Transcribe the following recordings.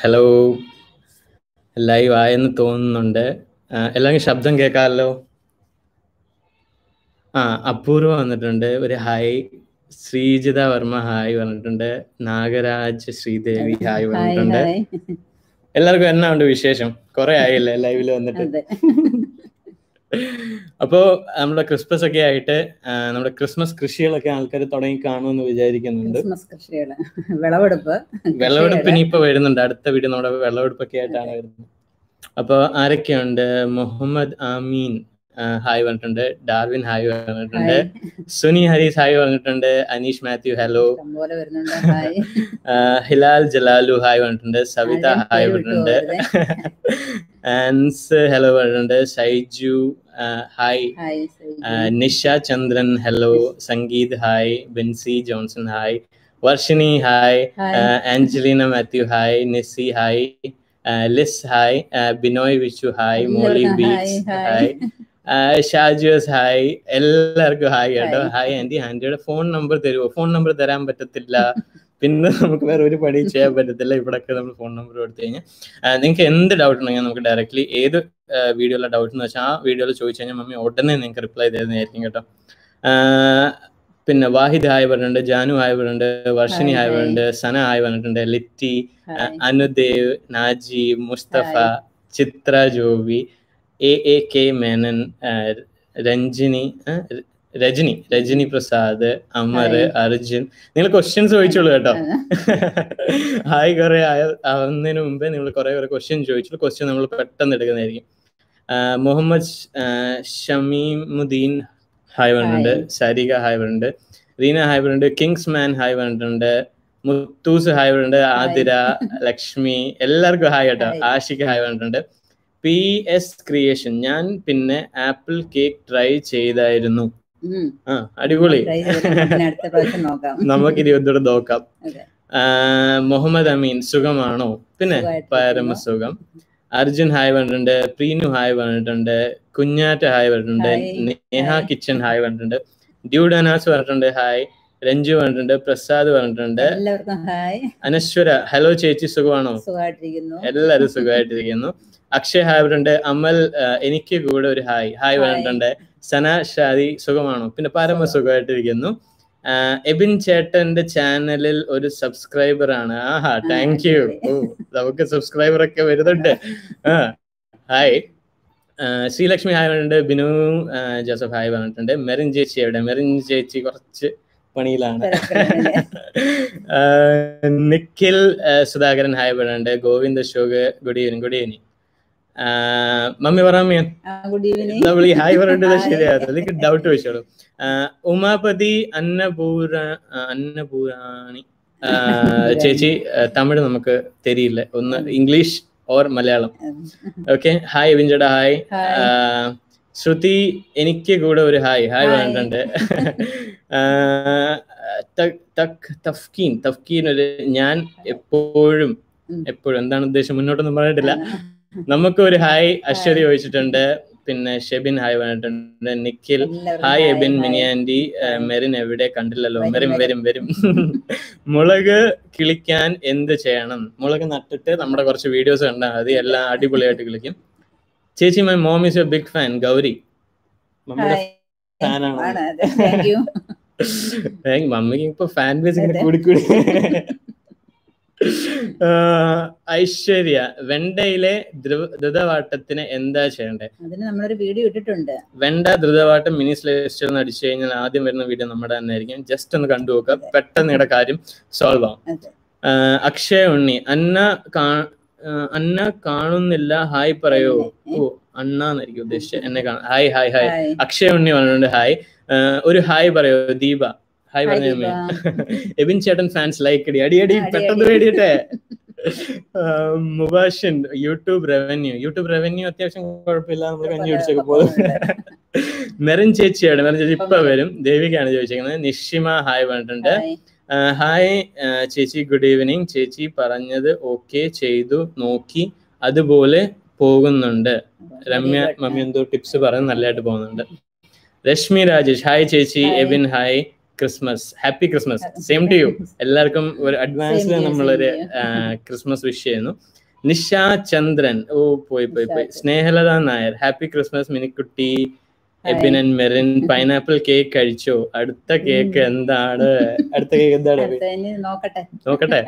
Hello live ആയെന്ന് തോന്നുന്നുണ്ട് ആ, എല്ലാവർക്കും ശബ്ദം കേൾക്കാമല്ലോ ആ അപൂർവ വന്നിട്ടുണ്ട് ഒരു ഹായ് ശ്രീജിത വർമ്മ ഹായ് പറഞ്ഞിട്ടുണ്ട് നാഗരാജ് ശ്രീദേവി ഹായ് ഹായ് പറഞ്ഞിട്ടുണ്ട് ഹായ് എല്ലാവർക്കും എന്നാ ഉണ്ട് വിശേഷം കുറെ ആയില്ലേ ലൈവിൽ വന്നിട്ട് അതെ അപ്പോ നമ്മുടെ ക്രിസ്മസ് ഒക്കെ ആയിട്ട് ആ, നമ്മുടെ ക്രിസ്മസ് കൃഷികളൊക്കെ ആൾക്കാർ തുടങ്ങി കാണുമെന്ന് വിചാരിക്കുന്നുണ്ട് ക്രിസ്മസ് കൃഷികള് വിളവെടുപ്പ് വിളവെടുപ്പ് കൃഷിയുടെ ഇനിയിപ്പോ വരുന്നുണ്ട് അടുത്ത വീഡിയോ നമ്മുടെ വിളവെടുപ്പൊക്കെ ആയിട്ടാണ് വരുന്നത് അപ്പൊ ആരൊക്കെയുണ്ട് മുഹമ്മദ് ആമീൻ ആ, ഹായ് പറഞ്ഞിട്ടുണ്ട് ഡാർവിൻ ഹായ് പറഞ്ഞിട്ടുണ്ട് ഹായ് സുനി ഹരീസ് ഹായ് പറഞ്ഞിട്ടുണ്ട് അനീഷ് മാത്യു ഹലോ ഇഷ്ടംപോലെ വരുന്നുണ്ട് ഹായ് ഹിലാൽ ജലാലു ഹായ് പറഞ്ഞിട്ടുണ്ട് സവിത ആരെയും ഹായ് പേര് വിട്ടു പറഞ്ഞിട്ടുണ്ട് പോകരുതേ ആൻസ് ഹലോ പറഞ്ഞിട്ടുണ്ട് ഷൈജു ആ, ഹായ് ഹായ് ആ, Saiju Nisha Chandran hello Sangeeth hi Bency Johnson hi Varshini hi hi Angelina Mathew hi Nissy hi ആ, ലിസ് ഹായ് ആ, ബിനോയ് വിച്ചു ഹായ് മോളി എല്ലാവർക്കും ഹായ് ബീറ്റ്സ് ഹായ് ഹായ് ആ, ഷാജുസ് ഹായ് എല്ലാവർക്കും ഹായ് കേട്ടോ ഹായ് ഹായ് ആന്റി ആന്റിയുടെ ഫോൺ നമ്പർ തരുമോ ഫോൺ നമ്പർ തരാൻ പറ്റത്തില്ല പിന്നെ നമുക്ക് വേറെ ഒരു പണി ചെയ്യാൻ പറ്റത്തില്ല ഇവിടൊക്കെ നമ്മൾ ഫോൺ നമ്പർ കൊടുത്തു കഴിഞ്ഞാൽ നിങ്ങൾക്ക് എന്ത് ഡൗട്ട് ഉണ്ടെങ്കിൽ നമുക്ക് ഡയറക്റ്റ്ലി ഏത് വീഡിയോയിലെ ഡൗട്ട് എന്ന് വെച്ചാൽ ആ വീഡിയോയിൽ ചോദിച്ചു കഴിഞ്ഞാൽ മമ്മി ഉടനെ നിങ്ങൾക്ക് റിപ്ലൈ തരുന്നതായിരിക്കും കേട്ടോ ആ, പിന്നെ വാഹിദ് ഹായ് പറഞ്ഞിട്ടുണ്ട് ജാനു ഹായ് പറഞ്ഞിട്ടുണ്ട് വർഷിനി ഹായ് ഹായ് ഹായ് പറഞ്ഞിട്ടുണ്ട് സന ഹായ് പറഞ്ഞിട്ടുണ്ട് ലിറ്റി ആ, hi Anudev Naji Mustafa hi Chithra Joby A A K Menon ആ, രഞ്ജിനി ആ, ര- രജനി രജനി പ്രസാദ് അമർ ഹായ് അർജുൻ നിങ്ങൾ ക്വസ്റ്റ്യൻസ് ചോദിച്ചോളൂ കേട്ടോ ആ, ഹായ് കുറെ ആവുന്നതിന് മുമ്പേ നിങ്ങൾ കുറെ കുറെ ക്വസ്റ്റ്യൻ ചോദിച്ചോളൂ ക്വസ്റ്റ്യൻ നമ്മൾ പെട്ടെന്ന് എടുക്കുന്നതായിരിക്കും ആ, മുഹമ്മദ് ഷ- ആ, ഷമീമുദ്ദീൻ ഹായ് പറഞ്ഞിട്ടുണ്ട് ഹായ് സരിക ഹായ് പറഞ്ഞിട്ടുണ്ട് റീന ഹായ് പറഞ്ഞിട്ടുണ്ട് കിങ്സ് മാൻ ഹായ് പറഞ്ഞിട്ടുണ്ട് മുത്തൂസ് ഹായ് പറഞ്ഞിട്ടുണ്ട് ഹായ് ആതിര ലക്ഷ്മി എല്ലാവർക്കും ഹായ് കേട്ടോ ഹായ് ആഷിക്ക് ഹായ് പറഞ്ഞിട്ടുണ്ട് പി എസ് ക്രിയേഷൻ ഞാൻ പിന്നെ ആപ്പിൾ കേക്ക് ട്രൈ ചെയ്തായിരുന്നു ഉം ആ അടിപൊളി ട്രൈ ചെയ്തിട്ട് പിന്നെ അടുത്ത പ്രാവശ്യം നോക്കാം നമുക്ക് ഇരുപത്തോടെ നോക്കാം അതെ ആ, മുഹമ്മദ് അമീൻ സുഖമാണോ പിന്നെ സുഖമായിട്ടിരിക്കുന്നു പരമസുഖം അർജുൻ ഹായ് പറഞ്ഞിട്ടുണ്ട് പ്രീനു ഹായ് പറഞ്ഞിട്ടുണ്ട് കുഞ്ഞാറ്റ ഹായ് പറഞ്ഞിട്ടുണ്ട് hi Neha hi kitchen hi പറഞ്ഞിട്ടുണ്ട് ഡ്യൂഡ് അനാസ് പറഞ്ഞിട്ടുണ്ട് ഹായ് രഞ്ജു പറഞ്ഞിട്ടുണ്ട് പ്രസാദ് പറഞ്ഞിട്ടുണ്ട് എല്ലാവർക്കും ഹായ് അനശ്വര ഹലോ ചേച്ചി സുഖമാണോ സുഖമായിട്ടിരിക്കുന്നു എല്ലാവരും സുഖമായിട്ടിരിക്കുന്നു അക്ഷയ് ഹായ് പറഞ്ഞിട്ടുണ്ട് അമൽ ആ, എനിക്ക് കൂടെ ഒരു ഹായ് ഹായ് ഹായ് പറഞ്ഞിട്ടുണ്ട് സന ഷാദി സുഖമാണോ പിന്നെ പരമ സുഖം സുഖമായിട്ടിരിക്കുന്നു ആ, എബിൻ ചേട്ടന്റെ ചാനലിൽ ഒരു സബ്സ്ക്രൈബർ ആണ് ആഹാ ആ താങ്ക് യു അടിപൊളി ഓ നമുക്ക് സബ്സ്ക്രൈബർ ഒക്കെ വരുന്നുണ്ട് ആ ഹായ് ആ, ശ്രീലക്ഷ്മി ഹായ് പറഞ്ഞിട്ടുണ്ട് ബിനു ആ, ജോസഫ് ഹായ് പറഞ്ഞിട്ടുണ്ട് മെറിൻ ചേച്ചി എവിടെ മെറിൻ ചേച്ചി കുറച്ച് പണിയിലാണ് തിരക്കിലാണ് ആ, നിഖിൽ ആ, സുധാകരൻ ഹായ് പറഞ്ഞിട്ടുണ്ട് Govind Ashok good evening good evening mummy പറയാമോ ഗുഡ് ഈവനിങ് നമ്മൾ ഈ ഹായ് പറഞ്ഞിട്ട് ഹായ് ശരിയാകും അല്ലെങ്കിൽ ഡൗട്ട് വെച്ചോളൂ ആ, ഉമാപതി അന്നപൂര ആ, അന്നപൂരാണി ആ, ചേച്ചി ആ, തമിഴ് നമുക്ക് തെരിയില്ല ഒന്ന് English or Malayalam okay hi വിഞ്ചട ഹായ് ഹായ് ആ, ശ്രുതി എനിക്ക് കൂടെ ഒരു ഹായ് ഹായ് ഹായ് പറഞ്ഞിട്ടുണ്ട് ആ, ത- തക്- തഫ്കീൻ തഫ്കീൻ ഒരു ഞാൻ എപ്പോഴും ഉം. എപ്പോഴും എന്താണ് ഉദ്ദേശം മുന്നോട്ടൊന്നും പറഞ്ഞിട്ടില്ല ആ. നമുക്ക് ഒരു ഹായ് അശ്വതി ഹായ് ചോദിച്ചിട്ടുണ്ട് പിന്നെ ഷെബിൻ ഹായ് പറഞ്ഞിട്ടുണ്ട് നിഖിൽ എല്ലാവർക്കും hi hi Ebin hi Miniyandi hi Merin എവിടെ കണ്ടില്ലല്ലോ വരും വരും വരും വരും വരും മുളക് കിളിക്കാൻ എന്ത് ചെയ്യണം മുളക് നട്ടിട്ട് നമ്മുടെ കുറച്ച് വീഡിയോസ് കണ്ടാൽ മതി എല്ലാം അടിപൊളിയായിട്ട് കിളിക്കും ചേച്ചി my mom is a big fan Gauri മമ്മിയുടെ ഹായ് ഫാനാണ് ആണ് അതെ താങ്ക് യു മമ്മിക്ക് ഇപ്പൊ ഫാൻ ബേസ് ഇങ്ങനെ അതെ കൂടി കൂടി ആ, ഐശ്വര്യ വെണ്ടയിലെ ദ്രുവ- ദ്രുതവാട്ടത്തിന് എന്താ ചെയ്യണ്ടേ അതിന് നമ്മളൊരു വീഡിയോ ഇട്ടിട്ടുണ്ട് വെണ്ട ദ്രുതവാട്ടം മിനി സ്ലേസ്റ്റർ എന്ന് അടിച്ചു കഴിഞ്ഞാൽ ആദ്യം വരുന്ന വീഡിയോ നമ്മുടെ തന്നെ ആയിരിക്കും ജസ്റ്റ് ഒന്ന് കണ്ടു നോക്കുക അതെ പെട്ടെന്ന് നിങ്ങളുടെ കാര്യം സോൾവ് ആവും അതെ ആ, അക്ഷയ ഉണ്ണി അന്ന കാ ആ, അന്ന കാണുന്നില്ല ഹായ് പറയോ എന്നെ ഓ അണ്ണ എന്നായിരിക്കും ഉദ്ദേശിച്ചത് എന്നെ കാണാം hi hi hi hi Akshaya Unni പറഞ്ഞിട്ടുണ്ട് ഹായ് ആ, ഒരു ഹായ് പറയോ ദീപ ഹായ് ഹായ് പറഞ്ഞ ദീപ എബിൻ ചേട്ടൻ ഫാൻസ് ലൈക്ക് അടി അടി അടി അടി പെട്ടെന്ന് അടി വേടിയട്ടെ Mubashin YouTube revenue YouTube revenue അത്യാവശ്യം കുഴപ്പമില്ല നമ്മൾ കഞ്ഞി കുഴപ്പമില്ല പിടിച്ചൊക്കെ ഇപ്പൊ പോകും പോകുന്നുണ്ട് മെറിൻ ചേച്ചിയാണ് മെറിൻ ചേച്ചി ഇപ്പം ഇപ്പൊ വരും വരും ദേവികയാണ് ചോദിച്ചിരിക്കുന്നത് നിഷിമ ഹായ് പറഞ്ഞിട്ടുണ്ട് ഹായ് ആ, ഹായ് ആ, ചേച്ചി ഗുഡ് ഈവനിങ് ചേച്ചി പറഞ്ഞത് ഓക്കെ ചെയ്തു നോക്കി അതുപോലെ പോകുന്നുണ്ട് വെരി രമ്യ ഗുഡ് മമ്മി എന്തോ ടിപ്സ് പറഞ്ഞ് നല്ലതായിട്ട് പോകുന്നുണ്ട് രശ്മി രാജേഷ് ഹായ് ചേച്ചി hi Ebin hi Christmas happy Christmas same to you എല്ലാവർക്കും ഒരു അഡ്വാൻസിൽ Same to you, നമ്മളൊരു same to ക്രിസ്മസ് വിഷ് ചെയ്യുന്നു നിഷ ചന്ദ്രൻ ഓ പോയി പോയി പോയി Nisha. Snehalatha Nair happy Christmas Minikutty Hi. Ebin and Merin pineapple cake കഴിച്ചോ അടുത്ത കേക്ക് എന്താണ് അടുത്ത കേക്ക് എന്താണ് അബി? അടുത്ത ഇനി നോക്കട്ടെ നോക്കട്ടെ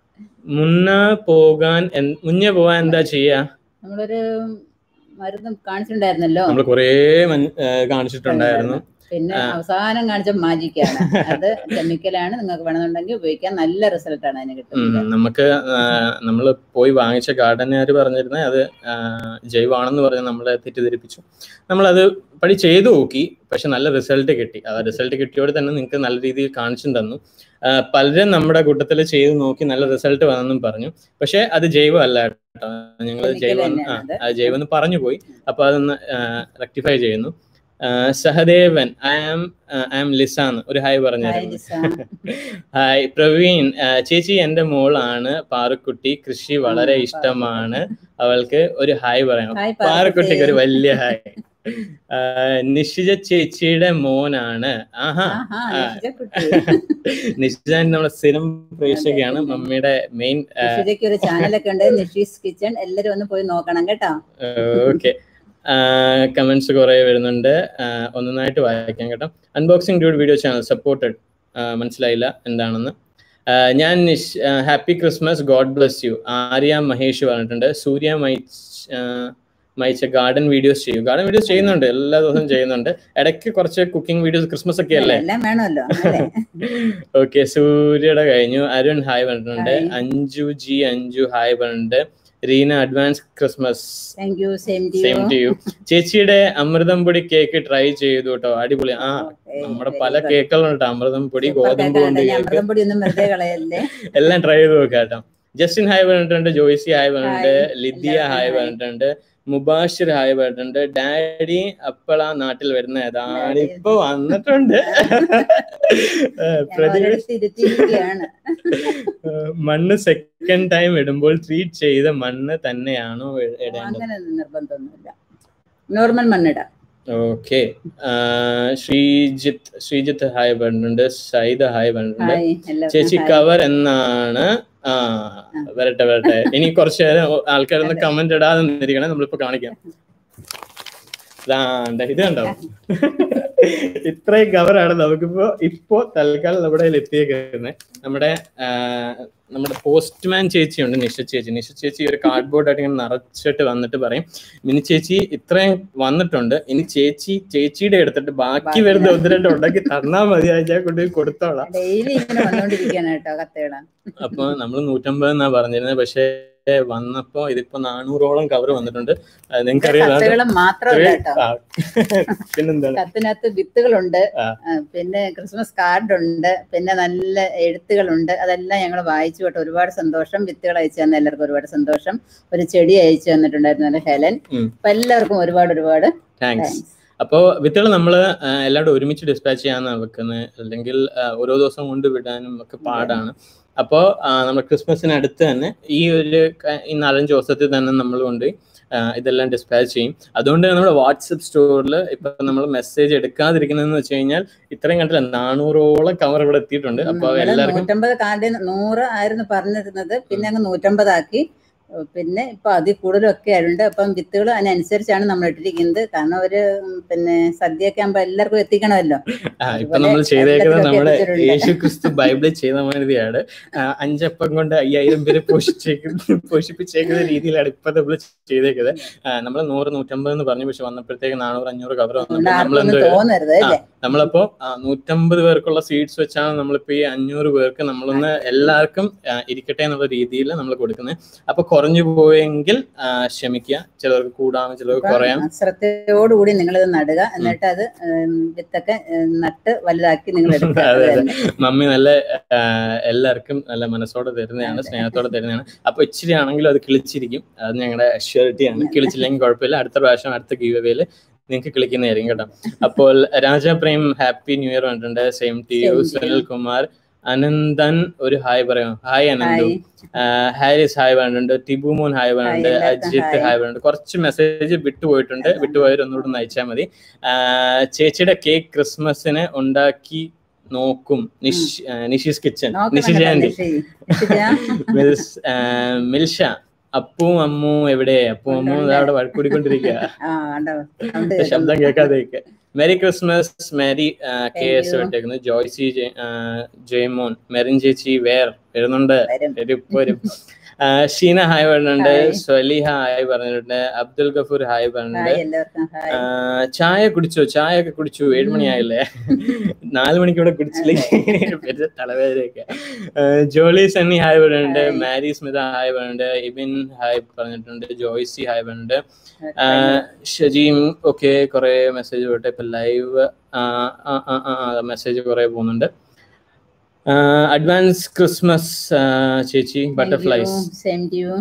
മുന്ന പോകാൻ എൻ- മുന്നേ പോകാൻ എന്താ ചെയ്യാ നമ്മളൊരു മരുന്ന് കാണിച്ചിട്ടുണ്ടായിരുന്നല്ലോ നമ്മൾ കുറേ മൻ- ഏ, കാണിച്ചിട്ടുണ്ടായിരുന്നു പിന്നെ ആ. അവസാനം കാണിച്ച മാജിക്കാണ് അത് കെമിക്കലാണ് നിങ്ങൾക്ക് വേണമെന്നുണ്ടെങ്കിൽ ഉപയോഗിക്കാൻ നല്ല റിസൾട്ട് ആണ് അതിന് ഉം, കിട്ടുന്നത് നമുക്ക് നമ്മൾ പോയി വാങ്ങിച്ച ഗാർഡനുകാർ പറഞ്ഞിരുന്നത് അത് ആ, ജൈവമാണെന്ന് പറഞ്ഞ് നമ്മളെ തെറ്റിദ്ധരിപ്പിച്ചു നമ്മളത് പടി ചെയ്തു നോക്കി പക്ഷെ നല്ല റിസൾട്ട് കിട്ടി ആ റിസൾട്ട് കിട്ടിയോടെ തന്നെ നിങ്ങൾക്ക് നല്ല രീതിയിൽ കാണിച്ചും തന്നു ആ, പലരും നമ്മുടെ കൂട്ടത്തിൽ ചെയ്ത് നോക്കി നല്ല റിസൾട്ട് വന്നെന്നും പറഞ്ഞു പക്ഷെ അത് ജൈവമല്ല കേട്ടോ ഞങ്ങൾ Chemical ജൈവം ആ തന്നെയാണ് അത്. അത് ജൈവം എന്ന് പറഞ്ഞു പോയി അപ്പൊ അതൊന്ന് റെക്ടിഫൈ ചെയ്യുന്നു ആ, Sahadevan I am I am ലിസാന്ന് ഒരു ഹായ് Hi, പറഞ്ഞായിരുന്നു ലിസ. ഹായ് പ്രവീൺ ആ, ചേച്ചി എന്റെ മോളാണ് പാറുക്കുട്ടി കൃഷി വളരെ ആ, ഇഷ്ടമാണ് അവൾക്ക് ഒരു ഹായ് പറയാം Hi, പാറുക്കുട്ടിക്ക് ഒരു പാറുക്കുട്ടി. വലിയ ഹായ് ആ, നിഷിജ ചേച്ചിയുടെ മോനാണ് ആഹാ ആഹാ, ആ. നിഷിജക്കുട്ടി. നിഷിജ നമ്മുടെ സ്ഥിരം പ്രേക്ഷകയാണ് അതെ. മമ്മിയുടെ മെയിൻ നിഷിജയ്ക്ക് ഒരു ചാനലൊക്കെ ഉണ്ട് നിഷീസ് കിച്ചൺ എല്ലാരും ഒന്ന് പോയി നോക്കണം കേട്ടോ ഓക്കെ കമന്റ്സ് കുറെ വരുന്നുണ്ട് ആ, ഒന്നൊന്നായിട്ട് വായിക്കാം കേട്ടോ unboxing dude video channel supported മനസ്സിലായില്ല എന്താണെന്ന് ആ, ഞാൻ Nish happy Christmas God bless you Arya Mahesh പറഞ്ഞിട്ടുണ്ട് സൂര്യ മൈച്ച് ആ, മൈച്ച ഗാർഡൻ വീഡിയോസ് ചെയ്യും ഗാർഡൻ വീഡിയോസ് ചെയ്യുന്നുണ്ട് എല്ലാ ദിവസവും ചെയ്യുന്നുണ്ട് ഇടയ്ക്ക് കുറച്ച് കുക്കിംഗ് വീഡിയോസ് ക്രിസ്മസ് ഒക്കെ അല്ലേ എല്ലാം വേണമല്ലോ അല്ലേ ഓക്കെ സൂര്യയുടെ കഴിഞ്ഞു അരുൺ ഹായ് പറഞ്ഞിട്ടുണ്ട് Hi. Anju G Anju hi പറഞ്ഞിട്ടുണ്ട് Reena advance Christmas thank you same to same to you ചേച്ചിയുടെ അമൃതം പൊടി കേക്ക് ട്രൈ ചെയ്തു കേട്ടോ അടിപൊളി ആ നമ്മുടെ പല കേക്കുകളുണ്ട് അമൃതം പൊടി ഗോതമ്പ് കൊണ്ട് കേക്ക് അമൃതം പൊടി ഒന്നും വെറുതെ കളയല്ലേ എല്ലാം ട്രൈ ചെയ്ത് നോക്കാം കേട്ടോ ജസ്റ്റിൻ ഹായ് പറഞ്ഞിട്ടുണ്ട് ജോയ്സി ഹായ് പറഞ്ഞിട്ടുണ്ട് Hi. ലിദിയ എല്ലാവർക്കും ഹായ് hi. പറഞ്ഞിട്ടുണ്ട് മുബാഷിർ ഹായ് പറഞ്ഞിട്ടുണ്ട് ഡാഡി അപ്പളാ നാട്ടിൽ വരുന്ന ഏതാണ് Daddy. ഇപ്പൊ വന്നിട്ടുണ്ട് ഏഹ് പ്രതി ഞങ്ങളൊരിടത്ത് ഇരുത്തിയിരിക്കുകയാണ് ഏഹ് മണ്ണ് സെക്കൻഡ് ടൈം ഇടുമ്പോൾ ട്രീറ്റ് ചെയ്ത മണ്ണ് തന്നെയാണോ ഇ- ഇടേണ്ടത് അങ്ങനെ നിർബന്ധമൊന്നുമില്ല നോർമൽ മണ്ണിടാം ഓക്കെ ശ്രീജിത്ത് ശ്രീജിത്ത് ഹായ് പറഞ്ഞിട്ടുണ്ട് സൈദ ഹായ് പറഞ്ഞിട്ടുണ്ട് ഹായ് എല്ലാവർക്കും ചേച്ചി ഹായ്. കവർ എന്നാണ് ആ വരട്ടെ വരട്ടെ ഇനി കുറച്ച് നേരം ആൾക്കാരൊന്ന് അതെ. കമന്റ് ഇടാതെ നിന്നിരിക്കണേ നമ്മളിപ്പോ കാണിക്കാം ദാണ്ട ഇത് കണ്ടോ ഇത്രയും കവറാണ് നമുക്കിപ്പോ ഇപ്പോ തൽക്കാലം നമ്മുടെ കയ്യിൽ എത്തിയേക്കുന്നത് നമ്മുടെ ആ, നമ്മുടെ പോസ്റ്റ്മാൻ ചേച്ചിയുണ്ട് നിഷ ചേച്ചി നിഷ ചേച്ചി ഒരു കാർഡ്ബോർഡ് ആയിട്ട് ഇങ്ങനെ നിറച്ചിട്ട് വന്നിട്ട് പറയും മിനി ചേച്ചി ഇത്രയും വന്നിട്ടുണ്ട് ഇനി ചേച്ചി ചേച്ചിയുടെ എടുത്തിട്ട് ബാക്കി ബാക്കി വരുന്ന ഒന്ന് രണ്ട് ഉണ്ടാക്കി തന്നാ മതി അത് ഞാൻ കൊണ്ടുപോയി കൊടുത്തോളാം ഡെയിലി ഇങ്ങനെ വന്നോണ്ടിരിക്കുകയാണ് കേട്ടോ കത്തുകള് അപ്പൊ നമ്മൾ നൂറ്റമ്പത് എന്നാ പറഞ്ഞിരുന്നത് പക്ഷേ വന്നപ്പോ ഇതിപ്പോ നാനൂറോളം കവർ വന്നിട്ടുണ്ട് നിങ്ങൾക്കറിയാം കത്തുകള് മാത്രമല്ല കേട്ടോ പിന്നെന്താണ് കത്തിനകത്ത് വിത്തുകളുണ്ട് ആ. ആ, പിന്നെ ക്രിസ്മസ് കാർഡ് ഉണ്ട് പിന്നെ നല്ല എഴുത്തുകളുണ്ട് അതെല്ലാം ഞങ്ങൾ വായിച്ചു കേട്ടോ ഒരുപാട് സന്തോഷം വിത്തുകൾ അയച്ചു തന്ന എല്ലാവർക്കും ഒരുപാട് സന്തോഷം ഒരു ചെടി അയച്ചു തന്നിട്ടുണ്ടായിരുന്നു നല്ല ഹെലൻ ഉം. അപ്പൊ എല്ലാവർക്കും ഒരുപാട് ഒരുപാട് താങ്ക്സ് താങ്ക്സ് അപ്പോ വിത്തുകൾ നമ്മൾ എല്ലാവരും ഒരുമിച്ച് ഡിസ്പാച്ച് ചെയ്യാന്നാണ് വെക്കുന്നത് അല്ലെങ്കിൽ ആ, ഓരോ ദിവസം കൊണ്ട് വിടാനും ഒക്കെ പാടാണ് അപ്പോൾ നമ്മൾ ക്രിസ്മസിന് അടുത്ത് തന്നെ ഈ ഒരു ക- ഈ നാലഞ്ച് ദിവസത്തിൽ തന്നെ നമ്മൾ കൊണ്ട് ഇതെല്ലാം ഡിസ്പാച്ച് ചെയ്യും അതുകൊണ്ട് നമ്മുടെ വാട്സപ്പ് സ്റ്റോറിൽ ഇപ്പൊ നമ്മൾ മെസ്സേജ് എടുക്കാതിരിക്കുന്നതെന്ന് വെച്ച് കഴിഞ്ഞാൽ ഇത്രയും കണ്ടില്ല നാനൂറോളം കവർ ഇവിടെ എത്തിയിട്ടുണ്ട് അപ്പൊ നമ്മള് എല്ലാവർക്കും നൂറ്റമ്പത് കാർഡ് നൂറ് ആയിരുന്നു പറഞ്ഞിരുന്നത് പിന്നെ അങ്ങ് നൂറ്റമ്പതാക്കി ഏഹ് പിന്നെ ഇപ്പൊ അതിൽ കൂടുതലൊക്കെ ഉണ്ട് അപ്പം വിത്തുകൾ അതിനനുസരിച്ചാണ് നമ്മൾ ഇട്ടിരിക്കുന്നത് കാരണം ഒരു ഉം, പിന്നെ സദ്യയൊക്കെ ആകുമ്പോ എല്ലാവർക്കും എത്തിക്കണമല്ലോ ആ, ഇപ്പൊ അതുപോലെ നമ്മൾ ചെയ്തേക്കുന്നത് എല്ലാത്തിലും നമ്മുടെ എത്തിച്ചിട്ടുണ്ട്. യേശു ക്രിസ്തു ബൈബിളിൽ ചെയ്ത മാതിരിയാണ് ആ, അഞ്ചപ്പം കൊണ്ട് അയ്യായിരം പേരെ പോഷിച്ചേക്കുന്ന പോഷിപ്പിച്ചേക്കുന്ന രീതിയിലാണ് ഇപ്പൊ നമ്മൾ ചെയ്തേക്കുന്നത് നമ്മൾ നൂറ് നൂറ്റമ്പത് എന്ന് പറഞ്ഞു പക്ഷെ വന്നപ്പോഴത്തേക്ക് നാനൂറ് അഞ്ഞൂറ് കവർ അതുകൊണ്ട് വന്നപ്പോൾ ആർക്കും നമ്മളെന്തോ ഒന്നും തോന്നരുത് അല്ലേ നമ്മളിപ്പോ ആ, നൂറ്റമ്പത് പേർക്കുള്ള സീറ്റ്സ് വെച്ചാണ് നമ്മളിപ്പോ ഈ അഞ്ഞൂറ് പേർക്ക് നമ്മളൊന്ന് എല്ലാവർക്കും ആ, ഇരിക്കട്ടെ എന്നുള്ള രീതിയിൽ നമ്മൾ കൊടുക്കുന്നത് അപ്പൊ കുറഞ്ഞു പോയെങ്കിൽ ആ, ക്ഷമിക്കുക ചിലർക്ക് കൂടാം ചിലർക്ക് അപ്പൊ കുറയാം ശ്രദ്ധയോടുകൂടി നിങ്ങൾ ഇത് നടുക എന്നിട്ട് അത് ഉം, വിത്തൊക്കെ ഉം, നട്ട് വലുതാക്കി നിങ്ങൾ എടുക്കുക അതെ, അത് അതെ. തന്നെ. മമ്മി നല്ല ആ, എല്ലാവർക്കും നല്ല മനസ്സോടെ തരുന്നതാണ് അതെ. സ്നേഹത്തോടെ തരുന്നതാണ് അപ്പൊ ഇച്ചിരി ആണെങ്കിലും അത് കിളിച്ചിരിക്കും അത് ഞങ്ങളുടെ ഷെയർട്ടിയാണ് കിളിച്ചില്ലെങ്കിൽ കുഴപ്പമില്ല അടുത്ത പ്രാവശ്യം അടുത്ത ഗീവ് വേല് നിങ്ങൾക്ക് കിളിക്കുന്നതായിരിക്കും കേട്ടോ അപ്പോൾ Raja Prem happy new year പറഞ്ഞിട്ടുണ്ട് same to you Same to you. Sunil Kumar Ananthan ഒരു ഹായ് പറയാം ഹായ് അനന്തു ഹായ് ആഹ് ഹാരിസ് ഹായ് പറഞ്ഞിട്ടുണ്ട് ടിബുമോൻ ഹായ് പറഞ്ഞിട്ടുണ്ട് എല്ലാവർക്കും അജിത്ത് ഹായ്. ഹായ് പറഞ്ഞിട്ടുണ്ട് കുറച്ച് മെസ്സേജ് വിട്ടുപോയിട്ടുണ്ട് വിട്ടുപോയവർ ഒന്നുകൂടെ ഒന്ന് അയച്ചാൽ മതി ആഹ് ചേച്ചിയുടെ കേക്ക് ക്രിസ്മസിന് ഉണ്ടാക്കി നോക്കും നിഷ് ആ, നിഷീസ് കിച്ചൺ നോക്ക് നിഷി വേണ്ട, ജയന്തി നിഷി. നിഷിജ. മിൽസ് ആ, മിൽഷ അപ്പും അമ്മു എവിടെ അപ്പും അമ്മു ഉണ്ട്, ഉണ്ട്. അവിടെ വഴക്കൂടിക്കൊണ്ടിരിക്കുക ആ കണ്ടോ സൗണ്ട് ശബ്ദം കേൾക്കാതെയൊക്കെ merry Christmas Mary K Thank S you. ഇട്ടേക്കുന്നത് ജോയ്സി ജെ- ആ, ജയമോൻ മെറിൻ ചേച്ചി വേർ വരുന്നുണ്ട് വരും വരും ഇപ്പൊ വരും ആ, ഷീന ഹായ് പറഞ്ഞിട്ടുണ്ട് Hi. സ്വലിഹ ഹായ് പറഞ്ഞിട്ടുണ്ട് അബ്ദുൽ ഗഫൂർ ഹായ് പറഞ്ഞിട്ടുണ്ട് ഹായ് എല്ലാവർക്കും ഹായ് ആ, ചായ കുടിച്ചോ ചായ ഒക്കെ കുടിച്ചു ഏഴ് മണിയായില്ലേ നാല് മണിക്ക് ഇവിടെ കുടിച്ചില്ലെങ്കിൽ പെരുത്ത തലവേദനയൊക്കെ ആ, ജോളി സണ്ണി ഹായ് പറഞ്ഞിട്ടുണ്ട് Hi. മാരി സ്മിത ഹായ് പറഞ്ഞിട്ടുണ്ട് ഇബിൻ ഹായ് പറഞ്ഞിട്ടുണ്ട് ജോയ്സി ഹായ് പറഞ്ഞിട്ടുണ്ട് ആ, ഷജീം ഒക്കെ കുറെ മെസ്സേജ് പോട്ടെ ഇപ്പൊ ലൈവ് മെസ്സേജ് കുറെ പോകുന്നുണ്ട് അഡ്വാൻസ് ക്രിസ്മസ് ചേച്ചി butterflies same to you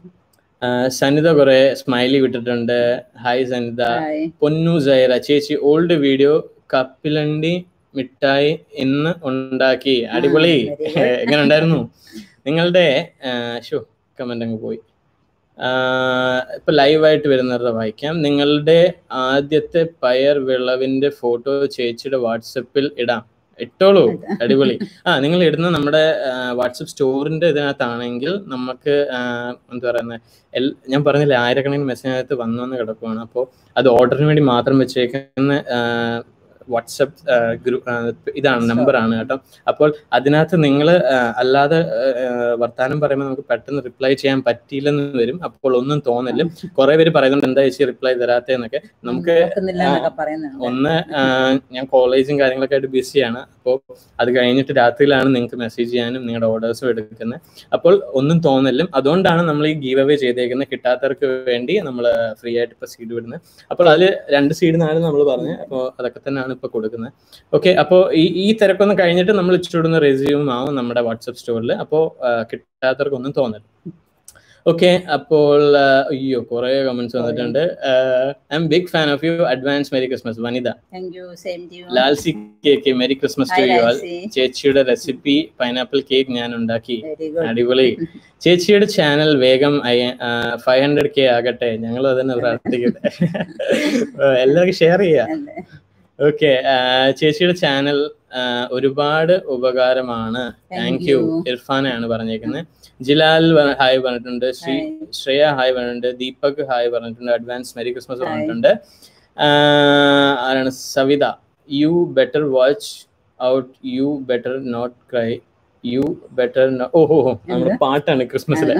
Sanitha കുറെ സ്മൈലി വിട്ടിട്ടുണ്ട് ഹായ് സനിത ഹായ് പൊന്നു സൈറ ചേച്ചി ഓൾഡ് വീഡിയോ കപ്പിലണ്ടി മിഠായി ഇന്ന് ഉണ്ടാക്കി അടിപൊളി very good. എങ്ങനെ ഉണ്ടായിരുന്നു നിങ്ങളുടെ ഷോ കമന്റ് അങ്ങ് പോയി ആ, ഇപ്പൊ ലൈവായിട്ട് വരുന്നവരുടെ വായിക്കാം നിങ്ങളുടെ ആദ്യത്തെ പയർ വിളവിന്റെ ഫോട്ടോ ചേച്ചിയുടെ വാട്സപ്പിൽ ഇടാം ഇട്ടോളൂ അടിപൊളി ആ നിങ്ങൾ ഇടുന്ന നമ്മുടെ വാട്സപ്പ് സ്റ്റോറിന്റെ ഇതിനകത്താണെങ്കിൽ നമുക്ക് ആ, എന്താ പറയുന്നത് എൽ ഞാൻ പറഞ്ഞില്ലേ ആയിരക്കണക്കിന് മെസ്സേജിനകത്ത് വന്നു വന്ന് കിടക്കുവാണ് അപ്പോൾ അത് ഓർഡറിന് വേണ്ടി മാത്രം വെച്ചേക്കുന്ന വാട്സപ്പ് ഗ്രൂപ്പ് ഇതാണ് നമ്പറാണ് കേട്ടോ അപ്പോൾ അതിനകത്ത് നിങ്ങൾ അല്ലാതെ ആ, വർത്താനം പറയുമ്പോൾ നമുക്ക് പെട്ടെന്ന് റിപ്ലൈ ചെയ്യാൻ പറ്റിയില്ലെന്ന് വരും അപ്പോൾ ഒന്നും തോന്നല് കുറെ പേര് പറയുന്നുണ്ട് എന്താ ചേച്ചി റിപ്ലൈ തരാത്തേന്നൊക്കെ നമുക്ക് നോക്കുന്നില്ല എന്നൊക്കെ പറയുന്നുണ്ട് ഒന്ന് ആ, ഞാൻ കോളേജും കാര്യങ്ങളൊക്കെ ആയിട്ട് ബിസിയാണ് അപ്പോൾ അത് കഴിഞ്ഞിട്ട് രാത്രിയിലാണ് നിങ്ങൾക്ക് മെസ്സേജ് ചെയ്യാനും നിങ്ങളുടെ ഓർഡേഴ്സും എടുക്കുന്നത് അപ്പോൾ ഒന്നും തോന്നലും അതുകൊണ്ടാണ് നമ്മൾ ഈ ഗീവ് അവേ ചെയ്തേക്കുന്നത് കിട്ടാത്തവർക്ക് വേണ്ടി നമ്മൾ ഫ്രീ ആയിട്ട് ഇപ്പോൾ സീഡ് വിടുന്നത് അപ്പോൾ അതിൽ രണ്ട് സീഡ് എന്നാണ് നമ്മൾ പറഞ്ഞത് അപ്പോൾ അതൊക്കെ തന്നെയാണ് ഇപ്പോൾ കൊടുക്കുന്നത് ഓക്കെ അപ്പോൾ ഈ ഈ തിരക്കൊന്ന് കഴിഞ്ഞിട്ട് നമ്മൾ ഇച്ചിടുന്ന റെസ്യൂം ആവും നമ്മുടെ വാട്സപ്പ് സ്റ്റോറിൽ അപ്പോൾ കിട്ടാത്തവർക്കൊന്നും തോന്നരുത് ഓക്കെ അപ്പോൾ ആ, അയ്യോ കുറെ കമന്റ്സ് വന്നിട്ടുണ്ട് I'm big fan of you advance merry Christmas Vanitha thank you same to you Lalsy cake merry Christmas to hi you all Lalsy ചേച്ചിയുടെ റെസിപ്പി പൈനാപ്പിൾ കേക്ക് ഞാൻ ഉണ്ടാക്കി വെരി ഗുഡ് അടിപൊളി ചേച്ചിയുടെ ചാനൽ വേഗം ഫൈവ് ഹൺഡ്രഡ് കെ ആകട്ടെ ഞങ്ങൾ അതന്നെ പ്രാർത്ഥിക്കട്ടെ എല്ലാവർക്കും ഷെയർ ചെയ്യാം ഓക്കെ ചേച്ചിയുടെ ചാനൽ ഒരുപാട് ഉപകാരമാണ് താങ്ക് യു ഇർഫാനാണ് പറഞ്ഞേക്കുന്നത് ജിലാൽ വ- ഹായ് പറഞ്ഞിട്ടുണ്ട് ശ്രീ Hi. ശ്രേയ ഹായ് പറഞ്ഞിട്ടുണ്ട് ദീപക് ഹായ് പറഞ്ഞിട്ടുണ്ട് അഡ്വാൻസ് മെരി ക്രിസ്മസ് Hi. പറഞ്ഞിട്ടുണ്ട് ആ, ആരാണ് Savitha you better watch out you better not cry you better ഓഹോ നമ്മുടെ എന്ത്? പാട്ടാണ് ക്രിസ്മസിലെ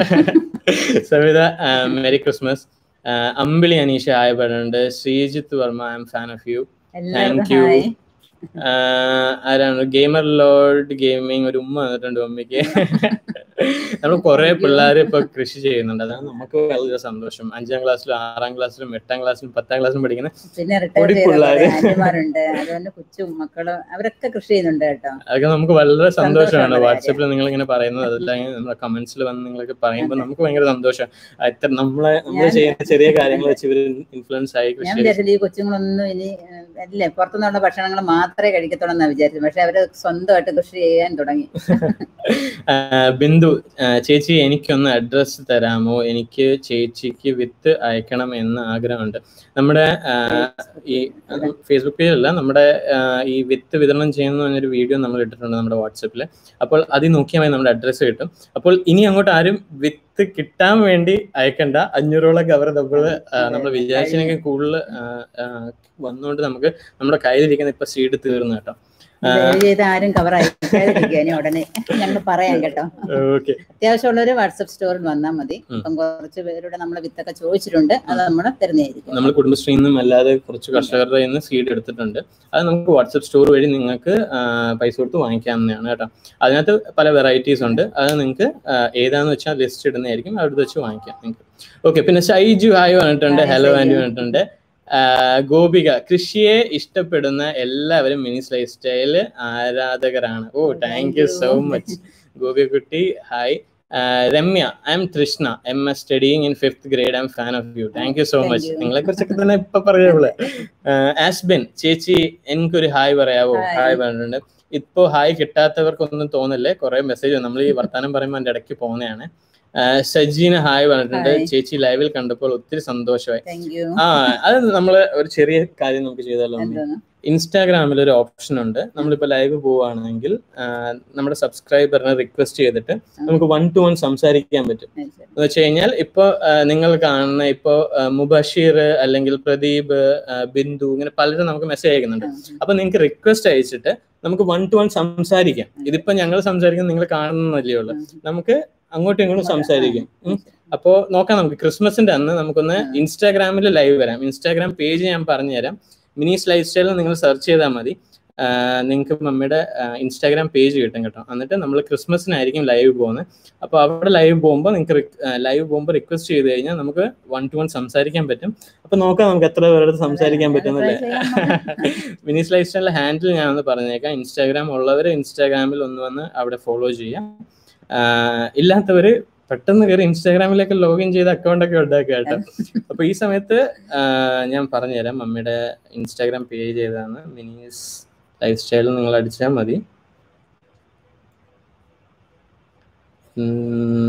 Savitha merry Christmas Ambili Aneesha hi പറഞ്ഞിട്ടുണ്ട് Sreejith Varma I'm fan of you എല്ലാവർക്കും you. ഹായ് ആരാണ് ഗെയിമർ ലോർഡ് ഗെയിമിംഗ് ഒരു ഉമ്മ വന്നിട്ടുണ്ട് ഉമ്മയ്ക്ക് നമ്മൾ കുറെ Thank you. പിള്ളേർ ഇപ്പൊ കൃഷി ചെയ്യുന്നുണ്ട് അതാണ് നമുക്ക് വളരെ സന്തോഷം അഞ്ചാം ക്ലാസ്സിലും ആറാം ക്ലാസ്സിലും എട്ടാം ക്ലാസ്സിലും പത്താം ക്ലാസ്സിലും പഠിക്കുന്ന പിന്നെ റിട്ടയർ പൊടി ചെയ്ത പിള്ളേര്. കുറെ ആന്റിമാരുണ്ട് അതുപോലെ കൊച്ചും മക്കളും അവരൊക്കെ കൃഷി ചെയ്യുന്നുണ്ട് കേട്ടോ അതൊക്കെ നമുക്ക് വളരെ സന്തോഷമാണ് സന്തോഷമുള്ള വാട്സപ്പിൽ നിങ്ങൾ ഇങ്ങനെ പറയുന്നത് അതല്ലെങ്കിൽ നമ്മുടെ കമന്റ്സിൽ വന്ന് നിങ്ങളൊക്കെ പറയുമ്പോൾ നമുക്ക് ഭയങ്കര സന്തോഷം ഇത്ര നമ്മളെ നമ്മൾ ഞാൻ- ചെയ്യുന്ന ചെറിയ കാര്യങ്ങൾ വെച്ച് ഇവർ ഇൻഫ്ലുവൻസ് ആയി ഞാൻ കൃഷി വിചാരിച്ചത് ഈ കൊച്ചുങ്ങളൊന്നും ഇനി ഏഹ്, അല്ലേ പുറത്തുനിന്നുള്ള ഭക്ഷണങ്ങൾ മാത്രമേ കഴിക്കത്തുള്ളൂ എന്നാ വിചാരിച്ചത് പക്ഷെ അവര് സ്വന്തമായിട്ട് കൃഷി ചെയ്യാൻ തുടങ്ങി ആ, ബിന്ദു ആ, ചേച്ചി എനിക്കൊന്ന് അഡ്രസ്സ് തരാമോ എനിക്ക് ചേച്ചിക്ക് വിത്ത് അയക്കണം എന്ന് ആഗ്രഹമുണ്ട് നമ്മുടെ ആ, ഈ ഫേസ്ബുക്ക് പേജല്ല നമ്മുടെ ആ, ഈ വിത്ത് വിതരണം ചെയ്യുന്ന ഒരു വീഡിയോ നമ്മൾ ഇട്ടിട്ടുണ്ട് നമ്മുടെ വാട്സപ്പിൽ അപ്പോൾ അതിൽ നോക്കിയാൽ മതി നമ്മുടെ അഡ്രസ്സ് കിട്ടും അപ്പോൾ ഇനി അങ്ങോട്ട് ആരും വിത്ത് കിട്ടാൻ വേണ്ടി അയക്കണ്ട അഞ്ഞൂറോളം കവർ നമ്മൾ നമ്മൾ വിചാരിച്ചതിനൊക്കെ കൂടുതൽ ആ, ആ, വന്നുകൊണ്ട് നമുക്ക് നമ്മുടെ കയ്യിലിരിക്കുന്ന ഇപ്പൊ സീഡ് തീർന്നു കേട്ടോ ദയവ് ചെയ്ത് ആരും കവർ അയക്കാതിരിക്കുക ഇനി ഉടനെ ഞങ്ങൾ പറയാം കേട്ടോ ഓക്കെ അത്യാവശ്യമുള്ളവർ വാട്സപ്പ് സ്റ്റോറിൽ വന്നാൽ മതി ഉം. അപ്പം കുറച്ച് പേരുടെ നമ്മളെ വിത്തൊക്കെ ചോദിച്ചിട്ടുണ്ട് അത് നമ്മൾ തരുന്നതായിരിക്കും നമ്മൾ കുടുംബശ്രീയിൽ നിന്നും അല്ലാതെ കുറച്ച് കർഷകരുടെ നിന്ന് സീഡ് എടുത്തിട്ടുണ്ട് അത് നമുക്ക് വാട്സപ്പ് സ്റ്റോർ വഴി നിങ്ങൾക്ക് ആ, പൈസ കൊടുത്ത് വാങ്ങിക്കാവുന്നതാണ് കേട്ടോ അതിനകത്ത് പല വെറൈറ്റീസ് ഉണ്ട് അത് നിങ്ങൾക്ക് ആ, ഏതാന്ന് വെച്ചാൽ ലിസ്റ്റ് ഇടുന്നതായിരിക്കും അവിടെ വെച്ച് വാങ്ങിക്കാം നിങ്ങൾക്ക് ഓക്കെ പിന്നെ ഷൈജു ഹായ് പറഞ്ഞിട്ടുണ്ട് Hi, ഹലോ ഷൈജു. ആൻറ്റി പറഞ്ഞിട്ടുണ്ട് ആ, ഗോപിക കൃഷിയെ ഇഷ്ടപ്പെടുന്ന എല്ലാവരും മിനി ലൈഫ് സ്റ്റൈൽ ആരാധകരാണ് ഓ thank you Thank you. So much Gopika കുട്ടി hi Ramya I'm Trishna M S studying in fifth grade I'm fan of you thank you so Thank much you. നിങ്ങളെ കുറിച്ചൊക്കെ തന്നെ ഇപ്പൊ പറയാവുള്ളൂ ആസ്ബിൻ ചേച്ചി എനിക്കൊരു ഹായ് പറയാവോ Hi. ഹായ് പറഞ്ഞിട്ടുണ്ട് ഇപ്പോ ഹായ് കിട്ടാത്തവർക്കൊന്നും തോന്നില്ലേ കുറെ മെസ്സേജ് നമ്മൾ ഈ വർത്താനം പറയുമ്പോൾ അതിന്റെ ഇടയ്ക്ക് പോകുന്നതാണ് സജീന ഹായ് പറഞ്ഞിട്ടുണ്ട് Hi. ചേച്ചി ലൈവിൽ കണ്ടപ്പോൾ ഒത്തിരി സന്തോഷമായി താങ്ക് യു ആ അത് നമ്മള് ഒരു ചെറിയ കാര്യം നമുക്ക് ചെയ്താലോ മമ്മി? എന്താണ് ഇൻസ്റ്റാഗ്രാമിൽ ഒരു ഓപ്ഷൻ ഉണ്ട് നമ്മളിപ്പോ ലൈവ് പോവുകയാണെങ്കിൽ ആ, നമ്മുടെ സബ്സ്ക്രൈബറിനെ റിക്വസ്റ്റ് ചെയ്തിട്ട് നമുക്ക് വൺ ടു വൺ സംസാരിക്കാൻ പറ്റും ആ, ശരി. എന്ന് വെച്ച് കഴിഞ്ഞാൽ ഇപ്പൊ ആ, നിങ്ങൾ കാണുന്ന ഇപ്പൊ ആ, മുബഷീർ അല്ലെങ്കിൽ പ്രദീപ് ആ, ബിന്ദു ഇങ്ങനെ പലരും നമുക്ക് മെസ്സേജ് അയക്കുന്നുണ്ട് ആ, അപ്പൊ നിങ്ങൾക്ക് റിക്വസ്റ്റ് അയച്ചിട്ട് നമുക്ക് വൺ ടു വൺ സംസാരിക്കാം ഇതിപ്പോ ഞങ്ങൾ സംസാരിക്കുന്നത് നിങ്ങൾ കാണുന്നല്ലേ ഉള്ളൂ നമുക്ക് അങ്ങോട്ടും ഇങ്ങോട്ടും സംസാരിക്കാം ഉം. അപ്പോ നോക്കാം നമുക്ക് ക്രിസ്മസിന്റെ അന്ന് നമുക്കൊന്ന് ഇൻസ്റ്റാഗ്രാമിൽ ലൈവ് വരാം ഇൻസ്റ്റാഗ്രാം പേജ് ഞാൻ പറഞ്ഞുതരാം മിനീസ് ലൈഫ് സ്റ്റൈലിൽ നിങ്ങൾ സെർച്ച് ചെയ്താൽ മതി നിങ്ങൾക്ക് മമ്മിയുടെ ഇൻസ്റ്റാഗ്രാം പേജ് കിട്ടും കേട്ടോ എന്നിട്ട് നമ്മൾ ക്രിസ്മസിനായിരിക്കും ലൈവ് പോകുന്നത് അപ്പോൾ അവിടെ ലൈവ് പോകുമ്പോൾ നിങ്ങൾക്ക് ലൈവ് പോകുമ്പോൾ റിക്വസ്റ്റ് ചെയ്ത് കഴിഞ്ഞാൽ നമുക്ക് വൺ ടു വൺ സംസാരിക്കാൻ പറ്റും അപ്പോൾ നോക്കാം നമുക്ക് എത്ര പേരുടെ സംസാരിക്കാൻ പറ്റുന്നല്ലേ try ചെയ്യാം മിനിസ് ലൈഫ് സ്റ്റൈലിലെ ഹാൻഡിൽ ഞാനൊന്ന് പറഞ്ഞേക്കാം ഇൻസ്റ്റാഗ്രാം ഉള്ളവർ ഇൻസ്റ്റാഗ്രാമിൽ ഒന്ന് വന്ന് അവിടെ ഫോളോ ചെയ്യാം ആഹ് ഇല്ലാത്തവര് പെട്ടെന്ന് കയറി ഇൻസ്റ്റാഗ്രാമിലേക്ക് ലോഗിൻ ചെയ്ത് അക്കൗണ്ട് ഒക്കെ ഉണ്ടാക്കുക കേട്ടോ അപ്പൊ ഈ സമയത്ത് ആഹ് ഞാൻ പറഞ്ഞുതരാം മമ്മിയുടെ ഇൻസ്റ്റാഗ്രാം പേജ് ഏതാണ് മിനീസ് ലൈഫ് സ്റ്റൈൽ നിങ്ങൾ അടിച്ചാൽ മതി ഉം.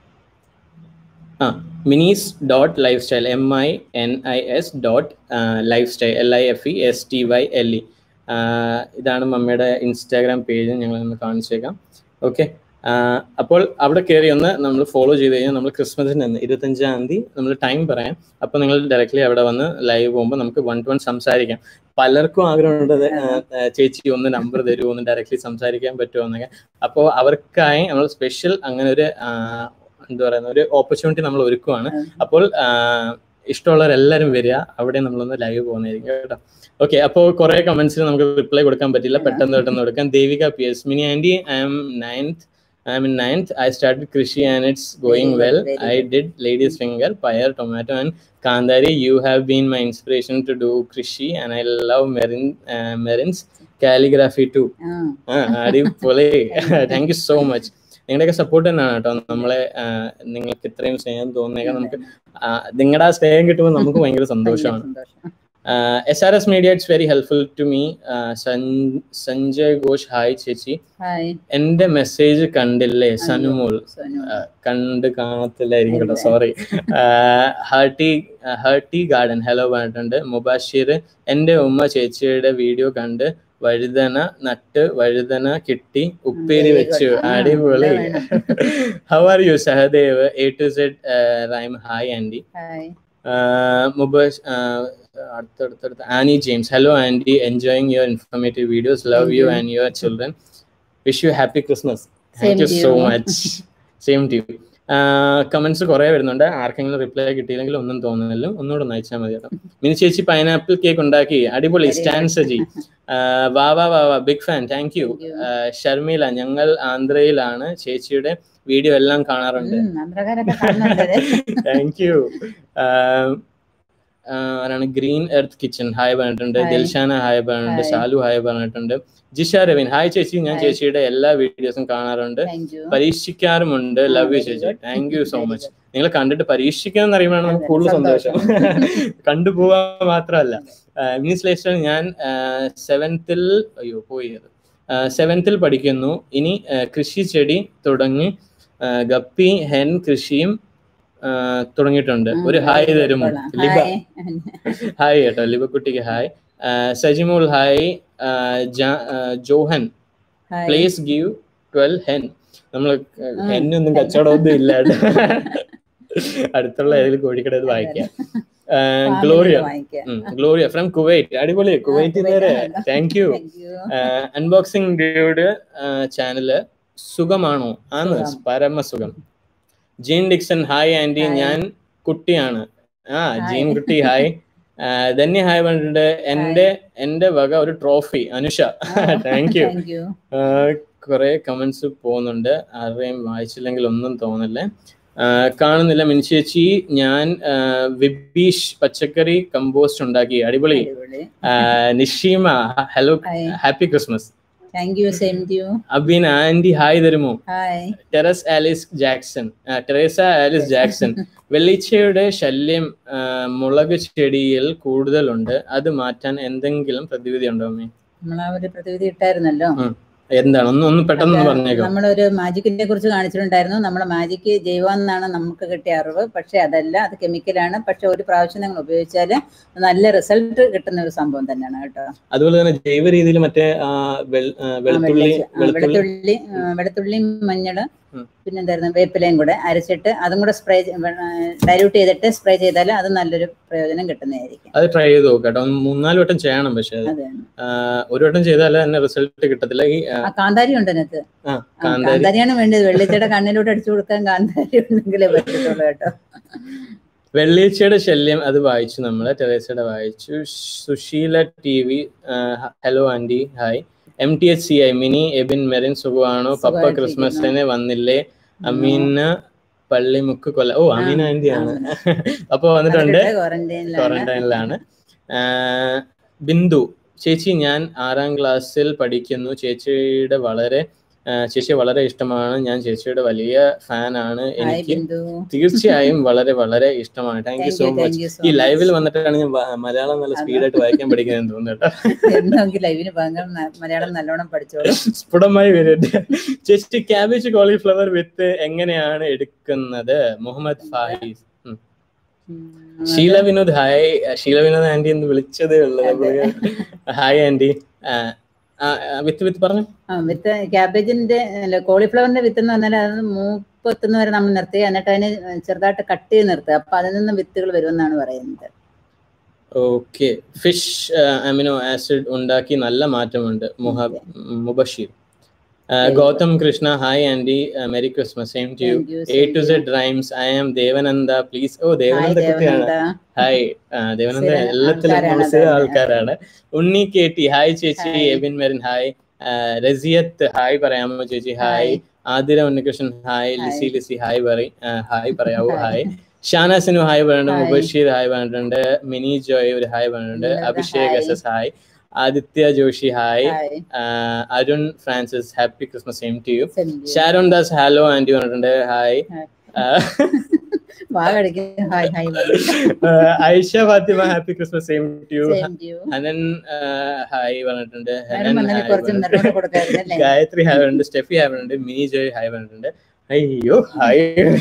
ആ Minis dot life style M I N I S dot life style L I F E S T Y L E ഇതാണ് മമ്മിയുടെ ഇൻസ്റ്റാഗ്രാം പേജ് ഞങ്ങൾ ഒന്ന് കാണിച്ചേക്കാം ഓക്കെ അപ്പോൾ അവിടെ കയറി ഒന്ന് നമ്മൾ ഫോളോ ചെയ്ത് കഴിഞ്ഞാൽ നമ്മൾ ക്രിസ്മസിന് അന്ന് ഇരുപത്തഞ്ചാം തീയതി നമ്മൾ ടൈം പറയാം അപ്പോൾ നിങ്ങൾ ഡയറക്റ്റ്ലി അവിടെ വന്ന് ലൈവ് പോകുമ്പോൾ നമുക്ക് വൺ ടു വൺ സംസാരിക്കാം പലർക്കും ആഗ്രഹമുണ്ട് ആ, ആ, ചേച്ചി ഒന്ന് നമ്പർ തരുമോ ഒന്ന് ഡയറക്റ്റ്ലി സംസാരിക്കാൻ പറ്റുമോ എന്നൊക്കെ അപ്പോൾ അവർക്കായി നമ്മൾ സ്പെഷ്യൽ അങ്ങനെ ഒരു ആ, എന്താ പറയുന്ന ഒരു ഓപ്പർച്യൂണിറ്റി നമ്മൾ ഒരുക്കുവാണ് അപ്പോൾ ആ, ഇഷ്ടമുള്ളവരെല്ലാവരും വരിക അവിടെ നമ്മളൊന്ന് ലൈവ് പോകുന്നതായിരിക്കും കേട്ടോ ഓക്കെ അപ്പോൾ കുറെ കമന്റ്സിന് നമുക്ക് റിപ്ലൈ കൊടുക്കാൻ പറ്റില്ല പെട്ടെന്ന് പെട്ടെന്ന് കൊടുക്കാം Devika P S mini aunty I am ninth I'm in ninth I started krishi and it's going Very well good, very I did ladies finger payar tomato and kanthari you have been my inspiration to do krishi and I love Merin Merins calligraphy too ആ അടിപൊളി thank you so much നിങ്ങളുടെയൊക്കെ support തന്നെയാണ് കേട്ടോ നമ്മളെ ആ, നിങ്ങൾക്ക് ഇത്രയും സ്നേഹം തോന്നിയേക്കാം നമുക്ക് നിങ്ങളുടെ ആ സ്നേഹം കിട്ടുമ്പോൾ നമുക്ക് ഭയങ്കര ഭയങ്കര സന്തോഷമാണ് സന്തോഷം S R S media it's very helpful to me Sanjay Ghosh hi ചേച്ചി ഹായ് എന്റെ മെസ്സേജ് കണ്ടില്ലേ സനുമോൾ സോനു ആ, കണ്ട് കാണത്തില്ലായിരിക്കും കേട്ടോ ഇല്ല. Sorry hearty hearty garden hello പറഞ്ഞിട്ടുണ്ട് മുബാഷിർ എന്റെ ഉമ്മ ചേച്ചിയുടെ വീഡിയോ കണ്ട് വഴുതന നട്ട് വഴുതന കിട്ടി ഉപ്പേരി very വെച്ചു good. ആ, അടിപൊളി എന്താ how are you Sahadev A to Z rhyme hi aunty hi Mubash അടുത്തടുത്തടുത്ത് Annie James hello aunty enjoying your informative videos love Thank you you. And your children wish you happy Christmas Same thank you to so you. Much same to comments കുറെ വരുന്നുണ്ട് ആർക്കെങ്കിലും reply കിട്ടിയില്ലെങ്കിൽ ഒന്നും തോന്നുന്നില്ല ഒന്നുകൂടെ ഒന്ന് അയച്ചാൽ മതി കേട്ടോ മിനി ചേച്ചി പൈനാപ്പിൾ കേക്ക് ഉണ്ടാക്കി അടിപൊളി Very സ്റ്റാൻ good. സജി ആഹ് വാ വാ വാ വാ big fan thank you Thank you. Sharmila ഞങ്ങൾ ആന്ധ്രയിലാണ് ചേച്ചിയുടെ വീഡിയോ എല്ലാം കാണാറുണ്ട് ഉം, ആന്ധ്രക്കാരൊക്കെ കാണുന്നുണ്ട് താങ്ക് യു ആരാണ് ഗ്രീൻ എർത്ത് കിച്ചൺ ഹായ് പറഞ്ഞിട്ടുണ്ട് Hi. ദിൽഷാന ഹായ് പറഞ്ഞിട്ടുണ്ട് Hi. ഷാലു ഹായ് പറഞ്ഞിട്ടുണ്ട് ജിഷ രവിൻ ഹായ് ചേച്ചി ഞാൻ Hi. ചേച്ചിയുടെ എല്ലാ വീഡിയോസും കാണാറുണ്ട് താങ്ക് യു പരീക്ഷിക്കാറുമുണ്ട് ആ, ലവ് യു very ചേച്ചി good. Thank you so Very much good. നിങ്ങൾ കണ്ടിട്ട് പരീക്ഷിക്കണം എന്ന് അറിയുമ്പോഴാണ് നമുക്ക് അതെ, കൂടുതൽ സന്തോഷം സന്തോഷം. കണ്ടുപോവാ മാത്രമല്ല മീൻസ് ലൈഫ് ഞാൻ സെവൻത്തിൽ അയ്യോ പോയി സെവൻത്തിൽ പഠിക്കുന്നു ഇനി ആ, കൃഷി ചെടി തുടങ്ങി ആ, ഗപ്പി ഹെൻ കൃഷിയും ആ, തുടങ്ങിയിട്ടുണ്ട് ഒരു ഹായ് തരുമോ ലിബ ഹായ് കേട്ടോ ലിബക്കുട്ടിക്ക് ഹായ് ആ, സജിമോൾ ഹായ് ആ, ജാ- ആ, Johan please give twelve hen നമ്മൾ ഹെന്നൊന്നും കച്ചവടമൊന്നും ഇല്ല കേട്ടോ. അടുത്തുള്ള ഏതെങ്കിലും കോഴിക്കടയിൽ വായിക്കാം ഗ്ലോറിയ ഗ്ലോറിയ ഫ്രം കുവൈറ്റ് അടിപൊളി കുവൈറ്റിൽ നേരെ thank you unboxing dude channel സുഖമാണോ ആണ് സുഖം. പരമസുഖം Jean Dixon hi aunty Hi. ഞാൻ കുട്ടിയാണ് ആ Hi. ജീൻ കുട്ടി ഹായ് ആ, ധന്യ ഹായ് പറഞ്ഞിട്ടുണ്ട് എന്റെ എന്റെ വക ഒരു trophy Anusha thank you thank you കുറെ കമന്റ്സ് പോകുന്നുണ്ട് ആരുടെയും വായിച്ചില്ലെങ്കിൽ ഒന്നും തോന്നില്ലേ ആ, കാണുന്നില്ല മിനിച്ചേച്ചി ഞാൻ ആ, വിബീഷ് പച്ചക്കറി കമ്പോസ്റ്റ് ഉണ്ടാക്കി അടിപൊളി ആ, Nishima hello hi happy Christmas thank you same to you Abin aunty hi തരുമോ ഹായ് ടെറസ് ആലിസ് ജാക്സൺ ആ, ടെറേസ ആലിസ് ജാക്സൺ വെള്ളിച്ചയുടെ ശല്യം ആ, മുളക് ചെടിയിൽ കൂടുതലുണ്ട് അത് മാറ്റാൻ എന്തെങ്കിലും പ്രതിവിധി ഉണ്ടോ അമ്മേ നമ്മൾ ആ ഒരു പ്രതിവിധി ഇട്ടായിരുന്നല്ലോ ഉം. എന്താണ് ഒന്ന് ഒന്ന് പെട്ടെന്ന് ഒന്ന് പറഞ്ഞേക്കോ നമ്മളൊരു മാജിക്കിനെ കുറിച്ച് കാണിച്ചിട്ടുണ്ടായിരുന്നു നമ്മുടെ മാജിക്ക് ജൈവം എന്നാണ് നമുക്ക് കിട്ടിയ അറിവ് പക്ഷെ അതല്ല അത് കെമിക്കലാണ് പക്ഷെ ഒരു പ്രാവശ്യം നിങ്ങൾ ഉപയോഗിച്ചാൽ നല്ല റിസൾട്ട് കിട്ടുന്ന ഒരു സംഭവം തന്നെയാണ് കേട്ടോ അതുപോലെ തന്നെ ജൈവ രീതിയിൽ മറ്റേ ആ, വെൾ- ആ, ആ, വെളുത്തുള്ളി വെള്ളച്ച- ആ, വെളുത്തുള്ളി വെളുത്തുള്ളി ആ, വെളുത്തുള്ളിയും മഞ്ഞള് ഉം. പിന്നെന്തായിരുന്നു വേപ്പിലയും കൂടെ അരച്ചിട്ട് അതും കൂടെ സ്പ്രേ ഡൈല്യൂട്ട് ചെയ്തിട്ട് സ്പ്രേ ചെയ്താൽ അത് നല്ലൊരു പ്രയോജനം കിട്ടുന്നതായിരിക്കും അത് ട്രൈ ചെയ്ത് നോക്കാം കേട്ടോ ഒന്ന് മൂന്നാല് വട്ടം ചെയ്യണം പക്ഷെ അത്. അതെ ആ, ഒരു വട്ടം ചെയ്താലേ തന്നെ റിസൾട്ട് കിട്ടത്തില്ല ഈ ആ, ആ കാന്താരി ഉണ്ട് അതിനകത്ത് ആ, ആ, കാന്താരി കാന്താരിയാണ് വേണ്ടത് വെള്ളിച്ചയുടെ കണ്ണിലൂടെ അടിച്ചു കൊടുക്കാൻ കാന്താരി ഉണ്ടെങ്കിലേ പറ്റത്തുള്ളൂ കേട്ടോ വെള്ളിച്ചയുടെ ശല്യം അത് വായിച്ചു നമ്മള് ടെറേസയുടെ വായിച്ചു Susheela T V hello aunty hi M T H C I Mini Ebin Merin സുഖമാണോ പപ്പ സുഖമായിട്ടിരിക്കുന്നു. ക്രിസ്മസിന് വന്നില്ലേ അമീന പള്ളിമുക്ക് കൊല്ല ഓ അമീന ആന്റി ആണ് അപ്പൊ വന്നിട്ടുണ്ട് ക്വാറന്റൈനിലാണ് ക്വാറന്റൈനിലാണ് ബിന്ദു ചേച്ചി ഞാൻ ആറാം ക്ലാസ്സിൽ പഠിക്കുന്നു ചേച്ചിയുടെ വളരെ ആ, ചേച്ചിയെ വളരെ ഇഷ്ടമാണ് ഞാൻ ചേച്ചിയുടെ വലിയ ഫാനാണ് ഹായ് എനിക്ക് ബിന്ദു തീർച്ചയായും വളരെ വളരെ ഇഷ്ടമാണ് thank you thank so you much thank you so ഈ ലൈവിൽ വന്നിട്ടാണ് ഞാൻ വ- മലയാളം നല്ല സ്പീഡായിട്ട് വായിക്കാൻ പഠിക്കുന്നതെന്ന് തോന്നുന്നു കേട്ടോ എന്നെങ്കിൽ ലൈവിന് പകരം ന- മലയാളം നല്ലോണം പഠിച്ചോളൂ സ്ഫുടമായി വരുന്നുണ്ട് ചേച്ചി ക്യാബേജ് കോളിഫ്ലവർ വിത്ത് എങ്ങനെയാണ് എടുക്കുന്നത് മുഹമ്മദ് ഫാഹിസ് ഉം. ഉം, ഷീല വിനോദ് ഹായ് ഷീല വിനോദ് ആന്റി എന്ന് വിളിച്ചതേ ഉള്ളൂ ഹായ് ആന്റി വിത്ത് വിത്ത് പറഞ്ഞു ആ വിത്ത് ക്യാബേജിന്റെ അല്ല കോളിഫ്ലവറിന്റെ വിത്ത് എന്ന് പറഞ്ഞാൽ അത് മൂപ്പത്തുന്ന വരെ നമ്മൾ നിർത്തി എന്നിട്ട് അതിന് ചെറുതായിട്ട് കട്ട് ചെയ്ത് നിർത്തുക അപ്പൊ അതിൽ നിന്ന് വിത്തുകൾ വരുമെന്നാണ് പറയുന്നത് ഓക്കെ ഫിഷ് അമിനോ ആസിഡ് ഉണ്ടാക്കി നല്ല മാറ്റമുണ്ട് മുഹ- മുബഷീർ ആ, Gautham Krishna hi aunty merry Christmas same to you Thank you, A same to to Z rhymes I am Devananda please ഓ ഹായ് ദേവനന്ദ കുട്ടിയാണ് ദേവനന്ദ ഹായ് ആ, ദേവനന്ദ സ്ഥിരം എല്ലാത്തിലും ആൾക്കാരാണ് നമ്മൾ സ്ഥിരം അതെ. ആൾക്കാരാണ് ഉണ്ണി കെ ടി ഹായ് ചേച്ചി ഹായ്. എബിൻ മെറിൻ ഹായ് ആ, റസിയത്ത് ഹായ് പറയാമോ ചേച്ചി hi hi. Athira Unnikrishnan hi hi. Lissy Lissy hi പറയും ഹായ് പറയാവോ ഹായ്. ഹായ് ഷാനാസിനു ഹായ് പറഞ്ഞിട്ടുണ്ട് ഹായ്. മുബഷീർ ഹായ് പറഞ്ഞിട്ടുണ്ട് മിനി ജോയ് ഒരു ഹായ് പറഞ്ഞിട്ടുണ്ട് എല്ലാവരും Abhishek hi. S S hi Aditya Joshi hi hi ആ, Arun Francis happy Christmas same to you Same to you. Sharon Das hello aunty പറഞ്ഞിട്ടുണ്ട് ഹായ് ഹായ്. ആ, വാ കടിക്കും ഹായ് ഹായ് ആ, Aisha Fathima happy Christmas same to you same to you Hanan ആ, ഹായ് പറഞ്ഞിട്ടുണ്ട് നേരം ഹനൻ വന്നാൽ ഹായ് കുറച്ച് പറഞ്ഞിട്ടുണ്ട്. നിർമ്മല കൊടുക്കാറുണ്ടല്ലേ ഗായത്രി ഹായ് പറഞ്ഞിട്ടുണ്ട് സ്റ്റെഫി ഹായ് പറഞ്ഞിട്ടുണ്ട് മിനി ജോയ് ഹായ് പറഞ്ഞിട്ടുണ്ട് അയ്യോ ഹായ്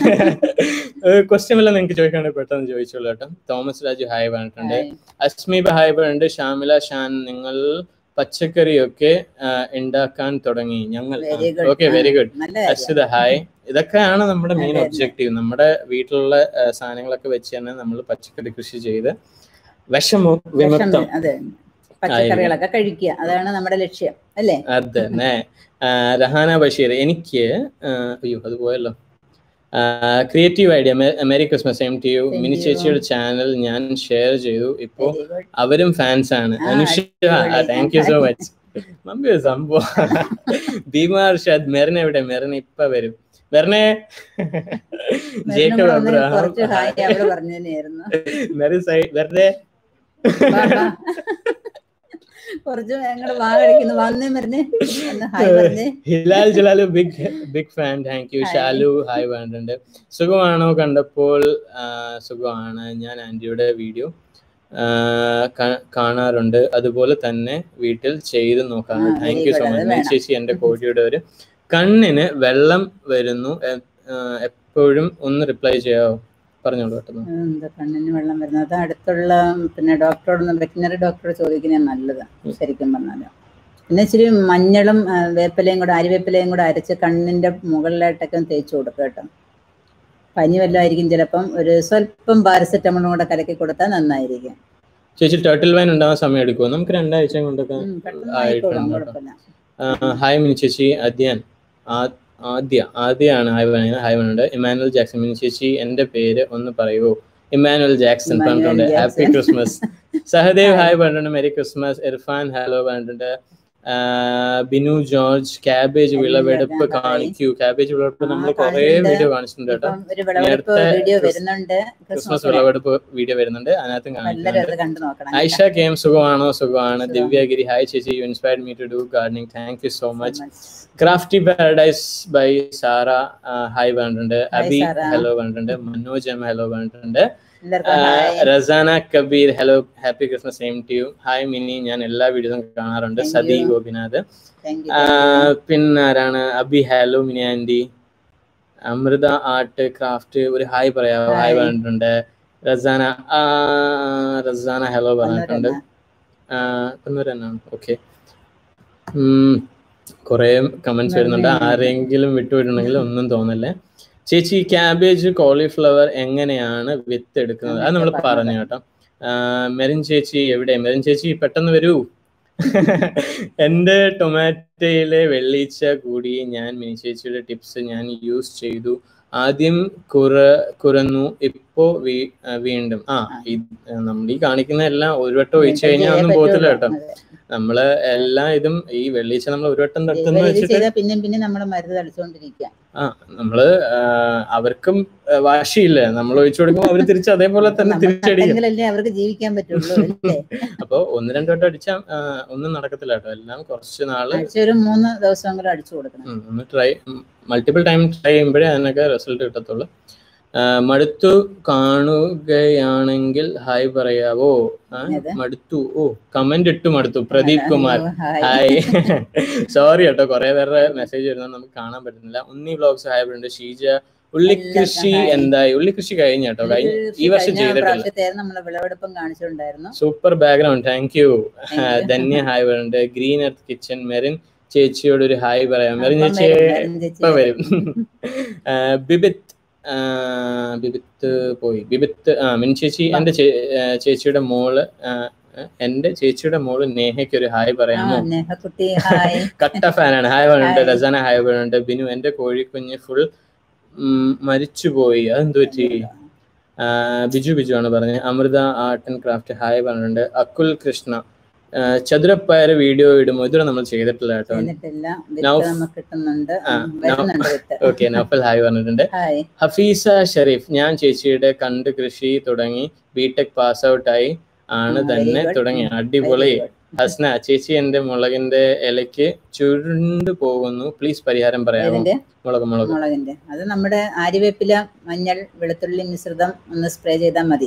ക്വസ്റ്റ്യൻ എല്ലാം നിങ്ങൾക്ക് ചോദിക്കാണെങ്കിൽ പെട്ടെന്ന് ചോദിച്ചോളൂ കേട്ടോ തോമസ് രാജു ഹായ് പറഞ്ഞിട്ടുണ്ട് ഹായ്. അസ്മീബ ഹായ് പറഞ്ഞിട്ടുണ്ട് ഷാമില ഷാൻ നിങ്ങൾ പച്ചക്കറിയൊക്കെ ആ, ഉണ്ടാക്കാൻ തുടങ്ങി ഞങ്ങൾ Very good. Okay very good നല്ല കാര്യം. അശ്വിത ഹായ് ഇതൊക്കെയാണ് നമ്മുടെ മെയിൻ അതെ, അതെ. ഒബ്ജക്റ്റീവ് നമ്മുടെ വീട്ടിലുള്ള ആ, സാധനങ്ങളൊക്കെ വെച്ച് തന്നെ നമ്മൾ പച്ചക്കറി കൃഷി ചെയ്ത് വിഷമു വിമുക്തം വിഷം അതെ പച്ചക്കറികളൊക്കെ കഴിക്കുക അതാണ് നമ്മുടെ ലക്ഷ്യം അല്ലേ അത് തന്നെ ആ, രഹാന ബഷീർ എനിക്ക് ആ, അയ്യോ അത് പോയല്ലോ creative idea merry Christmas same to you Same Mini to you. ചേച്ചിയുടെ ചാനൽ ഞാൻ ഷെയർ ചെയ്തു ഇപ്പോ Very good. അവരും ഫാൻസ് ആണ് ആ, അനുഷ അടിപൊളി. താങ്ക് യു സോ മച്ച് മമ്പി ഒരു സംഭവം ഭീമ അർഷാദ് മെറിൻ എവിടെ മെറിൻ ഇപ്പൊ വരും മെറിനെ മരുന്നും ജേക്കബ് കൂടെ ഒന്ന് അബ്രഹാം കുറച്ച് ഹായ് അവിടെ പറഞ്ഞു തന്നെയായിരുന്നു മെറിൻ സൈഡ് വെറുതെ വാ, വാ. കുറച്ച് ഞങ്ങള് വാ കഴിക്കുന്നു വന്നേ മരുന്ന് ഒന്ന് ഹായ് പറഞ്ഞേ Hilal Jalalu big big fan thank you Hi. Shalu hi പറഞ്ഞിട്ടുണ്ട് സുഖമാണോ കണ്ടപ്പോൾ ആ, സുഖമാണ് ഞാൻ ആന്റിയുടെ വീഡിയോ കാണാറുണ്ട് അതുപോലെ തന്നെ വീട്ടിൽ ചെയ്ത് നോക്കാറുണ്ട് ആ, thank very you so good. അത് മച്ച് വേണം. ചേച്ചി എന്റെ കോഴിയുടെ ഒരു കണ്ണിന് വെള്ളം വരുന്നു എ- ആ, എപ്പോഴും ഒന്ന് റിപ്ലൈ ചെയ്യാവോ പറഞ്ഞോളൂ പെട്ടെന്ന് എന്താ കണ്ണിന് വെള്ളം വരുന്നത് അത് അടുത്തുള്ള പിന്നെ ഡോക്ടറോട് വെറ്റിനറി ഡോക്ടറോട് ചോദിക്കുന്നത് നല്ലത് ശരിക്കും പറഞ്ഞാല് പിന്നെ ഇച്ചിരി മഞ്ഞളും ആ, വേപ്പിലയും കൂടെ അരിവേപ്പിലയും കൂടെ അരച്ച് കണ്ണിന്റെ മുകളിലായിട്ടൊക്കെ ഒന്ന് തേച്ച് കൊടുക്കുക കേട്ടോ പനി വല്ലതും ആയിരിക്കും ചിലപ്പം ഒരു സ്വല്പം പാരസെറ്റമോളും കൂടെ കലക്കി കൊടുത്താൽ നന്നായിരിക്കും ചേച്ചി ടേർട്ടിൽ വൈൻ ഉണ്ടാവാൻ സമയം എടുക്കുമോ നമുക്ക് രണ്ടാഴ്ച കൊണ്ടൊക്കെ ഉം, പെട്ടെന്ന് ആയിക്കോളും ആയിട്ടുണ്ട് കേട്ടോ. കുഴപ്പമില്ല ആ, ഹായ് മിനി ചേച്ചി അദ്യാൻ ആ- ആദ്യ ആദ്യയാണ് ഹായ് പറയുന്നത് ഹായ് പറയുന്നുണ്ട് ഇമാനുവൽ ജാക്സൺ മിനി ചേച്ചി എന്റെ പേര് ഒന്ന് പറയുമോ ഇമാനുവൽ ജാക്സൺ ഇമ്മാനുവൽ പറഞ്ഞിട്ടുണ്ട് happy Jackson. Christmas Sahadev Hi. Hi പറഞ്ഞിട്ടുണ്ട് മെരി ക്രിസ്മസ് ഇർഫാൻ ഹലോ പറഞ്ഞിട്ടുണ്ട് ആ, ബിനു ജോർജ് ക്യാബേജ് വിളവെടുപ്പ് Hi. കാണിക്കൂ ക്യാബേജ് വിളവെടുപ്പ് ആ, നമ്മൾ കുറേ കാണിച്ചിട്ടുണ്ട്. വീഡിയോ കാണിച്ചിട്ടുണ്ട് കേട്ടോ ഇപ്പം ഒരു വിളവെടുപ്പ് നേരത്തെ വീഡിയോ ക്രിസ്- വരുന്നുണ്ട് ക്രിസ്മസ് ക്രിസ്മസ് വിളവെടുപ്പ് വീഡിയോ വരുന്നുണ്ട് അതിനകത്തും എല്ലാവരും കാണിക്കുന്നുണ്ട് അത് കണ്ടു നോക്കണം ഐഷ കെ എം സുഖമാണോ സുഖമാണ് സുഖം. ദിവ്യഗിരി ഹായ് ചേച്ചി you inspired me to do gardening thank you so So much much. Crafty paradise by Sarah hi പറഞ്ഞിട്ടുണ്ട് Hi, അബി Sarah. ഹലോ പറഞ്ഞിട്ടുണ്ട് മനോജ് എം ഹലോ പറഞ്ഞിട്ടുണ്ട് എല്ലാവർക്കും hi Rasana Kabeer hello happy Christmas same to you hi Mini ഞാൻ എല്ലാ വീഡിയോസും കാണാറുണ്ട് Thank Sathi you. Gopinath thank ആ, you പിന്നെ ആരാണ് Abi hello Mini aunty Amritha art craft ഒരു ഹായ് പറയാവോ ഹായ് Hi. പറഞ്ഞിട്ടുണ്ട് റസാന ആ, റസാന ഹലോ പറഞ്ഞിട്ടുണ്ട് കണ്ണൂർ തന്നെയാണ് ഓക്കെ കുറെ കമന്റ്സ് വരുന്നുണ്ട് നന്ദി. ആരെങ്കിലും വിട്ടുപോയിട്ടുണ്ടെങ്കിൽ ഒന്നും തോന്നല്ലേ ചേച്ചി ക്യാബേജ് കോളിഫ്ലവർ എങ്ങനെയാണ് വിത്ത് എടുക്കുന്നത് അത് നമ്മൾ അതൊക്കെ പറഞ്ഞു കേട്ടോ ആ, മെറിൻ ചേച്ചി എവിടെ മെറിൻ ചേച്ചി പെട്ടെന്ന് വരൂ എൻ്റെ ടൊമാറ്റോയിലെ വെള്ളീച്ച കൂടി ഞാൻ മിനി ചേച്ചിയുടെ ടിപ്സ് ഞാൻ യൂസ് ചെയ്തു ആദ്യം കുറ കുറന്നു ഇപ്പോ വീ- ആ, വീണ്ടും ആ നമ്മൾ ഈ കാണിക്കുന്ന എല്ലാം ഒരു വട്ടം ഒഴിച്ചു കഴിഞ്ഞാൽ ഒന്നും പോകത്തില്ല കേട്ടോ നമ്മള് എല്ലാ ഇതും ഈ വെള്ളീച്ച നമ്മൾ ഒരു വട്ടം തട്ടുന്ന ഇത് വെച്ചിട്ട് ചെയ്താൽ പിന്നെയും പിന്നെ നമ്മള് മരുന്ന് തളിച്ചുകൊണ്ടിരിക്കുക ആ നമ്മള് ആ, അവർക്കും ആ, വാശിയില്ല നമ്മൾ ഒഴിച്ചു കൊടുക്കുമ്പോൾ അവർ തിരിച്ച് അതേപോലെ തന്നെ തിരിച്ചടിക്കും നമ്മളല്ലേ അവർക്ക് ജീവിക്കാൻ പറ്റുള്ളൂ അല്ലേ അപ്പൊ ഒന്ന് രണ്ടു വട്ടം അടിച്ചാൽ ഒന്നും നടക്കത്തില്ല കേട്ടോ എല്ലാം കുറച്ച് നാള് ആഴ്ച ഒരു മൂന്ന് ദിവസം കൂടെ അടിച്ചു കൊടുക്കണം ഉം, ഒന്ന് ട്രൈ മൾട്ടിപ്പിൾ ടൈം ട്രൈ ചെയ്യുമ്പോഴേ അതിനൊക്കെ റിസൾട്ട് കിട്ടത്തുള്ളൂ ആ, മടുത്തു കാണുകയാണെങ്കിൽ ഹായ് പറയാവോ ആ, ഏത്? മടുത്തു ഓ കമന്റ് ഇട്ടു മടുത്തു Pradeep Kumar hi hi sorry കേട്ടോ കുറെ പേരുടെ മെസ്സേജ് വരുന്നത് നമുക്ക് കാണാൻ പറ്റുന്നില്ല ഉണ്ണി വ്ലോഗ്സ് ഹായ് ഉണ്ട് ഷീജ ഉള്ളിക്കൃഷി എല്ലാവർക്കും hi. എന്തായി ഉള്ളിക്കൃഷി കഴിഞ്ഞ കേട്ടോ കഴിഞ്ഞ ഈ വർഷം കഴിഞ്ഞ ചെയ്തിട്ടില്ല പ്രാവശ്യത്തെ നമ്മളെ വിളവെടുപ്പും കാണിച്ചിട്ടുണ്ടായിരുന്നു super background thank you Thank you. Dhanya hi പറയുന്നുണ്ട് ഗ്രീൻ എർത്ത് കിച്ചൺ മെറിൻ ചേച്ചിയോട് ഒരു ഹായ് പറയാം മെറിൻ അപ്പം ചേച്ചി വരും, വരും ചേച്ചി ഇപ്പൊ വരും. വരും ആ, ബിബിത്ത് ആ, ബിബിത്ത് പോയി ബിബിത്ത് ആ മിൻ ചേച്ചി എന്റെ ചേ- ആ, ചേച്ചിയുടെ മോള് ആ, എന്റെ ചേച്ചിയുടെ മോള് നേഹയ്ക്ക് ഒരു ഹായ് ആ, പറയാമോ നേഹക്കുട്ടി ഹായ് കട്ട ഫാനാണ് ഹായ് പറയുന്നുണ്ട് Hi. രസന ഹായ് പറയുന്നുണ്ട് ബിനു എന്റെ കോഴിക്കുഞ്ഞ് ഫുൾ മരിച്ചുപോയി അതെന്ത് പറ്റി ആ, ബിജു ബിജു ആണ് പറഞ്ഞത് Amritha art and craft hi പറഞ്ഞിട്ടുണ്ട് അക്കുൽ കൃഷ്ണ ആ, ചതുരപ്പയർ വീഡിയോ ഇടുമോ ഇതുവരെ നമ്മൾ ചെയ്തിട്ടില്ല കേട്ടോ എന്നിട്ടില്ല Now- വിത്ത് നമുക്ക് കിട്ടുന്നുണ്ട് ആ, ഉം, വരുന്നുണ്ട് വിത്ത് ഓക്കെ നഫൽ ഹായ് പറഞ്ഞിട്ടുണ്ട് ഹായ് ഹഫീസ ഷെരീഫ് ഞാൻ ചേച്ചിയുടെ കണ്ട് കൃഷി തുടങ്ങി ബിടെക് പാസ് ഔട്ട് ആയി ആണ് ആ, very തന്നെ good. തുടങ്ങി അടിപൊളി Very good. ഹസ്ന ചേച്ചി എന്റെ മുളകിന്റെ ഇലയ്ക്ക് ചുരുണ്ടു പോകുന്നു പ്ലീസ് പരിഹാരം പറയാമോ ഇതിന്റെ മുളക് മുളക് മുളകിന്റെ അത് നമ്മുടെ ആര്യവേപ്പില മഞ്ഞൾ വെളുത്തുള്ളി മിശ്രിതം ഒന്ന് സ്പ്രേ ചെയ്താൽ മതി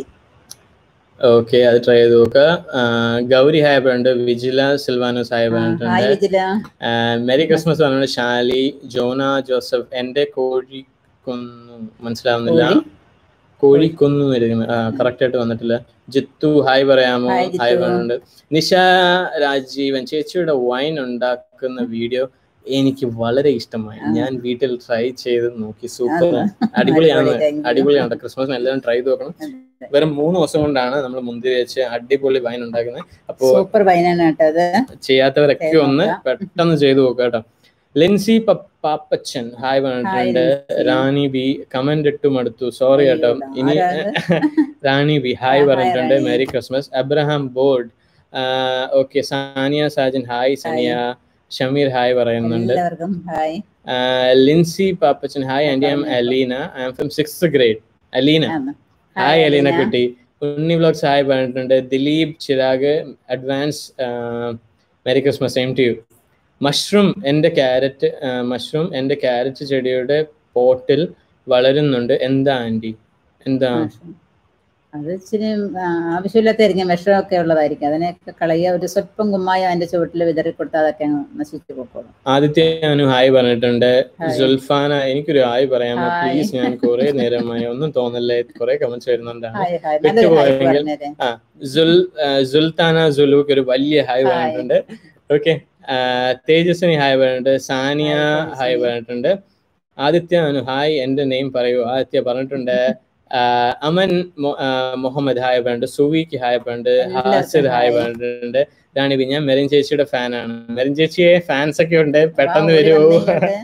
ഓക്കെ അത് ട്രൈ ചെയ്ത് നോക്കുക ആ, ഗൗരി ഹായ് പറഞ്ഞിട്ടുണ്ട് വിജില സിൽവാനോസ് ഹായ് ആ, ഹായ് പറഞ്ഞിട്ടുണ്ട് വിജില ആ, മെരി ക്രിസ്മസ് പറഞ്ഞിട്ടുണ്ട് ഷാലി ജോന ജോസഫ് എന്റെ കോഴി കൊന്നു മനസ്സിലാവുന്നില്ല കോഴി? കോഴി കൊന്നു കറക്റ്റ് ആയിട്ട് വന്നിട്ടില്ല ജിത്തു ഹായ് പറയാമോ ഹായ് ജിത്തു. ഹായ് പറയുന്നുണ്ട് നിഷ രാജീവൻ ചേച്ചിയുടെ വൈൻ ഉണ്ടാക്കുന്ന വീഡിയോ എനിക്ക് വളരെ ഇഷ്ടമായി ആ. ഞാൻ വീട്ടിൽ ട്രൈ ചെയ്ത് നോക്കി സൂപ്പർ ആ. അടിപൊളിയാണ് അടിപൊളി, thank you. അടിപൊളിയാണ് ക്രിസ്മസിന് എല്ലാവരും ട്രൈ ചെയ്ത് നോക്കണം വെറും മൂന്ന് ദിവസം കൊണ്ടാണ് നമ്മൾ മുന്തിരി വെച്ച് അടിപൊളി വൈൻ ഉണ്ടാക്കുന്നത് അപ്പോ സൂപ്പർ വൈനാണ് കേട്ടോ അത് ചെയ്യാത്തവരൊക്കെ ചെയ്ത് ഒന്ന് നോക്കാം. പെട്ടെന്ന് ചെയ്തു നോക്കുക കേട്ടോ ലിൻസി പ- പാപ്പച്ചൻ ഹായ് പറഞ്ഞിട്ടുണ്ട് ലിൻസി. റാണി ബി കമന്റ് ഇട്ടു മടുത്തു സോറി കേട്ടോ അയ്യോ, ഇനി ആരാ റാണി ബി ഹായ് ആ, hi, പറഞ്ഞിട്ടുണ്ട് Rani. Merry Christmas Abraham board okay Saniya Sajan hi Saniya Shameer hi പറയുന്നുണ്ട് എല്ലാവർക്കും ഹായ് ആ, Lincy Pappachan hi aunty I am Aleena I am from six grade Aleena ആണ്. Hi Aleena Aleena. Kutty Unni vlogs hi പറഞ്ഞിട്ടുണ്ട് Dileep Chirag advance merry Christmas same to you mushroom എൻ്റെ ക്യാരറ്റ് മഷ്റൂം എൻ്റെ carrot ചെടിയുടെ പോട്ടിൽ വളരുന്നുണ്ട് എന്താ ആൻറ്റി എന്താ അത് ഇച്ചിരി ആ, ആവശ്യമില്ലാത്ത ആയിരിക്കും വിഷമൊക്കെ ഉള്ളതായിരിക്കും അതിനെയൊക്കെ കളയുക ഒരു സ്വല്പം കുമ്മായ അതിന്റെ ചുവട്ടിൽ വിതറി കൊടുത്താൽ അതൊക്കെ അങ്ങ് നശിച്ചു പോക്കോളും ആദിത്യ അനു ഹായ് പറഞ്ഞിട്ടുണ്ട് Hi. സുൽഫാന എനിക്കൊരു ഹായ് പറയാമോ Hi. പ്ലീസ് ഞാൻ കുറെ നേരമായി ഒന്നും തോന്നല്ലേ കുറെ കമന്റ്സ് വരുന്നുണ്ടാണ് ഹായ് ഹായ് നല്ലൊരു ഹായ് വിട്ടുപോയെങ്കിൽ- പറഞ്ഞേരെ ആ സുൽ ആ, സുൽത്താന സുലൂക്ക് ഒരു വലിയ ഹായ് Hi. പറഞ്ഞിട്ടുണ്ട് ഓക്കെ തേജസ്വിനി ഹായ് പറഞ്ഞിട്ടുണ്ട് സാനിയ Hi, തേജസ്വിനി. ഹായ് പറഞ്ഞിട്ടുണ്ട് ആദിത്യ അനു ഹായ് എന്റെ നെയിം പറയൂ ആദിത്യ പറഞ്ഞിട്ടുണ്ട് ആ, അമൻ മൊ- ആ, മുഹമ്മദ് ഹായ് പറഞ്ഞിട്ടുണ്ട് സുവിക്ക് ഹായ് പറഞ്ഞിട്ടുണ്ട് എല്ലാവർക്കും ഹാസിർ ഹായ് hi. പറഞ്ഞിട്ടുണ്ട് റാണിബി ഞാൻ മെറിൻ ചേച്ചിയുടെ ഫാനാണ് മെറിൻ ചേച്ചിയെ ഫാൻസ് ഒക്കെ ഉണ്ട് പെട്ടെന്ന് ആ, ഒരു വരൂ വന്നേക്കട്ടെ.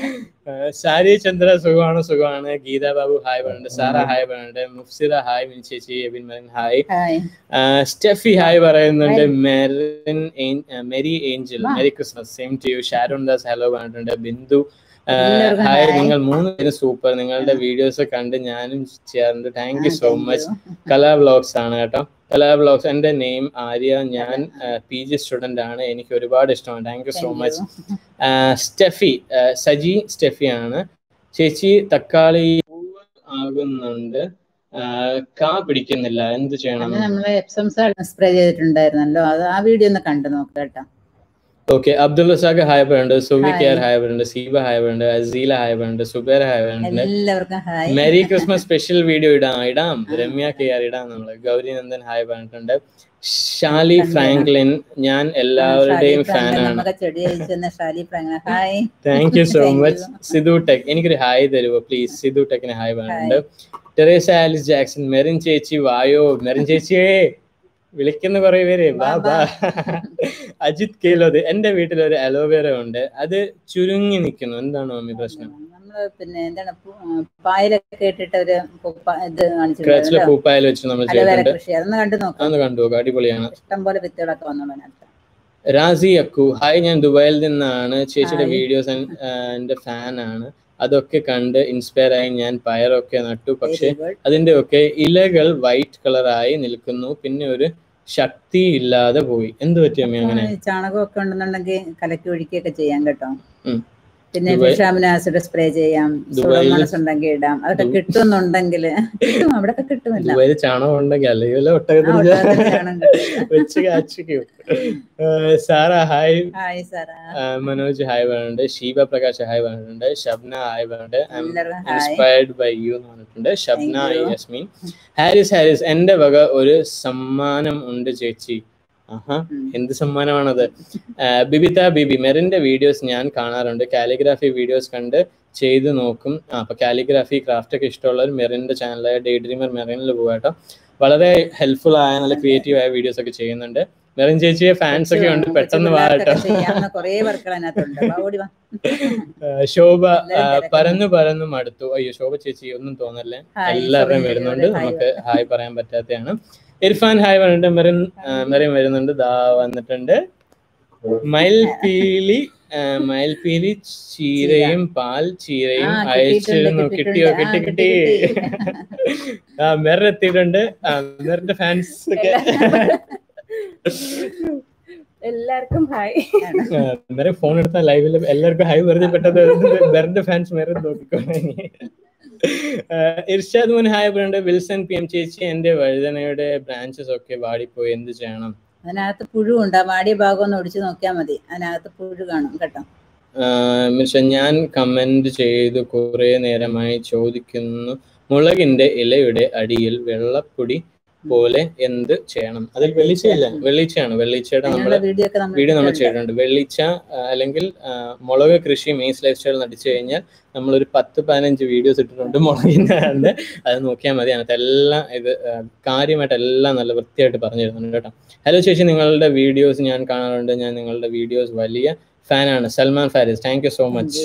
സാരി ചന്ദ്ര സുഖമാണ് സുഖമാണ് ഗീത ബാബു ഹായ് പറഞ്ഞിട്ടുണ്ട് സാറ ഹായ് പറഞ്ഞിട്ടുണ്ട് മുഫ്സിറ ഹായ് മിൻ ചേച്ചി എബിൻ മെറിൻ ഹായ് ഹായ് ആ, സ്റ്റെഫി ഹായ് പറയുന്നുണ്ട് Hi. മെറിൻ ഏൻ- ആ, മെരി ഏഞ്ചൽ ആ. Merry Christmas same to you Sharon Das hello പറഞ്ഞിട്ടുണ്ട് ബിന്ദു ആ, എല്ലാവർക്കും ഹായ് hi. നിങ്ങൾ മൂന്ന് പേരും സൂപ്പർ നിങ്ങളുടെ വീഡിയോസ് കണ്ട് ഞാനും ചെയ്യാറുണ്ട് താങ്ക് യു ആ, so thank much you. Kala vlogs ആണ് കേട്ടോ കലാ വ്ലോഗ്സ് എന്റെ നെയിം ആര്യ ഞാൻ പി ജി സ്റ്റുഡന്റ് ആണ് എനിക്ക് ഒരുപാട് ഇഷ്ടമാണ് thank you so Thank much you. Steffi ആ, സജി സ്റ്റെഫി ആണ് ചേച്ചി തക്കാളി പൂവ് ആകുന്നുണ്ട് കാ പിടിക്കുന്നില്ല എന്ത് ചെയ്യണം അത് നമ്മള് എപ്സം സ്പ്രേ ചെയ്തിട്ടുണ്ടായിരുന്നല്ലോ അത് ആ വീഡിയോ ഒന്ന് കണ്ടു നോക്കുക കേട്ടോ ഓക്കെ അബ്ദുൾ റസാഖ് ഹായ് പറയുന്നുണ്ട് സുവി Hi. കെയർ ഹായ് പറയുന്നുണ്ട് സീബ ഹായ് പറയുന്നുണ്ട് അസീല ഹായ് പറയുന്നുണ്ട് സുബേർ ഹായ് പറയുന്നുണ്ട് എല്ലാവർക്കും hi merry Christmas special video ഇടാം ഇടാം രമ്യ കെ ആർ ഇടാം നമ്മള് ഗൗരി നന്ദൻ ഹായ് പറഞ്ഞിട്ടുണ്ട് ഷാലി ഫ്രാങ്ക്ലിൻ ഞാൻ എല്ലാവരുടെയും ഫാനാണ് നമുക്ക് ചെടി അയച്ചെന്ന Shali prank hi thank you so Thank much you. Sidhu tech എനിക്കൊരു ഹായ് തരുമോ പ്ലീസ് സിധു ടെക്കിന് ഹായ് പറഞ്ഞിട്ടുണ്ട് ടെറേസ ആലിസ് ജാക്സൺ മെറിൻ ചേച്ചി വായോ മെറിൻ ചേച്ചിയേ വിളിക്കുന്ന കുറെ പേര് വാ വാ, വാ അജിത് കേലോത് എന്റെ വീട്ടിൽ ഒരു അലോവേര ഉണ്ട് അത് ചുരുങ്ങി നിൽക്കുന്നു എന്താണ് മമ്മി പ്രശ്നം നമ്മള് പിന്നെ എന്താണ് പു- ആ, പായലൊക്കെ ഇട്ടിട്ട് ഒരു പുപ്പ- ഇത് ക്രച്ചിലെ കാണിച്ചിട്ടുണ്ടല്ലോ പൂപ്പായൽ വെച്ച് നമ്മൾ അലവേര ചെയ്തിട്ടുണ്ട് കൃഷി അതൊന്ന് കണ്ടു നോക്കാം അതൊന്ന് കണ്ടു നോക്കാം അടിപൊളിയാണ് ഇഷ്ടം പോലെ വിത്തുകളൊക്കെ വന്നോളൂ അതിനകത്ത് റാസി അക്കു ഹായ് ഞാൻ ദുബായിൽ നിന്നാണ് ചേച്ചിയുടെ Hi. വീഡിയോസ് എന്റെ ഫാൻ ആണ് അതൊക്കെ കണ്ട് ഇൻസ്പയർ ആയി ഞാൻ പയറൊക്കെ നട്ടു പക്ഷെ വെരി ഗുഡ് അതിന്റെ ഒക്കെ ഇലകൾ വൈറ്റ് കളറായി നിൽക്കുന്നു പിന്നെ ഒരു ശക്തി ഇല്ലാതെ പോയി എന്ത് പറ്റി അമ്മ അങ്ങനെ ചാണകമൊക്കെ ഉണ്ടെന്നുണ്ടെങ്കിൽ കലക്കി ഒഴിക്കുകയൊക്കെ ചെയ്യാം കേട്ടോ ഉം. പിന്നെ ദുബായ്- വിഷാമിന് ആസിഡ് സ്പ്രേ ചെയ്യാം ദുബായിൽ- സൂഡോമോണസ് ഉണ്ടെങ്കിൽ ഇടാം അതൊക്കെ കിട്ടുന്നുണ്ടെങ്കിൽ കിട്ടും അവിടെ കിട്ടുമില്ല ദുബായിൽ ചാണകം ഉണ്ടെങ്കിൽ അല്ലെങ്കിൽ വല്ല ആ, ഒട്ടകത്തിൽ ഒട്ടകത്തിന് ചാണകം കിട്ടും. വെച്ച് കാച്ചിക്കും Sarah hi hi Sarah Manoj hi പറഞ്ഞിട്ടുണ്ട് ഷീബ പ്രകാശ് ഹായ് പറഞ്ഞിട്ടുണ്ട് ഷബ്ന ഹായ് പറഞ്ഞിട്ടുണ്ട് I'm എല്ലാവർക്കും ഹായ് ഇൻസ്പയർഡ് ബൈ യു എന്ന് പറഞ്ഞിട്ടുണ്ട് ഷബ്ന Thank you. യസ്മീൻ ഹാരിസ് ഹാരിസ് എന്റെ വക ഒരു സമ്മാനം ഉണ്ട് ചേച്ചി ആഹാ ഉം. എന്ത് സമ്മാനമാണത് ആ, ബിബിത ബിബി മെറിന്റെ വീഡിയോസ് ഞാൻ കാണാറുണ്ട് കാലിഗ്രാഫി വീഡിയോസ് കണ്ട് ചെയ്തു നോക്കും ആ അപ്പൊ കാലിഗ്രാഫി ക്രാഫ്റ്റ് ഒക്കെ ഇഷ്ടമുള്ളവർ മെറിന്റെ ചാനലായ ഡേ ഡ്രീമർ മെറിനിൽ പോകാട്ടോ വളരെ ഹെൽപ്ഫുൾ ആയ നല്ല ക്രിയേറ്റീവ് ആയ വീഡിയോസ് ഒക്കെ ചെയ്യുന്നുണ്ട് മെറിൻ ചേച്ചിയെ ഫാൻസ് ഒക്കെ ഉണ്ട് പെട്ടെന്ന് വാട്ടോ ചെയ്യാവുന്ന കുറേ വർക്കുകൾ അതിനകത്തുണ്ട് വാ, ഓടി വാ ആ, ശോഭ ആ, എല്ലാവരും തിരക്കുന്നു. പരന്നു പരന്നു മടുത്തു അയ്യോ ശോഭ ചേച്ചി ഒന്നും തോന്നല്ലേ ഹായ്, എല്ലാവരും ശോഭ വരുന്നുണ്ട് ചേച്ചിയോട് ഹായ് നമുക്ക് ഹായ് പറയാൻ പറ്റാത്തതാണ് ഇർഫാൻ ഹായ് പറഞ്ഞിട്ട് മെറിൻ ആ, മെറിൻ വരുന്നുണ്ട് ദാ വന്നിട്ടുണ്ട് മയിൽപീലി ആ, മയിൽപീലി ചീരയും പാൽ ചീരയും ആ, അയച്ചിരുന്നു കിട്ടിയിട്ടുണ്ട്, കിട്ടിയോ കിട്ടിയിട്ടുണ്ട്. കിട്ടി ആ, കിട്ടി കിട്ടി, ആ മെറിൻ എത്തിയിട്ടുണ്ട് ആ, മെറിന്റെ ഫാൻസ് ഒക്കെ എല്ലാവർക്കും ഹായ് ആ, മെറിൻ ഫോൺ എടുത്ത ലൈവിൽ എല്ലാവർക്കും ഹൈ വെറുതെ പെട്ടത് മെറിന്റെ ഫാൻസ് മെറിൻ നോക്കിക്കോണേ ആ, ഇർഷാദ് മുൻ ഹായ് പറയുന്നുണ്ട് വിൽസൺ പി എം ചേച്ചി എന്റെ വഴുതനയുടെ ബ്രാഞ്ചസ് ഒക്കെ വാടിപ്പോയി എന്ത് ചെയ്യണം അതിനകത്ത് പുഴു ഉണ്ട് ആ വാടിയ ഭാഗം ഒന്ന് ഒടിച്ചു നോക്കിയാൽ മതി അതിനകത്ത് പുഴു കാണും കേട്ടോ ആ, മിർഷ ഞാൻ കമന്റ് ചെയ്തു കുറെ നേരമായി ചോദിക്കുന്നു മുളകിന്റെ ഇലയുടെ അടിയിൽ വെള്ളപ്പൊടി പോലെ എന്ത് ചെയ്യണം അതിൽ വെള്ളിച്ചയില്ല വെള്ളിച്ചയാണ് വെള്ളിച്ചയുടെ അതിനുള്ള നമ്മള് വീഡിയോ ഒക്കെ നമ്മൾ വീഡിയോ നമ്മൾ ഇട്ടിട്ടുണ്ട്. ചെയ്തിട്ടുണ്ട് വെള്ളിച്ച ആ, അല്ലെങ്കിൽ ആ, മുളക് കൃഷി മെയ്സ് ലൈഫ് സ്റ്റൈൽ നടിച്ചു കഴിഞ്ഞാൽ നമ്മളൊരു പത്ത് പതിനഞ്ച് വീഡിയോസ് ഇട്ടിട്ടുണ്ട് മുളകിന്റെ ഉണ്ട് അത് നോക്കിയാൽ മതി അതിനകത്ത് എല്ലാം ഇത് ആ, കാര്യമായിട്ട് എല്ലാം നല്ല വൃത്തിയായിട്ട് പറഞ്ഞു തരുന്നുണ്ട് കേട്ടോ ഹലോ ചേച്ചി നിങ്ങളുടെ വീഡിയോസ് ഞാൻ കാണാറുണ്ട് ഞാൻ നിങ്ങളുടെ വീഡിയോസ് വലിയ ഫാനാണ് Salman Faris thank you so much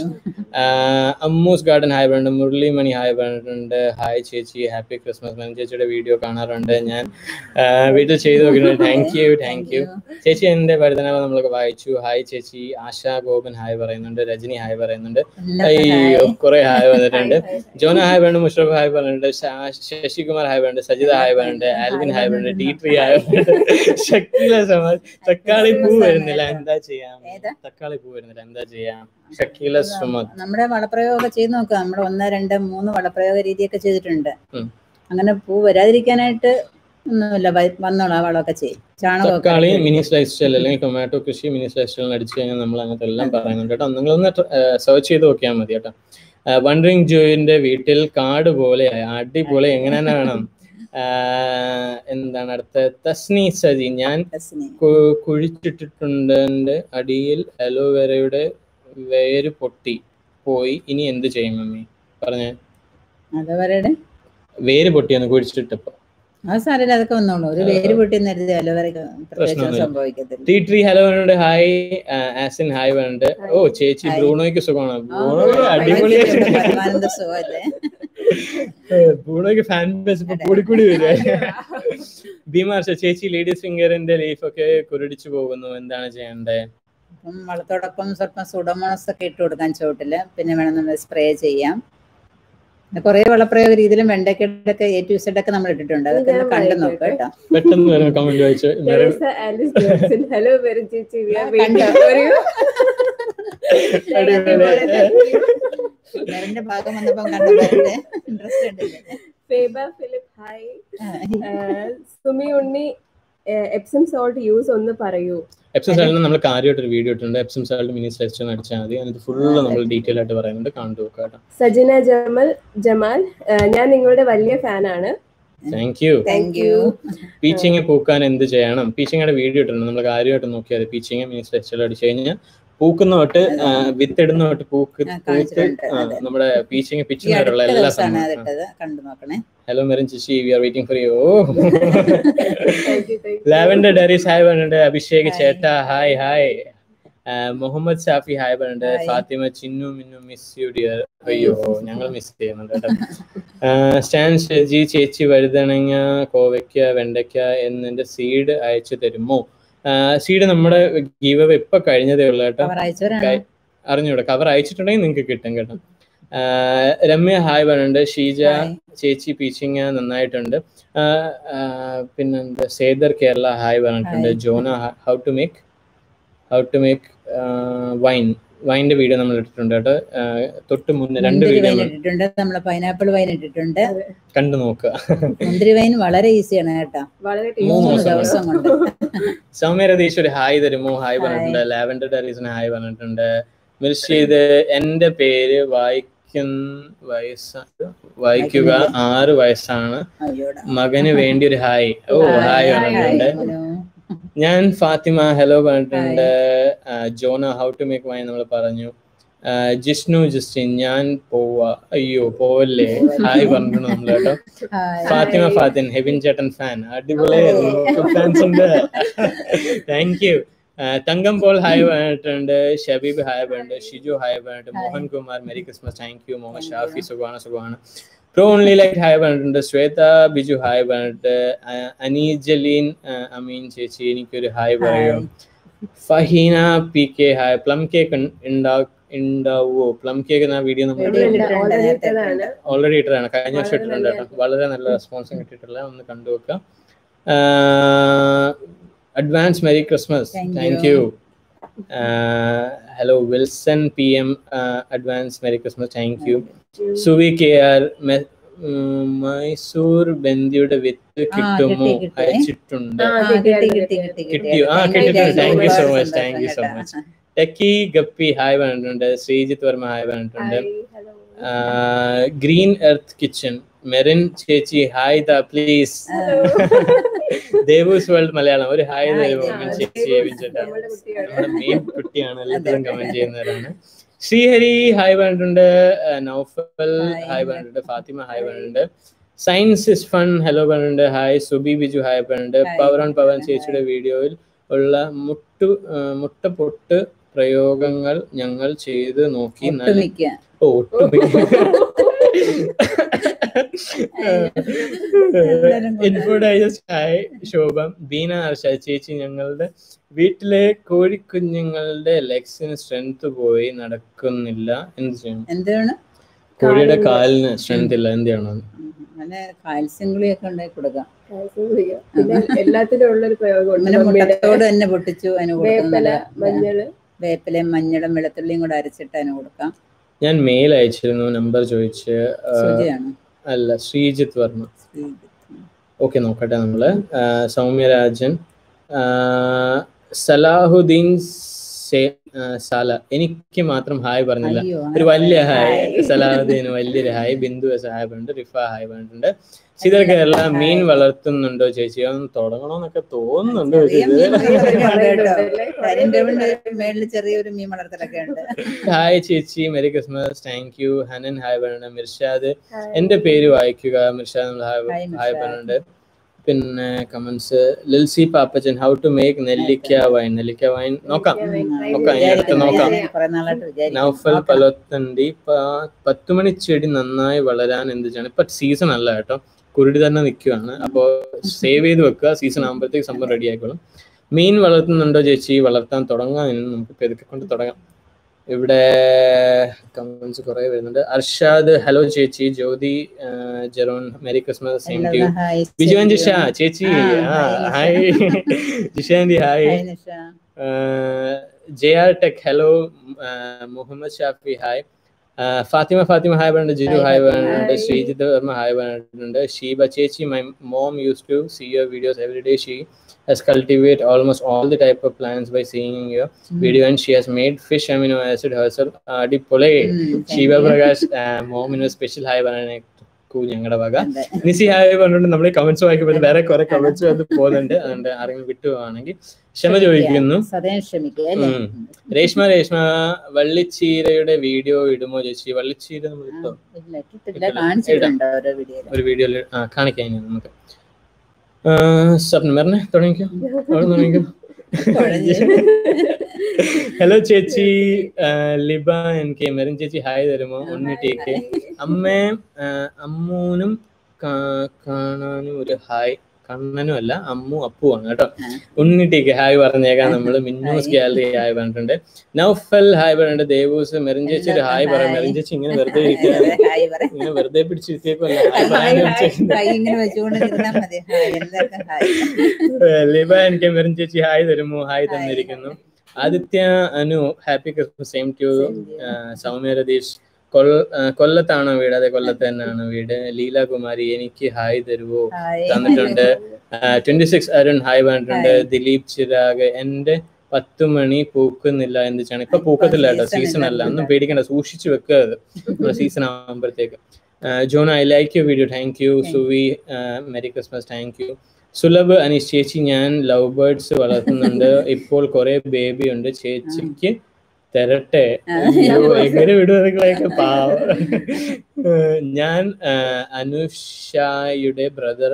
Ammus garden hi പറഞ്ഞിട്ടുണ്ട് മുരളി മണി ഹായ് പറഞ്ഞിട്ടുണ്ട് ഹായ് ചേച്ചി ഹാപ്പി ക്രിസ്മസ് മൻ ചേച്ചിയുടെ വീഡിയോ കാണാറുണ്ട് ഞാൻ ആ, വീട്ടിൽ ചെയ്തു നോക്കിയിട്ടുണ്ട് താങ്ക് യു താങ്ക് യു ചേച്ചി എന്റെ വഴുതനവ നമ്മളൊക്കെ വായിച്ചു ഹായ് ചേച്ചി ആശാ ഗോപൻ ഹായ് പറയുന്നുണ്ട് രജനി ഹായ് പറയുന്നുണ്ട് എല്ലാവർക്കും അയ്യോ ഹായ്. കുറെ ഹായ് വന്നിട്ടുണ്ട് ജോന ഹായ് പറയുന്നുണ്ട് മുഷറഫ് ഹായ് പറയുന്നുണ്ട് ശാ- ശശികുമാർ ഹായ് പറയുന്നുണ്ട് സജിത ഹായ് പറയുന്നുണ്ട് ആൽവിൻ ഹായ് പറയുന്നുണ്ട് ഡി ട്രീ ഹായ് പറയുന്നുണ്ട് ഷക്കീല സമാജ് തക്കാളി പൂ വരുന്നില്ല എന്താ ചെയ്യാം ഏതാ? തക്കാളി പൂ വരുന്നില്ല എന്താ ചെയ്യാം ഷക്കീല സുമത് നമ്മുടെ വളപ്രയോഗമൊക്കെ ചെയ്ത് നോക്കുക നമ്മൾ ഒന്ന് രണ്ട് മൂന്ന് വളപ്രയോഗ രീതിയൊക്കെ ചെയ്തിട്ടുണ്ട് ഉം. അങ്ങനെ പൂ വരാതിരിക്കാനായിട്ട് ഒന്നുമില്ല വ- വന്നോളാം ആ വളമൊക്കെ ചെയ്യും ചാണകമൊക്കെ തക്കാളി ഇട്ട് മിനി സ്ലൈസ് സ്റ്റൈൽ അല്ലെങ്കിൽ ടൊമാറ്റോ കൃഷി മിനി സ്ലൈസ് സ്റ്റൈലിൽ അടിച്ചു കഴിഞ്ഞാൽ നമ്മൾ അങ്ങനത്തെ എല്ലാം പറയുന്നുണ്ട് കേട്ടോ നിങ്ങളൊന്ന് സെർച്ച് ചെയ്ത് നോക്കിയാൽ മതി കേട്ടോ വണ്ടറിങ് ജോയിന്റെ വീട്ടിൽ കാട് പോലെ അടിപൊളി എങ്ങനെ തന്നെ വേണം ആ, എന്താണ് അടുത്ത തസ്നി സജി ഞാൻ രസനി. കു- കുഴിച്ചിട്ടിട്ടുണ്ട് എൻ്റെ അടിയിൽ അലോവേരയുടെ വേര് പൊട്ടി പോയി ഇനി എന്ത് ചെയ്യും മമ്മി പറഞ്ഞേ അതവരുടെ വേര് പൊട്ടിയെന്ന് കുഴിച്ചിട്ടപ്പോ ആ സാരമില്ല അതൊക്കെ വന്നോളൂ ഒരു വേര് പൊട്ടി നേരത്തെ അലോവരക്ക് പ്രത്യേകിച്ച് പ്രശ്നമൊന്നുമില്ല. സംഭവിക്കത്തില്ല ടീ ട്രീ ഹലോ പറഞ്ഞിട്ട് ഹായ് ആസിൻ ഹായ് പറഞ്ഞിട്ട് ഓ ചേച്ചി Hi. ബ്രൂണോയ്ക്ക് സുഖമാണ് ആ, ബ്രൂണോയ്ക്ക് അടിപൊളി ഭയങ്കര പരമാനന്ദ സുഖമല്ലേ ബ്രൂണോയ്ക്ക് ഫാൻ ബേസ് ഇപ്പൊ കൂടി കൂടി വരിക ഭീമാർഷ ചേച്ചി ലേഡീസ് ഫിംഗറിന്റെ ലീഫ് ഒക്കെ കുരുടിച്ചു പോകുന്നു എന്താണ് ചെയ്യണ്ടേ അപ്പം വളത്തോടൊപ്പം സ്വല്പം സുഡമോണസ് ഒക്കെ ഇട്ട് കൊടുക്കാൻ ചുവട്ടില് പിന്നെ വേണം നമ്മൾ സ്പ്രേ ചെയ്യാം പിന്നെ കുറേ വളപ്രയോഗ രീതിയിലും വെണ്ടയ്ക്കൊക്കെ എ ടു സെഡ് ഒക്കെ നമ്മൾ ഇട്ടിട്ടുണ്ട് അതൊക്കെ ഒന്ന് കണ്ടു നോക്കുക കേട്ടോ പെട്ടെന്ന് വരും കമന്റ് വായിച്ചു Teresa Alice Johnson. Hello, Verin Chichi. We are ആ, waiting കണ്ടോ? for you. നെറിന്റെ ഭാഗം വന്നപ്പം കണ്ടു ഇൻട്രസ്റ്റ് ഉണ്ടല്ലേ Feba Philip. ഹായ് ആ, Sumi Unni Epsom salt use ഒന്ന് പറയൂ എപ്സം സാലിന് നമ്മൾ കാര്യമായിട്ട് ഒരു വീഡിയോ ഇട്ടുണ്ട് എപ്സം സാലിന് മിനി സെലക്ഷൻ അടിച്ചാൽ മതി അതിന് ഫുള്ള് നമ്മൾ ഡീറ്റെയിൽ ആയിട്ട് പറയുന്നുണ്ട് കണ്ടു നോക്കാം കേട്ടോ സജിന ജമൽ ജമാൽ ആ, ഞാൻ നിങ്ങളുടെ വലിയ ഫാനാണ് താങ്ക് യു താങ്ക് യു പീച്ചിങ് പൂക്കാൻ എന്ത് ചെയ്യണം പീച്ചിങ്ങയുടെ വീഡിയോ ഇട്ടുണ്ട് നമ്മൾ കാര്യമായിട്ട് നോക്കിയാൽ പീച്ചിങ് മിനി സെലക്ഷൻ അടിച്ചു കഴിഞ്ഞാൽ പൂക്കുന്ന തൊട്ട് ആ, വിത്തിടുന്ന തൊട്ട് പൂക്ക് ആ, പൂത്ത് കാണിച്ചിട്ടുണ്ട്. ആ, അതെ. നമ്മുടെ പീച്ചിങ് ഈ പിച്ചുന്ന വരെയുള്ള അടുത്ത എല്ലാ ദിവസമാണ് സമയവും അതിട്ടത് കണ്ടു നോക്കണേ ഹലോ മെറിൻ ചിഷി we are waiting for you Thank you, thank you. Lavender diaries hi പറഞ്ഞിട്ടുണ്ട് അഭിഷേക് Hi. ചേട്ട hi hi Muhammad Shafi hi പറഞ്ഞിട്ടുണ്ട് Hi. Fathima Chinnu Minnu miss you dear അയ്യോ ഞങ്ങൾ മിസ് ചെയ്യുന്നുണ്ട് കേട്ടോ സ്റ്റാൻ ഷെജി ചേച്ചി വഴുതണങ്ങ കോവയ്ക്ക വെണ്ടയ്ക്ക എന്നിന്റെ സീഡ് അയച്ചു തരുമോ സീഡ് നമ്മുടെ ഗീവ് അവ ഇപ്പൊ കഴിഞ്ഞതേ ഉള്ളൂ കേട്ടോ അവർ അയച്ചവരാണ് Guy- അറിഞ്ഞൂടെ കവർ അയച്ചിട്ടുണ്ടെങ്കിൽ നിങ്ങൾക്ക് കിട്ടും കേട്ടോ ആ, രമ്യ ഹായ് പറഞ്ഞിട്ടുണ്ട് ഷീജ Hi. ചേച്ചി പീച്ചിങ് നന്നായിട്ടുണ്ട് ആ, ആ, പിന്നെന്താ സേദർ കേരള ഹായ് പറഞ്ഞിട്ടുണ്ട് Hi. Jona how to make how to make wine വൈൻ്റെ വീഡിയോ നമ്മൾ ഇട്ടിട്ടുണ്ട് കേട്ടോ ആ, തൊട്ട് മുന്നേ രണ്ട് മുന്തിരി വീഡിയോ വൈൻ ഇട്ടിട്ടുണ്ട് നമ്മളെ പൈനാപ്പിൾ വൈൻ ഇട്ടിട്ടുണ്ട് കണ്ടു നോക്കുക മുന്തിരി വൈൻ വളരെ ഈസിയാണ് കേട്ടോ വളരെ മൂന്ന് മൂന്ന് ടേസ്റ്റ് ദിവസം ദിവസം കൊണ്ട് സൗമ്യ രതീഷ് ഒരു ഹായ് തരുമോ ഹായ് Hi. പറഞ്ഞിട്ടുണ്ട് ലാവൻഡർ ഡയറീസിന് ഹായ് പറഞ്ഞിട്ടുണ്ട് മിർഷീദ് എന്റെ പേര് വായിക്കുന്ന വയസ്സ വായിക്കുക ആറ് വയസ്സാണ് അയ്യോടാ മകന് വേണ്ടി ഒരു ഹായ് ഓ Hi. Hi Hi. പറഞ്ഞിട്ടുണ്ട് ഹലോ ഞാൻ ഫാത്തിമ ഹലോ പറഞ്ഞിട്ടുണ്ട് ആ, Jona how to make wine നമ്മൾ പറഞ്ഞു ആ, ജിഷ്ണു ജസ്റ്റിൻ ഞാൻ പോവാ അയ്യോ പോവല്ലേ ഹായ് പറഞ്ഞിട്ടുണ്ട് നമ്മൾ കേട്ടോ ഹായ് ഫാത്തിമ ഫാത്തിൻ ഹെവിൻ ചേട്ടൻ ഫാൻ അടിപൊളിയായിരുന്നു ഫാൻസ് ഉണ്ട് thank you Thankam Paul hi പറഞ്ഞിട്ടുണ്ട് ഷബീബ് ഹായ് പറഞ്ഞിട്ടുണ്ട് ഷിജു ഹായ് പറഞ്ഞിട്ടുണ്ട് Mohan Kumar merry Christmas thank you Mohan Shafi സുഖാണ് സുഖാണ് പ്രോ ഓൺലി ലൈറ്റ് ഹായ് പറഞ്ഞിട്ടുണ്ട് ശ്വേത ബിജു ഹായ് പറഞ്ഞിട്ട് അ- അനീജലീൻ ആ, അമീൻ ചേച്ചി എനിക്കൊരു ഹായ് പറയും Faheena P K hi plum cake ഉണ്ടാവോ പ്ലം കേക്ക് എന്ന വീഡിയോ നമ്മൾ ഓൾറെഡി ഇട്ടതാണ് ഓൾറെഡി ഇട്ടതാണ് കഴിഞ്ഞ വർഷം വളരെ ഇട്ടിട്ടുണ്ട് കേട്ടോ നല്ലതായിരുന്നു. വളരെ നല്ല റെസ്പോൺസും കിട്ടിയിട്ടില്ല ഒന്ന് കണ്ടു വെക്കാം advance merry Christmas Thank thank you. You hello Wilson P M advance merry Christmas thank you Suvi K R Mysore ബന്ദിയുടെ വിത്ത് കിട്ടുമോ കിട്ടി, കിട്ടി. അയച്ചിട്ടുണ്ട് ആ, ആ, കിട്ടി കിട്ടി കിട്ടി കിട്ടിയോ? ആ, Thank കിട്ടി, you, കിട്ടി. Thank you so ഒരുപാട് much, thank you so സന്തോഷം much. കേട്ടോ. ടെക്കി ഗപ്പി ഹായ് പറഞ്ഞിട്ടുണ്ട് ശ്രീജിത്ത് വർമ്മ ഹായ് പറഞ്ഞിട്ടുണ്ട് hello green earth kitchen Merin ചേച്ചി hi the please Devus world Malayalam ഒരു ഹായ് Hi, തരുമോ ദേവൂസ്. മെറിൻ ചേച്ചി ചേട്ടാ നമ്മുടെ കുട്ടിയാണ് നമ്മുടെ മെയിൻ കുട്ടിയാണ് എല്ലാത്തിലും കമന്റ് ചെയ്യുന്നവരാണ് ശ്രീഹരി ഹായ് പറഞ്ഞിട്ടുണ്ട് ആ, നൗഫൽ Hi. ഹായ് പറഞ്ഞിട്ടുണ്ട് ഫാത്തിമ ഹായ് പറഞ്ഞിട്ടുണ്ട് സയൻസ് ഇസ് ഫൺ ഹലോ പറഞ്ഞിട്ടുണ്ട് ഹായ് സുബി ബിജു ഹായ് പറഞ്ഞിട്ടുണ്ട് Hi. Power on Pavan Hi. ചേച്ചിയുടെ വീഡിയോയിൽ ഉള്ള മുട്ടു ആ, മുട്ട പൊട്ട് പ്രയോഗങ്ങൾ ഞങ്ങൾ ചെയ്ത് നോക്കി നല്ല ഒട്ടുമിക്ക ഓ, ഒട്ടുമിക്ക ഇൻഫോഡൈജസ്റ്റ് ഹായ് ശോഭം ബീന ഹർഷ ചേച്ചി ഞങ്ങളുടെ വീട്ടിലെ കോഴിക്കുഞ്ഞുങ്ങളുടെ ലെഗ്സിന് സ്ട്രെങ്ത് പോയി നടക്കുന്നില്ല എന്ത് ചെയ്യണം എന്താണ് കോഴിയുടെ കാലിന് സ്ട്രെങ്ത് ഇല്ല എന്ത് ചെയ്യണം അങ്ങനെ കാൽസ്യം ഗുളിയൊക്കെ ഉണ്ടാക്കി കൊടുക്കാം പിന്നെ എല്ലാത്തിലും ഉള്ളൊരു പ്രയോഗം അങ്ങനെ മുട്ടത്തോട് തന്നെ പൊട്ടിച്ചു അതിന് വേപ്പല കൊടുക്കുന്നത് മഞ്ഞള് വേപ്പിലയും മഞ്ഞളും വെളുത്തുള്ളിയും കൂടെ അരച്ചിട്ട് അതിന് കൊടുക്കാം ഞാൻ മെയിൽ അയച്ചിരുന്നു നമ്പർ ചോദിച്ച് ആ, സുജിയാണ് അല്ല ശ്രീജിത്ത് വർമ്മ ഓക്കെ നോക്കട്ടെ നമ്മള് ആ, സൗമ്യരാജൻ ആ, സലാഹുദ്ദീൻ സേ- ആ, സാല എനിക്ക് മാത്രം ഹായ് പറഞ്ഞില്ല അയ്യോ ഒരു വലിയ ഹായ് Hi. സലാഹുദ്ദീൻ വലിയൊരു ഹായ് ബിന്ദു എസ് ഹായ് പറഞ്ഞിട്ടുണ്ട് റിഫ ഹായ് പറഞ്ഞിട്ടുണ്ട് ശീതൾ കേരള മീൻ വളർത്തുന്നുണ്ടോ ചേച്ചി അതൊന്ന് തുടങ്ങണോന്നൊക്കെ തോന്നുന്നുണ്ട് ചെറിയ പക്ഷേ ഇത് മീൻ വളർത്തലൊക്കെ ഉണ്ട് കേട്ടോ. പറയുന്നുണ്ടല്ലേ? ഡൈനിങ് ടേബിളിന്റെ മേളിൽ ചെറിയൊരു മീൻ വളർത്തലൊക്കെ ഉണ്ട് ഹായ് ചേച്ചി merry Christmas thank you Hanan hi പറഞ്ഞിട്ടുണ്ട് മിർഷാദ് Hi. എന്റെ പേര് വായിക്കുക മിർഷാദ് നമ്മൾ ഹായ് Hi, ഹായ് മിർഷാദ്. പറഞ്ഞിട്ടുണ്ട് പിന്നെ comments Lilsy Pappachan how to make nellikka wine nellikka wine നോക്കാം നോക്കാം, ഇനി അടുത്ത് നോക്കാം. കുറെ നാളായിട്ട് വിചാരിക്കുന്നു. നൗഫൽ നോക്കാം. പലത്തണ്ടി പ- പത്തുമണി ചെടി നന്നായി വളരാൻ എന്ത് ചെയ്യണം ഇപ്പൊ സീസൺ അല്ല കേട്ടോ കുരുടി തന്നെ നിൽക്കുവാണ് അപ്പോൾ സേവ് ചെയ്ത് വെക്കുക സീസൺ ആകുമ്പോഴത്തേക്ക് സംഭവം റെഡി ആയിക്കോളും മീൻ വളർത്തുന്നുണ്ടോ ചേച്ചി വളർത്താൻ തുടങ്ങാൻ ഇനി നമുക്ക് പെതുക്കെ കൊണ്ട് തുടങ്ങാം ഇവിടെ കമന്റ്സ് കുറെ വരുന്നുണ്ട് അർഷാദ് ഹലോ ചേച്ചി ജ്യോതി ആ, Jeron merry Christmas same to എല്ലാവരും ഹായ് ബിജുവൻ ജിഷ ചേച്ചി. ചേച്ചി ആ, hi Jishanthi hi hi Nisha. J R tech hello Muhammad Shafi hi Fathima Fathima hi പറഞ്ഞിട്ടുണ്ട് ജിരു Hi, ഹായ് Fatima. പറഞ്ഞിട്ടുണ്ട് Hi. ശ്രീജിത്ത് വർമ്മ ഹായ് പറഞ്ഞിട്ടുണ്ട് ഷീബ ചേച്ചി my mom use to see your videos every day she has cultivate almost all the type of plants by seeing your video and she has made fish amino acid herself അടിപൊളി ശിവ പ്രകാശ് മോമിന് special hi പറയാനു ഞങ്ങളുടെ വക നിസി hi പറഞ്ഞിട്ട് നമ്മൾ comments വായിക്കുമ്പോൾ വേറെ കുറെ കമന്റ്സ് വന്ന് പോകുന്നുണ്ട് അതുകൊണ്ട് ആരെങ്കിലും വിട്ടുപോവാണെങ്കിൽ ക്ഷമ ചോദിക്കുന്നു സദയം ശ്രമിക്കുക അല്ലേ ഉം. രേഷ്മ രേഷ്മ വള്ളിച്ചീരയുടെ വീഡിയോ ഇടുമോ ചേച്ചി വള്ളിച്ചീര നമ്മൾ ഇട്ടോ ഇല്ല ഇട്ടിട്ടില്ല കാണിച്ചിട്ടുണ്ട് ഓരോ വീഡിയോയിൽ ഒരു വീഡിയോയിൽ ആ കാണിക്കാം ഇനി നമുക്ക് ആ, സ്വപ്നം പറഞ്ഞേ തുടങ്ങിക്കോ അവിടെ തുടങ്ങിക്കോ ഹലോ ചേച്ചി ആ, ലിബ എൻ കെ മെറിൻ ചേച്ചി ഹായ് തരുമോ ഉണ്ണി ടി കെ അമ്മേ ആ, അമ്മൂനും കാ- കാണാനും ഒരു ഹായ് കണ്ണനും അല്ല അമ്മു അപ്പുവാണ് കേട്ടോ ഉണ്ണി ടി കെ ഹായ് പറഞ്ഞേക്കാം നമ്മള് മിന്നൂസ് ഗാലറി ഹായ് പറഞ്ഞിട്ടുണ്ട് നൗഫൽ ഹായ് പറഞ്ഞിട്ടുണ്ട് ദേവൂസ് മെറിൻ ചേച്ചി ഒരു ഹായ് പറയാം മെറിൻ ചേച്ചി ഇങ്ങനെ വെറുതെ ഇരിക്കുക ഹായ് പറ ഇങ്ങനെ വെറുതെ പിടിച്ചിരുത്തിയേക്കല്ല ഹായ് കൈ ഇങ്ങനെ വെച്ചുകൊണ്ട് നിന്നാൽ മതി ഹായ് എല്ലാവർക്കും ഹായ് ലിബ എനിക്ക് മെറിൻ ചേച്ചി ഹായ് തരുമോ ഹായ് തന്നിരിക്കുന്നു Aditya Anu happy Christmas same to Soumya Ratheesh കൊല്ല ആ, കൊല്ലത്താണോ വീട് അതെ കൊല്ലത്ത് തന്നെയാണ് വീട് ലീലാകുമാരി എനിക്ക് ഹായ് തരുവോ ഹായ് തന്നിട്ടുണ്ട് ട്വന്റി സിക്സ് അരുൺ ഹായ് പറഞ്ഞിട്ടുണ്ട് ദിലീപ് ചിരാഗ് എന്റെ പത്ത് മണി പൂക്കുന്നില്ല എന്ത് ചെയ്യണം ഇപ്പൊ പൂക്കത്തില്ല കേട്ടോ season സീസൺ അല്ല ഇല്ല. ഒന്നും പേടിക്കണ്ട സൂക്ഷിച്ചു വെക്കുക അത് നമ്മുടെ സീസൺ ആകുമ്പോഴത്തേക്ക് John I like you video thank you Thank Suvi merry Christmas thank you Sulabh Aneesh ചേച്ചി ഞാൻ ലവ് ബേർഡ്സ് വളർത്തുന്നുണ്ട് ഇപ്പോൾ കുറെ ബേബി ഉണ്ട് ചേച്ചിക്ക് തരട്ടെ അയ്യോ, എങ്ങനെ വിടുവതൊക്കെ പാവ ഏഹ് ഞാൻ ആഹ്, അനുഷായുടെ ബ്രദർ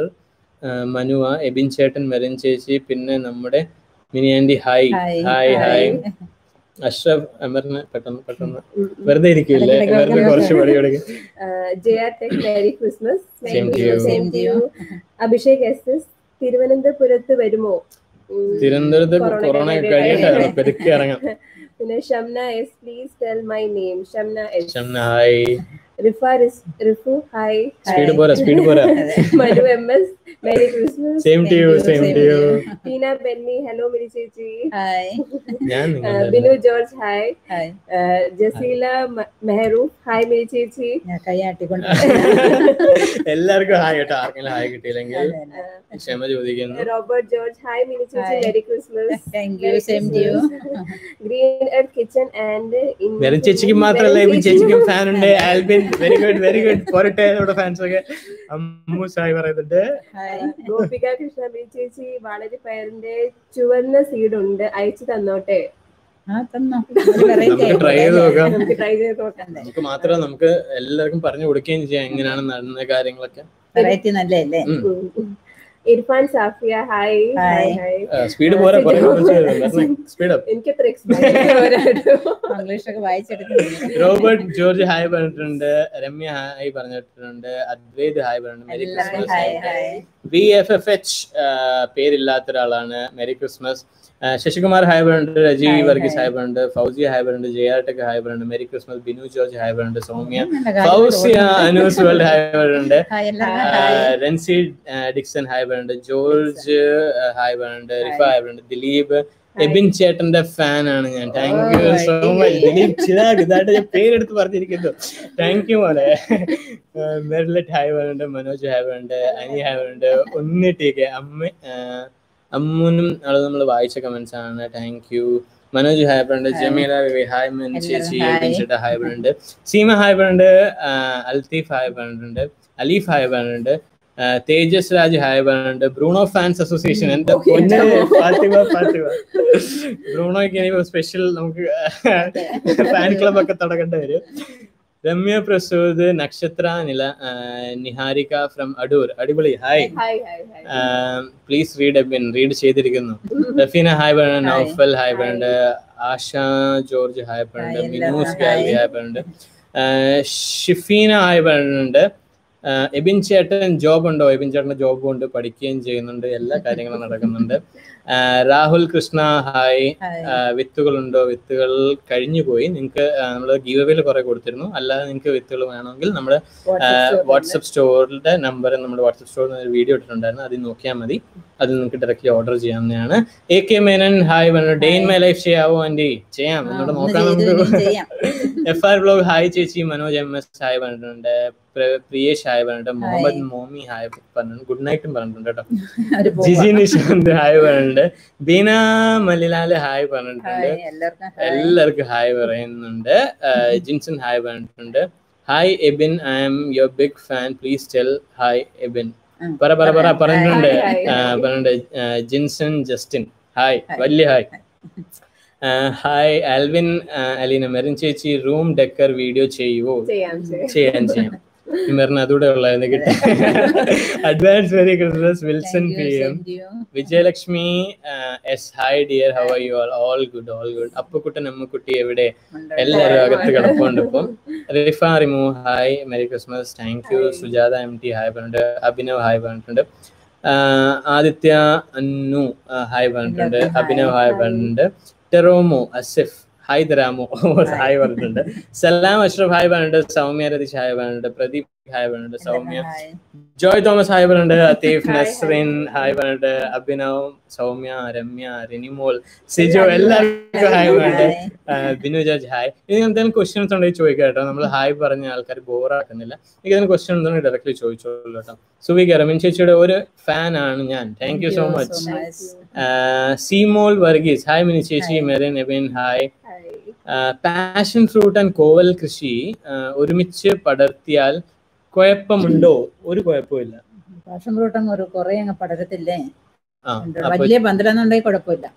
മനുവ എബിൻ ചേട്ടൻ മെറിൻ ചേച്ചി പിന്നെ നമ്മുടെ Mini aunty hi hi hi hi hi Ashraf അമറിന് പെട്ടെന്ന് പെട്ടെന്ന് വെറുതെ ഇരിക്കില്ലേ ഇടയ്ക്കിടയ്ക്ക് വെറുതെ ഓക്കെ, കുറച്ച് ഓക്കെ. പടി കൊടുക്കും J R tech merry Christmas Same to you. Same to you. Abhishek S S തിരുവനന്തപുരത്ത് വരുമോ ഉം. തിരുവനന്തപുരത്ത് കൊറോണ കൊറോണ കഴിയട്ടെ. കഴിയട്ടെ പെരുക്കി ഇറങ്ങാം പിന്നെ Shamna S please tell my name Shamna S Shamna hi Rifa റിസ്- റിഫു ഹായ് സ്പീഡ് പോരാ സ്പീഡ് പോരാ Manu M S merry Christmas same to you same to you Tina Benny hello Mini ചേച്ചി ഹായ് ഞാൻ ആ, നിങ്ങളുടെ ബിനു ജോർജ് ഹായ് ഹായ് ആ, ജസീല മ- മെഹറൂഫ് ഹായ് മിനി ചേച്ചി ഞാൻ കൈ ആട്ടിക്കൊണ്ട് എല്ലാവർക്കും ഹായ് കേട്ടോ ആർക്കെങ്കിലും ഹായ് കിട്ടിയില്ലെങ്കിൽ അതെ, അതെ. ക്ഷമ ചോദിക്കുന്നു റോബർട്ട് ജോർജ് ഹായ് മിനി ചേച്ചി Hi. Merry Christmas thank you same to you green earth kitchen and വെറും ചേച്ചിക്ക് മാത്രല്ല ഇവൻ ചേച്ചിക്കും ഫാൻ ഉണ്ട് Albin very good very good പോരട്ടെ നമ്മുടെ ഫാൻസ് ഒക്കെ അമ്മു സായി പറയുന്നുണ്ട് ഹായ് ഗോപിക കൃഷ്ണ മിനി ചേച്ചി വളരെ പയറിന്റെ ചുവന്ന സീഡ് ഉണ്ട് അയച്ചു തന്നോട്ടെ ആ തന്നോ ഒരു variety നമുക്ക് ആയിക്കോട്ടെ, ട്രൈ ചെയ്ത് അല്ലേ? നോക്കാം നമുക്ക് ട്രൈ ചെയ്ത് നോക്കാം അതെ. നമുക്ക് മാത്രമല്ല നമുക്ക് എല്ലാവർക്കും പറഞ്ഞു കൊടുക്കുകയും ചെയ്യാം എങ്ങനെയാണ് നടന്ന കാര്യങ്ങളൊക്കെ വെറൈറ്റി നല്ലതല്ലേ ഉം. Irfan Safiya hi Hi. Hi speed പോരാ കുറെ സ്പീഡ് അപ്പ് എനിക്ക് അത്ര എക്സ്പീരിയൻസ് ഇംഗ്ലീഷൊക്കെ വായിച്ചെടുക്കുന്നുണ്ട് റോബർട്ട് ജോർജ് ഹായ് പറഞ്ഞിട്ടുണ്ട് രമ്യ ഹായ് പറഞ്ഞിട്ടുണ്ട് അദ്വൈത് ഹായ് പറഞ്ഞിട്ടുണ്ട് മെരി എല്ലാവർക്കും Christmas hi hi V F F H പേരില്ലാത്ത ഒരാളാണ് മെരി ക്രിസ്മസ് ആ, ശശികുമാർ ഹായ് പറഞ്ഞിട്ടുണ്ട് Reji Hi, Varghese hi. Hi പറഞ്ഞിട്ടുണ്ട് ഫൗസി ഹായ് പറഞ്ഞിട്ടുണ്ട് ജെ ആർ ടെക് ഹായ് പറഞ്ഞിട്ടുണ്ട് merry Christmas Binu George hi പറഞ്ഞിട്ടുണ്ട് സൗമ്യ നല്ല കാര്യം ഫൗസിയ അനൂസ് വേൾഡ് ഹായ് പറഞ്ഞിട്ടുണ്ട് ഹായ് ആ, എല്ലാവർക്കും ഹായ് റെൻസി ആ, ഡിക്സൺ ഹായ് പറഞ്ഞിട്ടുണ്ട് ജോർജ് ആ, ഹായ് പറഞ്ഞിട്ടുണ്ട് റിഫ ഹായ് പറഞ്ഞിട്ടുണ്ട് ദിലീപ് എബിൻ ചേട്ടന്റെ ഫാൻ ആണ് ഞാൻ thank you Oh, so okay. Much Dileep Chirag ഇതായിട്ട് ഞാൻ പേരെടുത്ത് പറഞ്ഞിരിക്കുന്നു താങ്ക് യു മോനെ മെർലറ്റ് ഹായ് പറഞ്ഞിട്ടുണ്ട് മനോജ് ഹായ് പറഞ്ഞിട്ടുണ്ട് അനി ഹായ് പറഞ്ഞിട്ടുണ്ട് ഒന്നിട്ടേക്ക് അമ്മ ആ, അമ്മുനും അത് നമ്മൾ വായിച്ച കമന്റ്സ് ആണ് താങ്ക് യു മനോജ് ഹായ് പറഞ്ഞിട്ടുണ്ട് ജമീല ബേബി ഹായ് മൻ ചേച്ചി hi. എബിൻ ചേട്ടാ ഹായ് പറഞ്ഞിട്ടുണ്ട് സീമ ഹായ് പറഞ്ഞിട്ടുണ്ട് ആ, അൽത്തീഫ് ഹായ് പറഞ്ഞിട്ടുണ്ട് അലീഫ് ഹായ് പറഞ്ഞിട്ടുണ്ട് ആ, തേജസ് രാജ് ഹായ് പറഞ്ഞിട്ടുണ്ട് ബ്രൂണോ ഫാൻസ് അസോസിയേഷൻ എന്റെ പൊന്ന് ഫാത്തിമ ഫാത്തിമ ബ്രൂണോയ്ക്ക് ഇനി സ്പെഷ്യൽ നമുക്ക് ഫാൻ ക്ലബ് ഒക്കെ തുടങ്ങേണ്ടി വരും രമ്യ പ്രസൂദ് നക്ഷത്ര നില ആ, നിഹാരിക ഫ്രം അടൂർ അടിപൊളി hi hi hi hi please read Ebin read ചെയ്തിരിക്കുന്നു റഫീന ഹായ് പറയുന്നുണ്ട് Hi. നൗഫൽ ഹായ് പറയുന്നുണ്ട് ആശ ജോർജ് ഹായ് പറയുന്നുണ്ട് Hi, മിനൂസ് എല്ലാവർക്കും ഗാലറി hi. ഹായ് പറയുന്നുണ്ട് ആ, ഷിഫീന ഹായ് പറയുന്നുണ്ട് ആഹ് എബിൻ ചേട്ടൻ ജോബ് ഉണ്ടോ എബിൻ ചേട്ടന് ജോബ് ഉണ്ട് പഠിക്കുകയും ചെയ്യുന്നുണ്ട് എല്ലാ കാര്യങ്ങളും നടക്കുന്നുണ്ട് ആഹ് രാഹുൽ കൃഷ്ണ ഹായ് ഹായ്. ആഹ് വിത്തുകളുണ്ടോ വിത്തുകൾ കഴിഞ്ഞു പോയി നിങ്ങൾക്ക് നമ്മൾ ഗീവ് അവേയിൽ കുറെ കൊടുത്തിരുന്നു അല്ലാതെ നിങ്ങൾക്ക് വിത്തുകൾ വേണമെങ്കിൽ നമ്മുടെ വാട്സപ്പ് സ്റ്റോറിന്റെ നമ്പർ നമ്മുടെ വാട്സപ്പ് സ്റ്റോറിൽ ഒരു വീഡിയോ ഇട്ടിട്ടുണ്ടായിരുന്നു അതിൽ നോക്കിയാൽ മതി അത് നിങ്ങൾക്ക് ഡയറക്റ്റ്ലി ഓർഡർ ചെയ്യാവുന്നതാണ് എ കെ മേനൻ ഹായ് പറഞ്ഞു ഡേ ഇൻ മൈ ലൈഫ് ചെയ്യാവോ ആൻറ്റി ചെയ്യാം ആ, എന്നോട് ഒന്ന് നോക്കാം ചെയ്തു നമുക്ക് ഇനിയും ചെയ്യാം എഫ് ആർ ബ്ലോഗ് ഹായ് ചേച്ചി മനോജ് എം എസ് ഹായ് പറഞ്ഞിട്ടുണ്ട് പ്ര- പ്രിയേഷ് ഹായ് പറഞ്ഞിട്ടുണ്ട് മുഹമ്മദ് മോമി ഹായ് പറഞ്ഞിട്ടുണ്ട് ഗുഡ് നൈറ്റും പറഞ്ഞിട്ടുണ്ട് കേട്ടോ അവര് പോവാ. ജിജി നിഷാന്ത് ഹായ് പറഞ്ഞിട്ടുണ്ട് ബീന മലിലാല് ഹായ് പറഞ്ഞിട്ടുണ്ട് ഹായ് എല്ലാവർക്കും ഹായ്. എല്ലാവർക്കും ഹായ് പറയുന്നുണ്ട് ആഹ് ജിൻസൺ ഹായ് പറഞ്ഞിട്ടുണ്ട് hi Ebin I'm your big fan please tell hi Ebin ഉം. പറ പറ പറ പറഞ്ഞിട്ടുണ്ട് ഹായ്, ഹായ്. ആഹ് പറഞ്ഞിട്ടുണ്ട് ആഹ് ജിൻസൺ ജസ്റ്റിൻ ഹായ് ഹായ്. വലിയ ഹായ് ആഹ് ഹായ് ആൽവിൻ ആഹ് അലീന മെറിൻ ചേച്ചി റൂം ഡെക്കർ വീഡിയോ ചെയ്യുവോ ചെയ്യാം ചെയ്യാം ചെയ്യാൻ ചെയ്യാം മെറിന് അതുകൂടെ ഉള്ളായിരുന്നു കിട്ടി advance very Christmas Wilson Thank you, P M same to you. Vijayalakshmi S hi dear how are you all all good all good Appukuttan Ammakutty എവിടെ ഉണ്ട്. എല്ലാവരും അകത്ത് കിടപ്പുണ്ട് ഇപ്പം Rifa Rimu hi merry Christmas thank you Sujatha M T hi പറഞ്ഞിട്ടുണ്ട് അഭിനവ് ഹായ് പറഞ്ഞിട്ടുണ്ട് ആഹ് ആദിത്യ അന്നു hi പറഞ്ഞിട്ടുണ്ട് എല്ലാവർക്കും അഭിനവ് hi. ഹായ് പറഞ്ഞിട്ടുണ്ട് ടെറോമോ അസിഫ് ഹായ് തരാമോ ഹായ് പറഞ്ഞിട്ടുണ്ട് സലാം അഷ്റഫ് ഹായ് പറഞ്ഞിട്ടുണ്ട് സൗമ്യ രതീഷ് ഹായ് പറഞ്ഞിട്ടുണ്ട് പ്രദീപ് ഹായ് പറഞ്ഞിട്ടുണ്ട് Soumya hi. Joy Thomas hi പറഞ്ഞിട്ടുണ്ട് Atheef Hi, hi. Nasrin hi പറഞ്ഞിട്ട് അഭിനവ് സൗമ്യ രമ്യ റിനിമോൾ സിജോ എല്ലാവർക്കും ഹായ് പറഞ്ഞിട്ട് ഹായ്. ബിനു ജാജ് ഹായ് ഇനി എന്തെങ്കിലും ക്വസ്റ്റ്യൻസ് ഉണ്ടെങ്കിൽ ചോദിക്കാം കേട്ടോ നമ്മൾ ഹായ് പറഞ്ഞ ആൾക്കാർ ബോറാക്കുന്നില്ല എനിക്ക് എന്തെങ്കിലും ക്വസ്റ്റ്യൻ ഉണ്ടെങ്കിൽ ഡയറക്റ്റ്ലി ചോദിച്ചോളൂ കേട്ടോ സുവിക രമൻ ചേച്ചിയുടെ ഒരു ഫാൻ ആണ് ഞാൻ thank you so much much. Seemol Varghese hi Mini ചേച്ചി Hi. Merin Ebin hi hi passion fruit and കോവൽ കൃഷി ആ, ഒരുമിച്ച് പടർത്തിയാൽ കുഴപ്പമുണ്ടോ ഒരു കുഴപ്പമില്ല പാഷൻ ഫ്രൂട്ട് അങ്ങ് ഒരു കുറെ അങ്ങ് പടരത്തില്ലേ ആ ഉണ്ട്. അപ്പൊ വലിയ പന്തലെന്നുണ്ടെങ്കിൽ കുഴപ്പമില്ല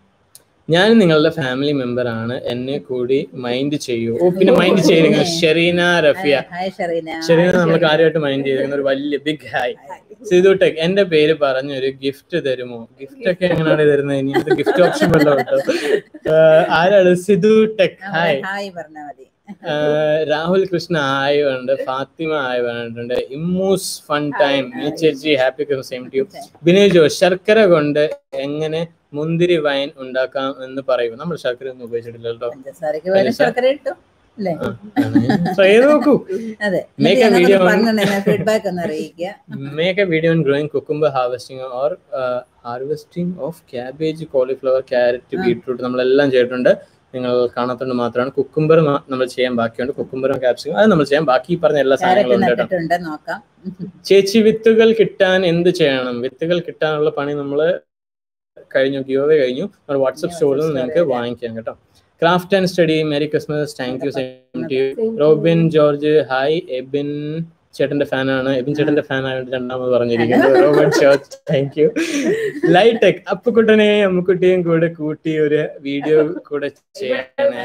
ഞാൻ നിങ്ങളുടെ ഫാമിലി മെമ്പർ ആണ് എന്നെ കൂടി മൈൻഡ് ചെയ്യൂ ഓ പിന്നെ മൈൻഡ് ചെയ്തിരിക്കുന്നു ഷെറീന റഫിയ ഹായ് ഷെറീന ഷെറീന നമ്മൾ കാര്യമായിട്ട് മൈൻഡ് ചെയ്തിരിക്കുന്ന ഒരു വലിയ ബിഗ് ഹായ് സിധു ടെക് എന്റെ പേര് പറഞ്ഞ ഒരു ഗിഫ്റ്റ് തരുമോ ഗിഫ്റ്റ് ഒക്കെ എങ്ങനെയാണ് തരുന്നത് ഇനി അത് ഗിഫ്റ്റ് ഓപ്ഷൻ വല്ലതും ഉണ്ടോ ആ, ആരാണ് സിധു ടെക് ഹായ് ഹായ് പറഞ്ഞാൽ മതി ആഹ് രാഹുൽ കൃഷ്ണ ഹായ് പറഞ്ഞിട്ടുണ്ട് ഫാത്തിമ ഹായ് പറഞ്ഞിട്ടുണ്ട് ഇമ്മൂസ് ഫൺ ടൈം ചേച്ചി happy same to Binu Jose ശർക്കര കൊണ്ട് എങ്ങനെ മുന്തിരി വൈൻ ഉണ്ടാക്കാം എന്ന് പറയൂ നമ്മൾ ശർക്കര ഒന്നും ഉപയോഗിച്ചിട്ടില്ലല്ലോ പഞ്ചസാരക്ക് പകരം ശർക്കര ഇട്ടു അല്ലേ ട്രൈ ചെയ്ത് നോക്കൂ അതെ Make a video on- പറഞ്ഞു ഫീഡ്ബാക്ക് ഒന്ന് അറിയിക്കുക make a video on growing cucumber harvesting or harvesting of cabbage cauliflower carrot ആ. ബീട്രൂട്ട് നമ്മളെല്ലാം ചെയ്തിട്ടുണ്ട് നിങ്ങൾ കാണാത്തോണ്ട് മാത്രമാണ് കുക്കുംബർ നമ്മൾ ചെയ്യാൻ ബാക്കിയുണ്ട് കുക്കുംബറും ക്യാപ്സിക്കും അത് നമ്മൾ ചെയ്യാൻ ബാക്കി ഈ പറഞ്ഞ എല്ലാ ക്യാരറ്റ് സാധനങ്ങളും ഉണ്ട് കേട്ടോ നട്ടിട്ടുണ്ട് നോക്കാം ചേച്ചി വിത്തുകൾ കിട്ടാൻ എന്ത് ചെയ്യണം വിത്തുകൾ കിട്ടാനുള്ള പണി നമ്മൾ കഴിഞ്ഞു ഗിയോവേ കഴിഞ്ഞു നമ്മൾ വാട്സപ്പ് ഇനി സ്റ്റോറിൽ WhatsApp നിങ്ങൾക്ക് store ല് വാങ്ങിക്കാം കേട്ടോ craft and study merry Christmas thank you same to Thank you. Robin George hi Ebin ചേട്ടന്റെ ഫാനാണ് എബിൻ ചേട്ടന്റെ ഫാൻ ആയിട്ട് രണ്ടാമത് പറഞ്ഞിരിക്കുന്നത് റോബിൻ ജോർജ് താങ്ക് യു ലൈടെക് അപ്പുക്കുട്ടനെയും അമ്മുക്കുട്ടിയും കൂടെ കൂട്ടി ഒരു വീഡിയോ കൂടെ ചെയ്യണേ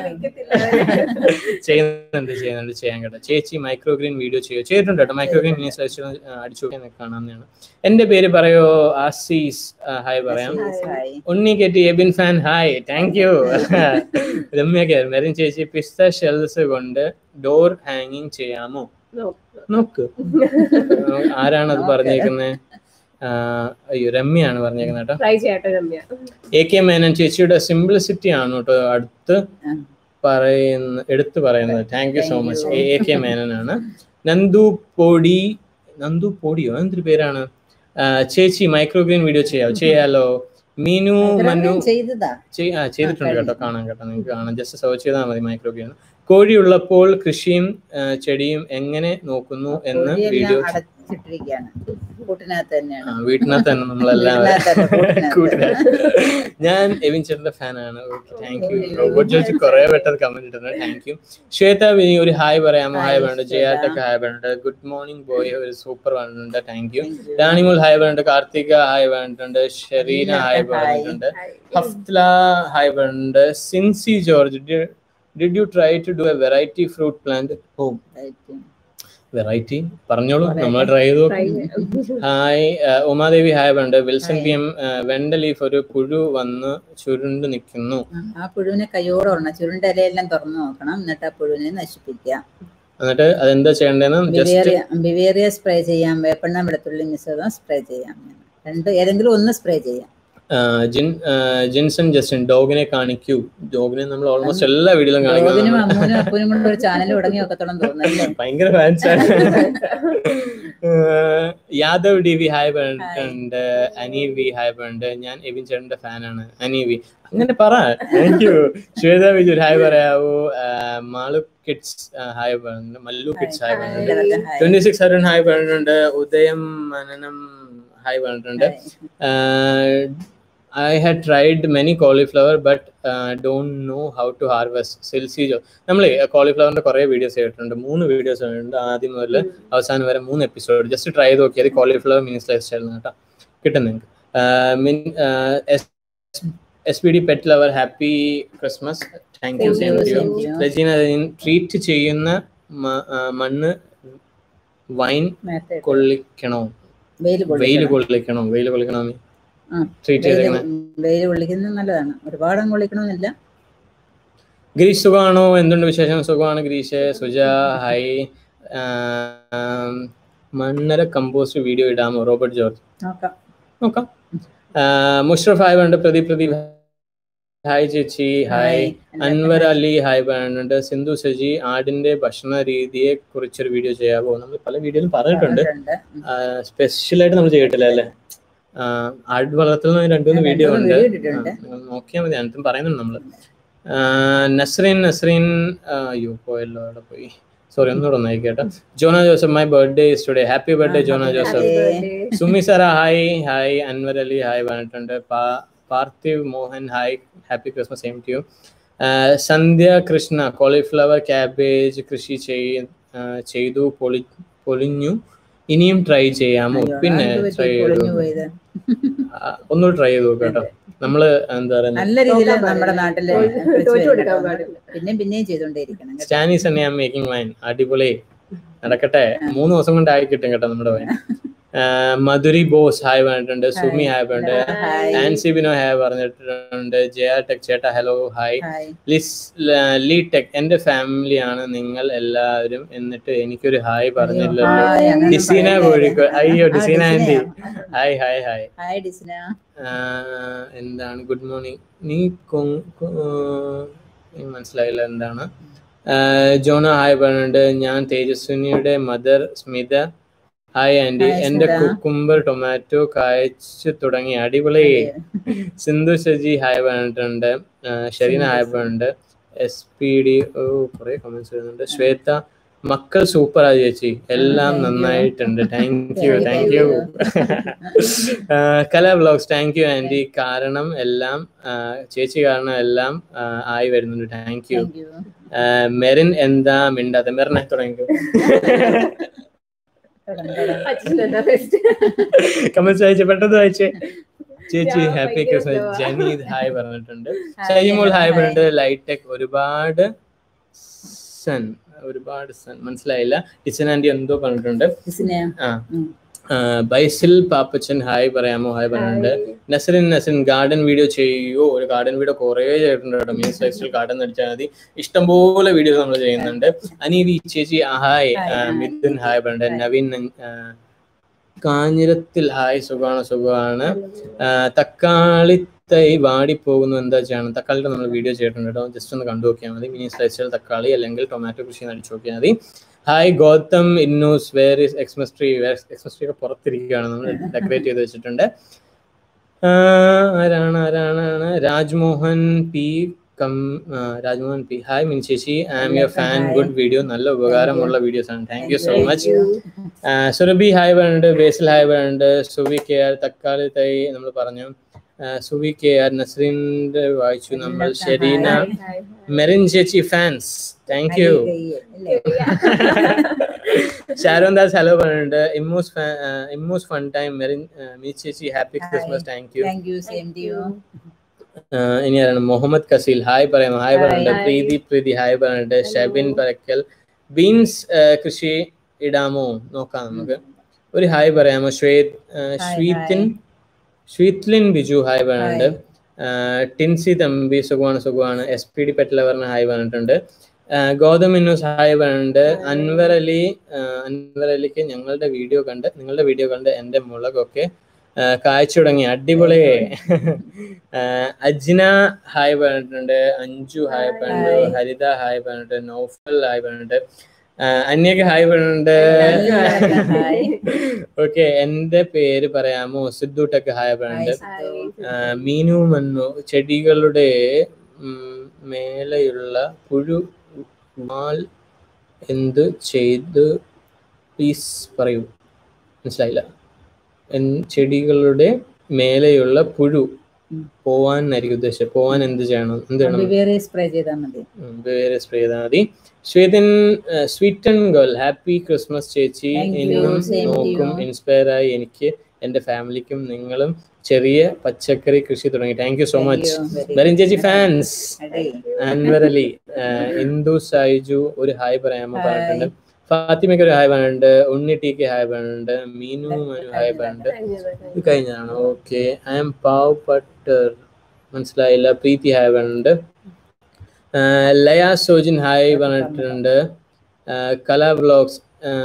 ചെയ്യുന്നുണ്ട് ചെയ്യുന്നുണ്ട് ചെയ്യാൻ കേട്ടോ ചേച്ചി മൈക്രോഗ്രീൻ വീഡിയോ ചെയ്യോ ചെയ്തിട്ടുണ്ട് കേട്ടോ മൈക്രോഗ്രീൻ മിനി സ്ലൈസ് അടിച്ചു നോക്കി കാണാവുന്നതാണ് എന്റെ പേര് പറയോ ആസീസ് ഹായ് പറയാം ഹായ് ഉണ്ണി കെട്ടി Ebin fan hi thank you Ramya Merin ചേച്ചി പിസ്ത ഷെൽസ് കൊണ്ട് ഡോർ ഹാങ്ങിങ് ചെയ്യാമോ നോക്ക് ആരാണ് അത് പറഞ്ഞേക്കുന്നത് അയ്യോ രമ്യാണ് പറഞ്ഞേക്കുന്നത് കേട്ടോ ട്രൈ ചെയ്യട്ടെ രമ്യ എ കെ മേനൻ ചേച്ചിയുടെ സിംപ്ലിസിറ്റി ആണ് കേട്ടോ അടുത്ത് ആ. പറയുന്ന എടുത്തു പറയുന്നത് thank you so Thank much you. A K മേനനാണ് നന്ദു പൊടി നന്ദു പൊടിയോ എന്തൊരു പേരാണ് ആ, ചേച്ചി മൈക്രോഗ്രീൻ വീഡിയോ ചെയ്യാവോ ചെയ്യാലോ മീനു മനു ചെയ്തതാ ചെയ്- ആ, ചെയ്തിട്ടുണ്ട് ആ, കേട്ടോ കാണാം കേട്ടോ നിങ്ങൾക്ക് കാണാം ജസ്റ്റ് സെർച്ച് ചെയ്താൽ മതി മൈക്രോഗ്രീൻ കോഴിയുള്ളപ്പോൾ കൃഷിയും ആ, ചെടിയും എങ്ങനെ നോക്കുന്നു എന്ന് വീഡിയോ കോഴിയെല്ലാം അടച്ചിട്ടിരിക്കുകയാണ് കൂട്ടിനകത്ത് തന്നെയാണ് വീട്ടിനകത്ത് തന്നെ നമ്മളെല്ലാം വീട്ടിനകത്തല്ല, കൂട്ടിനകത്ത്. കൂട്ടിനകത്ത്. ഞാൻ എവിൻ ചേട്ടന്റെ ഫാനാണ് താങ്ക് യു റോബോട്ട് ചോദിച്ച് കുറെ പെട്ടെന്ന് കമന്റ് ഇട്ടിട്ടുണ്ട് താങ്ക് യു ശ്വേത വിനി ഒരു ഹായ് പറയാമോ Hi, ഹായ് പറഞ്ഞിട്ട് ശ്വേത. ജയാട്ടൊക്കെ ഹായ് പറഞ്ഞിട്ടുണ്ട് ഗുഡ് മോർണിംഗ് ബോയ് ഒരു സൂപ്പർ പറഞ്ഞിട്ടുണ്ട് thank you Thank you. Danimol hi പറഞ്ഞിട്ടുണ്ട് കാർത്തിക ഹായ് പറഞ്ഞിട്ടുണ്ട് ഷെറീന ഹായ് Hi. പറഞ്ഞിട്ടുണ്ട് ഹഫ്ല ഹായ് പറഞ്ഞിട്ടുണ്ട് Sincy George did you try to do a variety fruit plant home variety പറഞ്ഞോളൂ നമ്മൾ ട്രൈ ചെയ്ത് നോക്കും ഹായ് അഹ് ഉമാദേവി ഹായ് പറഞ്ഞിട്ടുണ്ട് വിൽസൺ പി എം വെണ്ട ലീഫ് ഒരു പുഴു വന്ന് ചുരുണ്ട് നിൽക്കുന്നു ആ പുഴുവിനെ കൈയോടെ ഉടണം ചുരുണ്ട ഇലയെല്ലാം തുറന്നു നോക്കണം എന്നിട്ട് ആ പുഴുവിനെ നശിപ്പിക്കുക എന്നിട്ട് അതെന്താ ചെയ്യേണ്ടതെന്ന് ജസ്റ്റ് ബിവേറിയ ബിവേറിയ സ്പ്രേ ചെയ്യാം വേപ്പെണ്ണ വെളുത്തുള്ളി മിശ്രിതം സ്പ്രേ ചെയ്യാം രണ്ട് ഏതെങ്കിലും ഒന്ന് സ്പ്രേ ചെയ്യാം ജിൻ ജിൻസൺ ജസ്റ്റിൻ ഡോഗിനെ കാണിക്കൂ ഡോഗിനെ നമ്മൾ ഓൾമോസ്റ്റ് എല്ലാ വീഡിയോയിലും രോഗിനും കാണിക്കുന്നത് അമ്മൂനും അപ്പൂനും കൊണ്ട് ഒരു ചാനൽ തുടങ്ങി വെക്കത്തോളം തോന്നുന്നല്ലേ ഭയങ്കര ഫാൻസ് ആണ് ഏഹ് യാദവ് ഡി വി ഹായ് പറഞ്ഞിട്ടുണ്ട് അനി വി ഹായ് പറഞ്ഞിട്ടുണ്ട് ഞാൻ എവിൻ ചേട്ടന്റെ ഫാനാണ് അനി വി അങ്ങനെ പറ thank you Shwetha Viju hi പറയാവൂ ഏഹ് മാളു കിഡ്സ് ഹായ് പറഞ്ഞിട്ടുണ്ട് മല്ലു കിഡ്സ് ഹായ് പറഞ്ഞിട്ടുണ്ട് എല്ലാവർക്കും hi. Twenty six Arun hi പറഞ്ഞിട്ടുണ്ട് ഉദയം മനനം ഹായ് പറഞ്ഞിട്ടുണ്ട് I had tried many cauliflower but don't know how to harvest Silsy Jo നമ്മൾ കോളിഫ്ലവറിന്റെ കുറെ വീഡിയോസ് ചെയ്തിട്ടുണ്ട് മൂന്ന് വീഡിയോസ് ഉണ്ട് ആദ്യം മുതൽ അവസാനം വരെ മൂന്ന് എപ്പിസോഡ് ജസ്റ്റ് ട്രൈ ചെയ്ത് നോക്കിയത് കോളിഫ്ലവർ മിനി സ്ലൈസ് സ്റ്റൈൽ കേട്ടോ കിട്ടും നിങ്ങൾക്ക് S P D pet lover happy Christmas thank you Thank you, same thank you. Rajeena treat ചെയ്യുന്ന മ- ആ, മണ്ണ് വൈൻ നേരത്തെ കൊള്ളിക്കണോ വെയിൽ വെയിൽ കൊള്ളിക്കണം കൊള്ളിക്കണോ വെയിൽ കൊള്ളിക്കണോ ആ, ട്രീറ്റ് വെയിൽ ചെയ്തേക്കണേ വെയിൽ കൊള്ളിക്കുന്നത് നല്ലതാണ് ഒരുപാട് കൊള്ളിക്കണമെന്നില്ല ഗ്രീഷ് സുഖമാണോ എന്തുണ്ട് വിശേഷം സുഖമാണ് ഗ്രീഷ് സുജ ഹായ് ആം, മണ്ണര കമ്പോസ്റ്റ് വീഡിയോ ഇടാമോ റോബർട്ട് ജോർജ് നോക്കാം നോക്കാം ആ, മുഷ്റഫ് ഹായ് വേണ്ട പ്രദീപ് പ്രദീപ് ഹായ് ചേച്ചി ഹായ് അൻവർ അലി ഹായ് പറയുന്നുണ്ട് സിന്ധു സജി ആടിന്റെ ഭക്ഷണ രീതിയെ കുറിച്ചൊരു വീഡിയോ ചെയ്യാവോ നമ്മൾ പല വീഡിയോയിലും പറഞ്ഞിട്ടുണ്ട് പറഞ്ഞിട്ടുണ്ട്. സ്പെഷ്യൽ ആയിട്ട് നമ്മൾ ചെയ്തിട്ടില്ല അല്ലേ ആ, ആട് വളർത്തൽ രണ്ടു മൂന്ന് ഞാൻ വീഡിയോ രണ്ടു ഉണ്ട് മൂന്ന് video ഇട്ടിട്ടുണ്ട്. ആ, നിങ്ങൾ നോക്കിയാൽ മതി അതിനകത്തും പറയുന്നുണ്ട് നമ്മള് ആ, നസ്രീൻ നസ്രീൻ ആ, അയ്യോ പോയല്ലോ അവിടെ പോയി സോറി ഒന്നുകൂടെ ഒന്ന് കേട്ടോ Jona Joseph my birthday is today happy birthday ആ, Jona happy Joseph birthday. Sumi Sara hi hi Anwar Ali hi പറഞ്ഞിട്ടുണ്ട് പാ- Parthiv Mohan hi happy Christmas same to you Sandhya Krishna cauliflower cabbage കൃഷി ചെയ്- ആ, ചെയ്തു പൊളി പൊളിഞ്ഞു ഇനിയും ട്രൈ ചെയ്യാമോ അയ്യോ, പിന്നെ അതെന്ത് പറ്റി ട്രൈ പൊളിഞ്ഞു ചെയ്തു പോയത് ആ, ഒന്നുകൂടി ട്രൈ ചെയ്തു കേട്ടോ നമ്മള് എന്താ പറയുക നല്ല രീതിയിൽ നോക്കാൻ നമ്മുടെ പാടില്ല. നാട്ടില് തോറ്റ് വിളിച്ച് തോറ്റ് കൊടുക്കാൻ വരുന്നുണ്ട്. പാടില്ല. പിന്നെയും പിന്നെയും ചെയ്തോണ്ടേയിരിക്കണം കേട്ടോ. സ്റ്റാനീസ് തന്നെ ഞാൻ മേക്കിംഗ് വൈൻ അടിപൊളി നടക്കട്ടെ മൂന്ന് ദിവസം കൊണ്ട് ആയി കിട്ടും കേട്ടോ നമ്മുടെ വൈൻ മധുരി ബോസ് ഹായ് പറഞ്ഞിട്ടുണ്ട് സുമി ഹായ് പറഞ്ഞിട്ടുണ്ട് ഹായ്. ആൻസി ബിനോ ഹായ് പറഞ്ഞിട്ടുണ്ട് ജയ ടെക് ചേട്ടാ hello hi hi. Liz Lee tech എന്റെ ഫാമിലിയാണ് നിങ്ങൾ എല്ലാവരും എന്നിട്ട് എനിക്കൊരു ഹായ് പറഞ്ഞില്ലല്ലോ ഹായ്, അങ്ങനെ ഡിസീന പറയല്ലേ. കോഴിക്കോട് അയ്യോ ആ, ഡിസീന ആന്റി ഡിസീനയാ. Hi hi hi hi Disna ആഹ് എന്താണ് ഗുഡ് മോർണിംഗ് നീ കൊ- കൊ- എനിക്ക് മനസ്സിലായില്ല എന്താണ് ആഹ് ജോന ഹായ് പറഞ്ഞിട്ടുണ്ട് ഞാൻ തേജസ്വിനിയുടെ mother Smitha hi aunty hi എന്റെ സ്മിത. കുക്കുംബർ ടൊമാറ്റോ കായ്ച്ചു തുടങ്ങി അടിപൊളി സിന്ധു സജി ഹായ് പറഞ്ഞിട്ടുണ്ട് ആഹ് ഷെരീന സിന്ധു ഹായ് സജി. പറഞ്ഞിട്ടുണ്ട് എസ് പി ഡി ഓ കുറെ കമന്റ്സ് വരുന്നുണ്ട് ശ്വേത മക്കൾ സൂപ്പറാ ചേച്ചി എല്ലാം thank you. നന്നായിട്ടുണ്ട് thank you Thank thank you. You Kala vlogs thank you aunty കാരണം എല്ലാം ആ, ചേച്ചി കാരണം എല്ലാം ആ, ആയി വരുന്നുണ്ട് thank you thank you Merin എന്താ മിണ്ടാതെ മെറിനെ തുടങ്ങിക്കോ അച്ഛൻ എന്താ best? കമന്റ്സ് വായിച്ചേ പെട്ടെന്ന് വായിച്ചേ ചേച്ചി ഞാൻ ഹാപ്പി ഭയങ്കര ക്രിസ്മസ് ഇഷ്ടമാ. ജനീദ് ഹായ് പറഞ്ഞിട്ടുണ്ട് Hi, ഷൈമോൾ ഹായ് hi. പറഞ്ഞിട്ടുണ്ട് ലൈറ്റ് ടെക് ഒരുപാട് സൺ ഒരുപാട് സൺ മനസ്സിലായില്ല ടിച്ചൻ ആന്റി എന്തോ പറഞ്ഞിട്ടുണ്ട് ഡിസ്ന ആ ഉം. ആ, ബൈസിൽ പാപ്പച്ചൻ ഹായ് പറയാമോ ഹായ് പറഞ്ഞിട്ടുണ്ട് Hi. Nasreen Nasreen garden video ചെയ്യുമോ ഒരു ഗാർഡൻ വീഡിയോ കുറേ ചെയ്തിട്ടുണ്ട് കേട്ടോ മീൻസ് ലൈഫ് സ്റ്റൈൽ ഗാർഡൻ അടിച്ചാൽ മതി ഇഷ്ടംപോലെ വീഡിയോസ് നമ്മൾ ചെയ്യുന്നുണ്ട് അനീവി ചേച്ചി ആ, ഹായ് Hi, ആ, hi. മിഥുൻ ഹായ് പറഞ്ഞിട്ടുണ്ട് Hi. നവീൻ ആ, കാഞ്ഞിരത്തിൽ ഹായ് സുഖമാണ് സുഖമാണ് ആ, തക്കാളി തൈ വാടിപ്പോകുന്നു എന്താ ചെയ്യണം തക്കാളിയുടെ നമ്മൾ വീഡിയോ ചെയ്തിട്ടുണ്ട് കേട്ടോ ജസ്റ്റ് ഒന്ന് കണ്ടു നോക്കിയാൽ മതി മിനി സ്ലൈസിൽ തക്കാളി അല്ലെങ്കിൽ ടൊമാറ്റോ കൃഷി അടിച്ചു നോക്കിയാൽ മതി hi Gautham Innoos where is Xmas tree Xmas tree ഒക്കെ പുറത്തിരിക്കുകയാണ് നമ്മൾ ഡെക്കറേറ്റ് ചെയ്ത് വെച്ചിട്ടുണ്ട് ആ, ആരാണ് ആരാണ് ആണ് രാജ്മോഹൻ പി കം ആ, രാജ്മോഹൻ പി ഹായ് മിനി ചേച്ചി I am your fan Hi. Good video നല്ല ഉപകാരമുള്ള വീഡിയോസ് ആണ് thank you so Thank much you. Surabhi hi പറയുന്നുണ്ട് ബേസിൽ ഹായ് പറയുന്നുണ്ട് സുവി കെ ആർ തക്കാളി തൈ നമ്മൾ പറഞ്ഞു ആ, സുവി കെ ആർ നസ്രീന്റെ വായിച്ചു നമ്മൾ എല്ലാവർക്കും ഷെരീന Hi, hi, hi. മെറിൻ ചേച്ചി ഫാൻസ് താങ്ക് യു അല്ലേ? ഷാരോൺ ദാസ് ഹലോ പറഞ്ഞിട്ടുണ്ട് ഇമ്മൂസ് ഫാ- ആ, ഇമ്മൂസ് ഫൺ ടൈം മെറിൻ ആ, മീ ചേച്ചി happy Hi. Christmas thank you thank you same to you ഇനി ആരാണ് മുഹമ്മദ് കസീൽ ഹായ് പറയാമോ ഹായ് Hi. പറഞ്ഞിട്ടുണ്ട് Hi. പ്രീതി പ്രീതി ഹായ് പറഞ്ഞിട്ടുണ്ട് Hello. ഷബിൻ പരക്കൽ ബീൻസ് കൃഷി ഇടാമോ നോക്കാം നമുക്ക് ഒരു ഹായ് പറയാമോ ശ്വേത് ആ, Hi, ശ്വീത്തിൻ hi. ശ്വീത്ലിൻ ബിജു ഹായ് പറഞ്ഞിട്ടുണ്ട് ആ, ടിൻസി തമ്പി സുഖമാണ് സുഖമാണ് എസ് പി ഡി പെറ്റലവറിന് ഹായ് പറഞ്ഞിട്ടുണ്ട് ഗൗതം ഇന്നൂസ് ഹായ് പറയുന്നുണ്ട് അൻവർ അലി ആ, അൻവർ അലിക്ക് ഞങ്ങളുടെ വീഡിയോ കണ്ട് നിങ്ങളുടെ വീഡിയോ കണ്ട് എൻ്റെ മുളകൊക്കെ ആ, കായ്ച്ചു തുടങ്ങി അടിപൊളി ആ, അജ്ന ഹായ് പറഞ്ഞിട്ടുണ്ട് അഞ്ജു ഹായ് പറഞ്ഞിട്ടുണ്ട് ഹായ്. ഹരിത ഹായ് പറഞ്ഞിട്ടുണ്ട് നൗഫൽ ഹായ് പറഞ്ഞിട്ടുണ്ട് ആ, അന്യക്ക് ഹായ് പറഞ്ഞിട്ടുണ്ട് എല്ലാവർക്കും ഹായ്. ഓക്കെ എന്റെ പേര് പറയാമോ സിദ്ധുട്ടക്ക് ഹായ് പറഞ്ഞിട്ടുണ്ട് ഹായ്. ആ, മീനു മണ്ണു ചെടികളുടെ ഉം, മേലെയുള്ള പുഴു മാൽ എന്ത് ചെയ്ത് പ്ലീസ് പറയൂ മനസ്സിലായില്ല എൻ- ചെടികളുടെ മേലെയുള്ള പുഴു ഉം. പോവാനായിരിക്കും ഉദ്ദേശിച്ചത് പോവാൻ എന്ത് ചെയ്യണം എന്ത് ചെയ്യണം വിവേറെ സ്പ്രേ ചെയ്താൽ മതി ഉം, വേറെ സ്പ്രേ ചെയ്താൽ മതി ശ്വേതൻ സ്വീറ്റൻ ഗേൾ ഹാപ്പി ക്രിസ്മസ് ചേച്ചി Thank you. എന്നും Same to നോക്കും you. ഇൻസ്പയർ ആയി എനിക്ക് എന്റെ ഫാമിലിക്കും നിങ്ങളും ചെറിയ പച്ചക്കറി കൃഷി തുടങ്ങി thank you so Thank much you. Very Merin ചേച്ചി ഫാൻസ് അടി. അൻവർ അലി ഇന്ദു സൈജു ഒരു ഹായ് പറയാമോ Hi. പറഞ്ഞിട്ടുണ്ട് ഫാത്തിമയ്ക്ക് ഒരു ഹായ് പറഞ്ഞിട്ടുണ്ട് ഉണ്ണി ടിക്ക് ഹായ് പറഞ്ഞിട്ടുണ്ട് മീനു മനു ഹായ് പറഞ്ഞിട്ടുണ്ട് ഇത് കഴിഞ്ഞതാണ് ഓക്കെ ഐ എം പാവ് പട്ടർ മനസ്സിലായില്ല പ്രീതി ഹായ് പറഞ്ഞിട്ടുണ്ട് ആ, ലയ സോജിൻ ഹായ് പറഞ്ഞിട്ടുണ്ട് ആ, കലാ വ്ളോഗ്സ്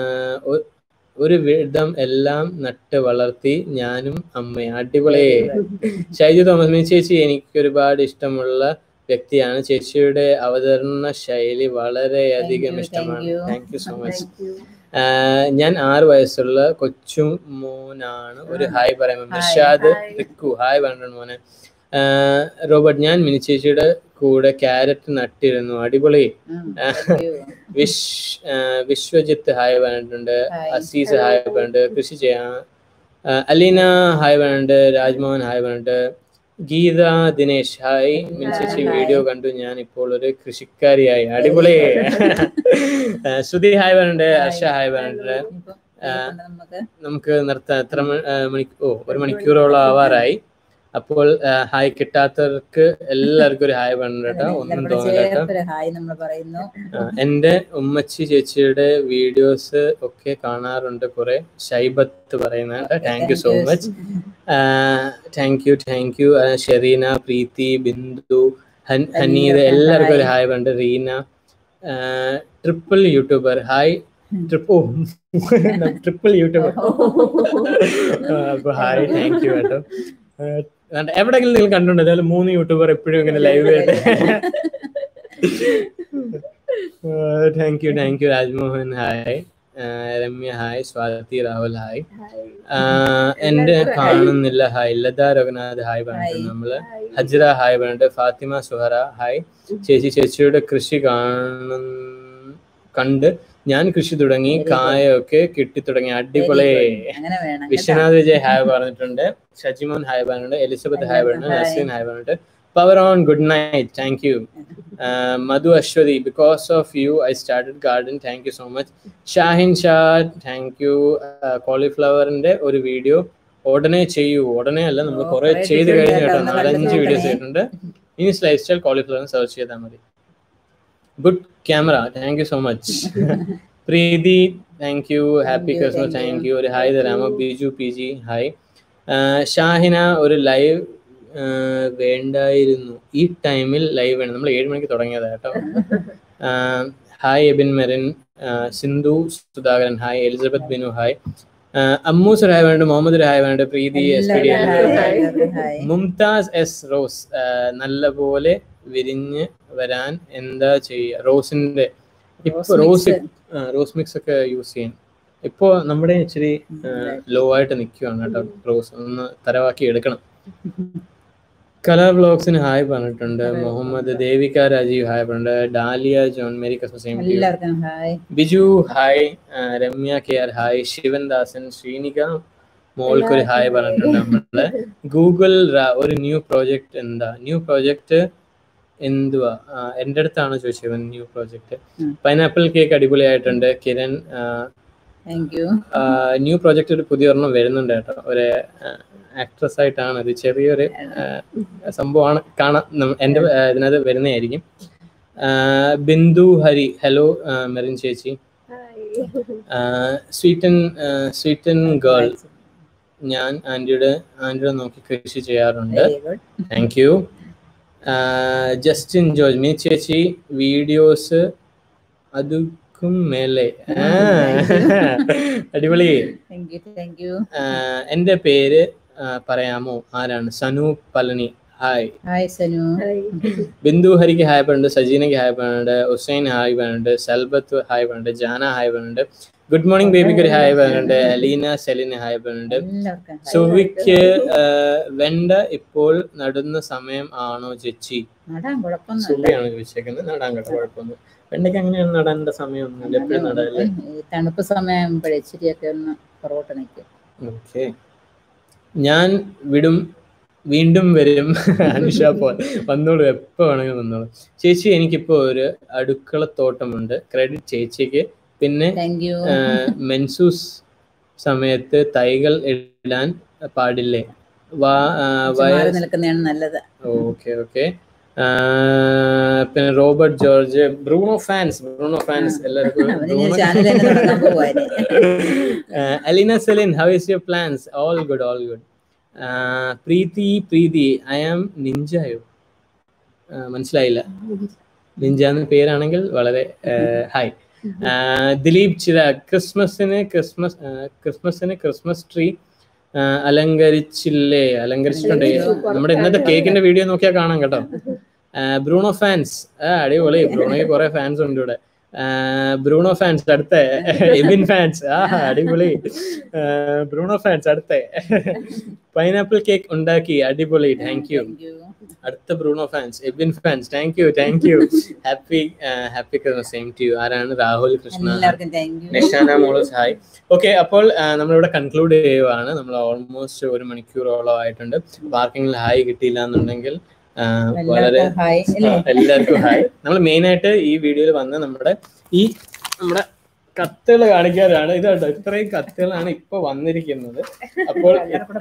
ഒരു വിധം എല്ലാം നട്ട് വളർത്തി ഞാനും അമ്മയും അടിപൊളി ഷൈജു തോമസ് മീ ചേച്ചി എനിക്ക് ഒരുപാട് ഇഷ്ടമുള്ള വ്യക്തിയാണ് ചേച്ചിയുടെ അവതരണ ശൈലി വളരെയധികം Thank you, ഇഷ്ടമാണ് thank you. Thank you so much ആഹ് ഞാൻ ആറ് വയസ്സുള്ള കൊച്ചു മോനാണ് ഒരു ഹായ് പറയുമ്പോൾ Hi. Nishad Hi. Riku hi പറഞ്ഞിട്ടുണ്ട് മോനെ ആഹ് റോബർട്ട് ഞാൻ മിനി ചേച്ചിയുടെ കൂടെ ക്യാരറ്റ് നട്ടിരുന്നു അടിപൊളി ഉം, thank you. വിഷ് ആഹ് വിശ്വജിത്ത് ഹായ് പറഞ്ഞിട്ടുണ്ട് Hi. അസീസ് ഹായ് പറഞ്ഞിട്ടുണ്ട് കൃഷി ചെയ്യാൻ ആഹ് അലീന ഹായ് പറഞ്ഞിട്ടുണ്ട് രാജ്മോഹൻ ഹായ് പറഞ്ഞിട്ടുണ്ട് ഗീത ദിനേശ് ഹായ് മിനി ചേച്ചി Hi. വീഡിയോ കണ്ടു ഞാൻ ഇപ്പോൾ ഒരു കൃഷിക്കാരിയായി അടിപൊളി ആഹ് ശ്രുതി ഹായ് പറഞ്ഞിട്ടുണ്ട് ഹർഷ ഹായ് പറഞ്ഞിട്ടുണ്ട് ഇപ്പം ഇപ്പം നമുക്ക് നമുക്ക് നിർത്താം എത്ര മണി- ആ, മണി- ഓ ഒരു മണിക്കൂറോളം ആവാറായി അപ്പോൾ ആ, ഹായ് കിട്ടാത്തവർക്ക് എല്ലാവർക്കും ഒരു ഹായ് പറഞ്ഞു കേട്ടോ ഒന്നും എല്ലാവരും കൂടെ തോന്നില്ല കേട്ടോ ചേർത്തൊരു ഹായ് നമ്മൾ പറയുന്നു ആ, എന്റെ ഉമ്മച്ചി ചേച്ചിയുടെ വീഡിയോസ് ഒക്കെ കാണാറുണ്ട് കുറെ ഷൈബത്ത് പറയുന്ന കേട്ടോ thank you so much thank you thank you Shereena Preethi Bindu ഹൻ- ഹനീദ് എല്ലാവർക്കും ഒരു ഹായ് ഉണ്ട് Reena triple YouTuber hi trip triple YouTuber അപ്പൊ ഹായ് താങ്ക് യു കേട്ടോ ആ, അതുകൊണ്ട് എവിടെയെങ്കിലും നിങ്ങൾ കണ്ടിട്ടുണ്ട് അതുപോലെ മൂന്ന് യൂട്യൂബർ എപ്പോഴും ഇങ്ങനെ ലൈവ് ആയിട്ട് thank you thank you Rajmohan hi ആ, രമ്യ ഹായ് സ്വാതി രാഹുൽ ഹായ് ആ, എന്റെ കാണുന്നില്ല ഹായ് ലത രഘുനാഥ് ഹായ് പറഞ്ഞിട്ടുണ്ട് നമ്മള് ഹജ്ര ഹായ് പറഞ്ഞിട്ട് ഫാത്തിമ സുഹറ ഹായ് ചേച്ചി ചേച്ചിയുടെ കൃഷി കാണുന്ന കണ്ട് ഞാൻ കൃഷി തുടങ്ങി Very good. കായൊക്കെ കിട്ടി തുടങ്ങി അടിപൊളി അങ്ങനെ വേണം കേട്ടോ. വിശ്വനാഥ് വിജയ് ഹായ് പറഞ്ഞിട്ടുണ്ട് ഷജിമോൻ ഹായ് പറഞ്ഞിട്ടുണ്ട് എലിസബത്ത് ഹായ് പറഞ്ഞിട്ടുണ്ട് Hi. നസീൻ ഹായ് പറഞ്ഞിട്ട് power on good night thank you Madhu Aswathi because of you I started garden thank you so much Shahin Sha thank you കോളിഫ്ലവറിന്റെ ഒരു വീഡിയോ ഉടനെ ചെയ്യൂ ഉടനെ അല്ല നമ്മൾ ഓ, കുറെ കുറേ ചെയ്ത് ചെയ്തിട്ടുണ്ട് കഴിഞ്ഞു കേട്ടോ കേട്ടോ. ഒന്ന് നാലഞ്ച് കണ്ടു വീഡിയോസ് നോക്കണേ. ചെയ്തിട്ടുണ്ട് ഇനി ലൈഫ് സ്റ്റൈൽ കോളിഫ്ലവർ സെർച്ച് ചെയ്താൽ മതി good camera thank you so much Preethi thank you happy you, Christmas thank thank you. You ഒരു ഹായ് തരാമോ Biju P G hi Shahina ഒരു ലൈവ് വേണ്ടായിരുന്നു ഈ ടൈമിൽ ലൈവ് വേണം നമ്മൾ ഏഴ് മണിക്ക് തുടങ്ങിയതാ കേട്ടോ ആഹ് ഹായ് എബിൻ മെറിൻ ആഹ് Sindhu Sudhakaran hi Elizabeth Binu hi ആഹ് അമ്മൂസ് ഒരു ഹായ് വേണ്ട മുഹമ്മദ് ഒരു ഹായ് വേണ്ട പ്രീതി എസ് പി ഡി എല്ലാവരും ഹായ് ഹായ്, എല്ലാവരും ഹായ്. മുംതാസ് എസ് റോസ് ആഹ് നല്ലപോലെ വിരിഞ്ഞ് വരാൻ എന്താ ചെയ്യുക റോസിന്റെ ഇപ്പൊ റോസ് റോസ് mix. ആ, റോസ് മിക്സ് ഒക്കെ യൂസ് ചെയ്യും ഇപ്പോ നമ്മുടെ ഇച്ചിരി ലോ ആയിട്ട് നിൽക്കുവാണ് കേട്ടോ റോസ് ഒന്ന് തരവാക്കി എടുക്കണം കലർ വ്ലോഗ്സിന് ഹായ് പറഞ്ഞിട്ടുണ്ട് മുഹമ്മദ് ദേവിക രാജീവ് ഹായ് പറഞ്ഞിട്ടുണ്ട് Dalia John Mary Kasma same to എല്ലാവർക്കും ഹായ് ബിജു ഹായ് ആ, Remya K R hi Sivandasan Sreenika മോൾക്കൊരു ഹായ് പറഞ്ഞിട്ടുണ്ട് നമ്മള് ഗൂഗിൾ റാ- ഒരു ന്യൂ പ്രോജക്റ്റ് എന്താ ന്യൂ പ്രോജക്റ്റ് എന്തുവാ ആ, എൻ്റെ അടുത്താണ് ചോദിച്ചത് ന്യൂ പ്രോജക്റ്റ് ഉം. പൈനാപ്പിൾ കേക്ക് അടിപൊളിയായിട്ടുണ്ട് Kiran thank you new project ഒരു പുതിയ ഒരെണ്ണം വരുന്നുണ്ട് കേട്ടോ ഒരു ആക്ട്രസ് ആയിട്ടാണ് അത് ചെറിയൊരു ആ, സംഭവമാണ് കാണാൻ നം- എൻ്റെ ആ, ഇതിനകത്ത് വരുന്നതായിരിക്കും ആ, ബിന്ദു ഹരി ഹലോ മെറിൻ ചേച്ചി സ്വീറ്റൻ സ്വീറ്റൻ ഗേൾ ഞാൻ ആൻറ്റിയുടെ ആൻറ്റിയുടെ നോക്കി കൃഷി ചെയ്യാറുണ്ട് very good thank you Justin George മീ ചേച്ചി വീഡിയോസ് അതുക്കും മേലെ ആ, അടിപൊളി താങ്ക് യു താങ്ക് യു ആ, എന്റെ പേര് ആ, പറയാമോ ആരാണ് സനു പളനി ഹായ് ഹായ് സനു ബിന്ദു ഹരിക്ക് ഹായ് പറയുന്നുണ്ട് സജീനയ്ക്ക് ഹായ് പറയുന്നുണ്ട് ഹുസൈൻ ഹായ് പറയുന്നുണ്ട് സൽബത്ത് ഹായ് പറയുന്നുണ്ട് ജാന ഹായ് പറയുന്നുണ്ട് ഗുഡ് മോർണിംഗ് ബേബിക്ക് ഒരു ഹായ് പറയുന്നുണ്ട് അലീന സെലിന് ഹായ് പറയുന്നുണ്ട് എല്ലാവർക്കും hi. സുവിക്ക് ആ, വെണ്ട ഇപ്പോൾ നടുന്ന സമയം ആണോ ചേച്ചി നടാൻ കുഴപ്പമൊന്നുമില്ല സുവിയാണ് ചോദിച്ചേക്കുന്നത് നടാൻ കേട്ടോ കുഴപ്പമൊന്നും വെണ്ടയ്ക്ക് അങ്ങനെയാണ് നടേണ്ട സമയമൊന്നുമില്ല എപ്പോഴും നടല്ലേ ഈ തണുപ്പ് സമയമാകുമ്പോഴേ ഇച്ചിരിയൊക്കെ ഒന്ന് പുറകോട്ട് നിൽക്കും ഓക്കെ ഞാൻ വിടും വീണ്ടും വരും അനുഷ പോ വന്നോളൂ എപ്പോ വേണമെങ്കിലും വന്നോളൂ ചേച്ചി എനിക്കിപ്പോ ഒരു അടുക്കളത്തോട്ടമുണ്ട് ക്രെഡിറ്റ് ചേച്ചിക്ക് പിന്നെ താങ്ക് യു ആ, മെൻസൂസ് സമയത്ത് തൈകൾ ഇടാൻ പാടില്ലേ വാ ആ, വയ മാറി നിൽക്കുന്നതാണ് നല്ലത് ഓക്കെ ഓക്കെ പിന്നെ Robert George Bruno fans Bruno fans എല്ലാവർക്കും അവന് ഞാൻ ബ്രൂണോ- ചാനൽ തന്നെ തുടങ്ങാൻ പോവാന് uh, Alina Selin, how is your plans? All good, all good. Uh, Preeti, Preeti, I am നിഞ്ചായോ uh, മനസ്സിലായില്ല നിഞ്ച എന്ന പേരാണെങ്കിൽ വളരെ ഹായ് ദിലീപ് ചിര ക്രിസ്മസിന് ക്രിസ്മസ് ക്രിസ്മസിന് ക്രിസ്മസ് ട്രീ അലങ്കരിച്ചില്ലേ അലങ്കരിച്ചിട്ടുണ്ട് നമ്മുടെ ഇന്നത്തെ കേക്കിന്റെ വീഡിയോ നോക്കിയാൽ കാണാം കേട്ടോ ബ്രൂണോ ഫാൻസ് അടിപൊളി ബ്രൂണോയ്ക്ക് കുറെ ഫാൻസ് ഉണ്ട് ഇവിടെ ബ്രൂണോ ഫാൻസ് അടുത്ത എബിൻ ഫാൻസ് ആ അടിപൊളി ബ്രൂണോ ഫാൻസ് അടുത്ത പൈനാപ്പിൾ കേക്ക് ഉണ്ടാക്കി അടിപൊളി താങ്ക് യു താങ്ക് യു അടുത്ത Bruno fans Ebin fans thank you thank you happy happy Christmas same to you ആരാണ് രാഹുൽ കൃഷ്ണ എല്ലാവർക്കും താങ്ക് യു നിഷാന മോളസ് ഹായ് ഓക്കെ അപ്പോൾ ആ, നമ്മളിവിടെ കൺക്ലൂഡ് ചെയ്യുവാണ് നമ്മൾ ഓൾമോസ്റ്റ് ഒരു മണിക്കൂറോളം ആയിട്ടുണ്ട് പാർക്കിങ്ങിൽ ഹായ് കിട്ടിയില്ല എന്നുണ്ടെങ്കിൽ ആ, വളരെ എല്ലാവർക്കും ഹായ് അല്ലേ ആ, എല്ലാവർക്കും ഹായ് നമ്മൾ മെയിൻ ആയിട്ട് ഈ വീഡിയോയിൽ വന്ന് നമ്മുടെ ഈ നമ്മുടെ കത്തുകൾ കാണിക്കാനാണ് ഇത് കണ്ടോ ഇത്രയും കത്തുകളാണ് ഇപ്പൊ വന്നിരിക്കുന്നത് അപ്പോൾ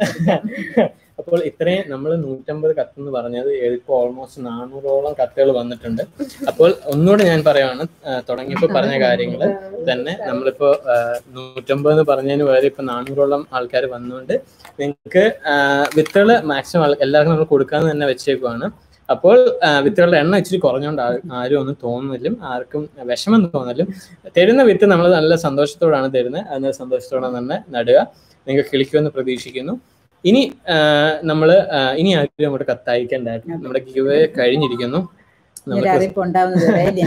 അപ്പോൾ ഇത്രയും നമ്മൾ നൂറ്റമ്പത് കത്തെന്ന് പറഞ്ഞത് ഇപ്പൊ ഓൾമോസ്റ്റ് നാനൂറോളം കത്തുകൾ വന്നിട്ടുണ്ട് അപ്പോൾ ഒന്നുകൂടെ ഞാൻ പറയുവാണ് ആ, തുടങ്ങിയപ്പോൾ പറഞ്ഞ കാര്യങ്ങൾ തന്നെ നമ്മളിപ്പോ ആ, നൂറ്റമ്പത് എന്ന് പറഞ്ഞതിന് പകരം ഇപ്പൊ നാനൂറോളം ആൾക്കാർ വന്നുകൊണ്ട് നിങ്ങൾക്ക് വിത്തുകൾ മാക്സിമം എല്ലാവർക്കും നമ്മൾ കൊടുക്കാന്ന് തന്നെ വെച്ചേക്കുവാണ് അപ്പോൾ ആ, വിത്തുകളുടെ എണ്ണം ഇച്ചിരി കുറഞ്ഞുകൊണ്ട് ആ- ആരും ഒന്നും തോന്നുന്നില്ലും ആർക്കും വിഷമം തോന്നലും തരുന്ന വിത്ത് നമ്മൾ നല്ല സന്തോഷത്തോടാണ് തരുന്നത് അതിന് സന്തോഷത്തോടെ തന്നെ നടുക നിങ്ങൾക്ക് കിളിക്കുമെന്ന് പ്രതീക്ഷിക്കുന്നു ഇനി നമ്മൾ ഇനി ആരും അങ്ങോട്ട് കത്തയക്കേണ്ടായിരുന്നു നമ്മുടെ ഗിവ് കഴിഞ്ഞിരിക്കുന്നു ഒരു നമുക്ക് അറിയിപ്പ് ഉണ്ടാവുന്നത് വരെ ഇല്ലേ?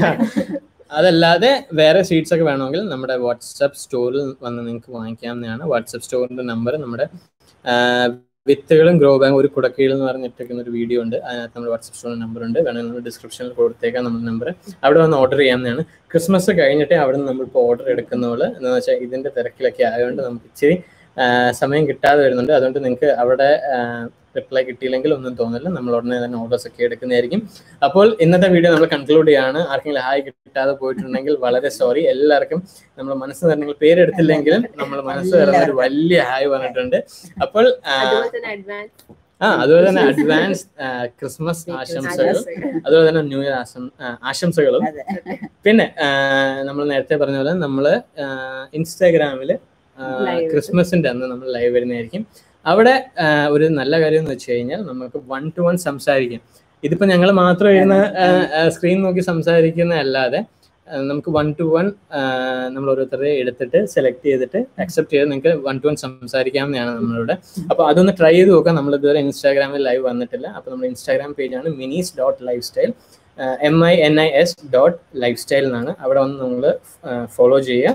അതല്ലാതെ വേറെ സീറ്റ്സ് ഒക്കെ വേണമെങ്കിൽ നമ്മുടെ വാട്സപ്പ് സ്റ്റോറിൽ വന്ന് നിങ്ങൾക്ക് വാങ്ങിക്കാവുന്നതാണ് വാട്സപ്പ് സ്റ്റോറിന്റെ നമ്പർ നമ്മുടെ ആ, വിത്തുകളും ഗ്രോ ബാങ്ക് ഒരു കുടക്കീഴിൽ എന്ന് പറഞ്ഞിട്ടിരിക്കുന്ന ഒരു വീഡിയോ ഉണ്ട് അതിനകത്ത് നമ്മുടെ വാട്സപ്പ് സ്റ്റോറിന്റെ നമ്പർ ഉണ്ട് വേണമെങ്കിൽ നമ്മൾ ഡിസ്ക്രിപ്ഷനിൽ കൊടുത്തേക്കാം നമ്മുടെ നമ്പർ അവിടെ വന്ന് ഓർഡർ ചെയ്യാവുന്നതാണ് ക്രിസ്മസ് കഴിഞ്ഞിട്ടേ അവിടെ നിന്ന് നമ്മളിപ്പോൾ ഓർഡർ എടുക്കുന്നുള്ളൂ എന്താണെന്ന് വെച്ചാൽ ഇതിന്റെ തിരക്കിലൊക്കെ ആയതുകൊണ്ട് നമുക്ക് ഇച്ചിരി ആ, സമയം കിട്ടാതെ വരുന്നുണ്ട് അതുകൊണ്ട് നിങ്ങൾക്ക് അവിടെ റിപ്ലൈ കിട്ടിയില്ലെങ്കിൽ ഒന്നും തോന്നില്ല നമ്മൾ ഉടനെ തന്നെ ഓർഡേഴ്സ് ഒക്കെ എടുക്കുന്നതായിരിക്കും അപ്പോൾ ഇന്നത്തെ വീഡിയോ നമ്മൾ കൺക്ലൂഡ് ചെയ്യാണ് ആർക്കെങ്കിലും ഹായ് കിട്ടാതെ പോയിട്ടുണ്ടെങ്കിൽ വളരെ സോറി എല്ലാവർക്കും നമ്മൾ മനസ്സ് തന്നെ നിങ്ങൾ പേരെടുത്തില്ലെങ്കിലും നമ്മൾ മനസ്സ് തരുന്ന ഒരു വലിയ ഹായ് പറഞ്ഞിട്ടുണ്ട് അപ്പോൾ ആ, അതുപോലെ തന്നെ അഡ്വാൻസ് ആ അതുപോലെ തന്നെ അഡ്വാൻസ് ക്രിസ്മസ് ആശംസകൾ അതുപോലെ തന്നെ ന്യൂ ഇയർ ആശം ആ, ആശംസകളും അതെ പിന്നെ നമ്മൾ നേരത്തെ പറഞ്ഞ പോലെ നമ്മൾ ഇൻസ്റ്റാഗ്രാമിൽ Live. ക്രിസ്മസിന്റെ അന്ന് നമ്മൾ ലൈവ് വരുന്നതായിരിക്കും അവിടെ ആ, ഒരു നല്ല കാര്യം എന്ന് വെച്ച് കഴിഞ്ഞാൽ നമുക്ക് വൺ ടു വൺ സംസാരിക്കാം ഇതിപ്പോ ഞങ്ങൾ മാത്രം ഇരുന്ന് സ്ക്രീൻ നോക്കി സംസാരിക്കുന്ന അല്ലാതെ ആ, നമുക്ക് വൺ ടു വൺ നമ്മൾ ഓരോരുത്തരെ എടുത്തിട്ട് സെലക്ട് ചെയ്തിട്ട് അക്സെപ്റ്റ് ചെയ്ത് നിങ്ങൾക്ക് വൺ ടു വൺ സംസാരിക്കാവുന്നതാണ് നമ്മളിവിടെ അപ്പോൾ അതൊന്ന് ട്രൈ ചെയ്ത് നോക്കാം നമ്മൾ ഇതുവരെ ഇൻസ്റ്റാഗ്രാമിൽ ലൈവ് വന്നിട്ടില്ല അപ്പോൾ നമ്മുടെ ഇൻസ്റ്റാഗ്രാം പേജാണ് Minis dot life style M I N I S dot life lifestyle എന്നാണ് അവിടെ വന്ന് നിങ്ങൾ ഫോളോ ചെയ്യുക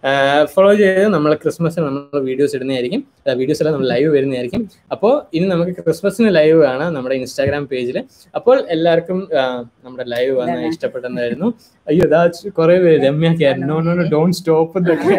ഫോളോ ചെയ്ത് നമ്മൾ ക്രിസ്മസിന് നമ്മൾ വീഡിയോസ് ഇടുന്നതായിരിക്കും വീഡിയോസ് എല്ലാം നമ്മൾ ലൈവ് വരുന്നതായിരിക്കും അപ്പോൾ ഇനി നമുക്ക് ക്രിസ്മസിന് ലൈവ് കാണാം നമ്മുടെ ഇൻസ്റ്റാഗ്രാം പേജിൽ അപ്പോൾ എല്ലാവർക്കും ആ, നമ്മുടെ ലൈവ് വന്ന് ഇഷ്ടപ്പെട്ടെന്നായിരുന്നു അയ്യോ ഇതാ കുറെ പേര് Remya no no don't stop എന്നൊക്കെ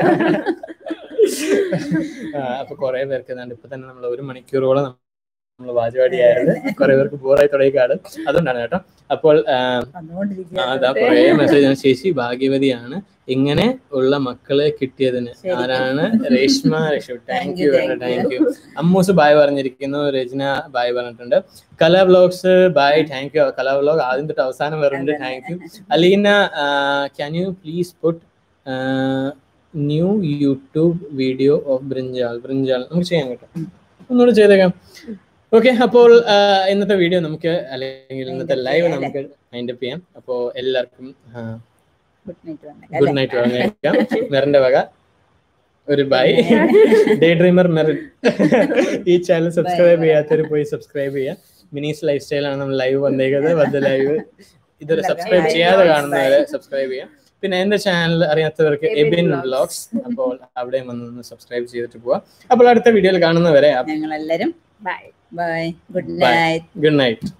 ആ, അപ്പൊ കുറെ പേർക്ക് ഏതാണ്ട് ഇപ്പൊ തന്നെ നമ്മൾ ഒരു മണിക്കൂറോളം നമ്മൾ വാചപാടിയായത് കുറെ പേർക്ക് ബോറായി തുടങ്ങി കാണും അതുകൊണ്ടാണ് കേട്ടോ അപ്പോൾ ആ, വന്നുകൊണ്ടിരിക്കുക ആ, അതാ കുറേ മെസ്സേജ് ചേച്ചി ഭാഗ്യവതിയാണ് ഇങ്ങനെ ഉള്ള മക്കളെ കിട്ടിയതിന് ശരി. ആരാണ് Reshma Raksha thank Thank you you, thank thank you Ammus bye പറഞ്ഞിരിക്കുന്നു രചന ബായ് പറഞ്ഞിട്ടുണ്ട് Kala vlogs bye thank you Kala vlog ആദ്യം തൊട്ട് അവസാനം വരുന്നുണ്ട് thank you Aleena can you please put new YouTube video of brinjal brinjal നമുക്ക് ചെയ്യാൻ കേട്ടോ ഒന്നുകൂടെ ചെയ്തേക്കാം ഓക്കെ അപ്പോൾ ആ, ഇന്നത്തെ വീഡിയോ നമുക്ക് അല്ലെങ്കിൽ ഇന്നത്തെ ലൈവ് നമുക്ക് മൈൻഡ് അപ്പ് ചെയ്യാം അപ്പോൾ എല്ലാവർക്കും ഗുഡ് നൈറ്റ് ഗുഡ് നൈറ്റ് പറഞ്ഞേക്കാം മെറിന്റെ വക ഒരു ബൈ ഡേ ഡ്രീമർ മെറിൻ ഈ ചാനൽ സബ്സ്ക്രൈബ് ചെയ്യാത്തവർ പോയി സബ്സ്ക്രൈബ് ചെയ്യാം മിനീസ് ലൈഫ് സ്റ്റൈലാണ് നമ്മൾ ലൈവ് വന്നേക്കുന്നത് വന്ന് ലൈവ് ഇതൊരു സബ്സ്ക്രൈബ് ചെയ്യാതെ കാണുന്നവരെ സബ്സ്ക്രൈബ് ചെയ്യാം പിന്നെ എന്റെ ചാനൽ അറിയാത്തവർക്ക് എബിൻ എബിൻ Vlogs. വ്ലോഗ്സ് അപ്പോൾ അവിടെയും വന്ന് സബ്സ്ക്രൈബ് ചെയ്തിട്ട് പോവാം അപ്പോൾ അടുത്ത വീഡിയോയിൽ കാണുന്നവരെ ഞങ്ങളെല്ലാരും bye bye good Bye. Night good night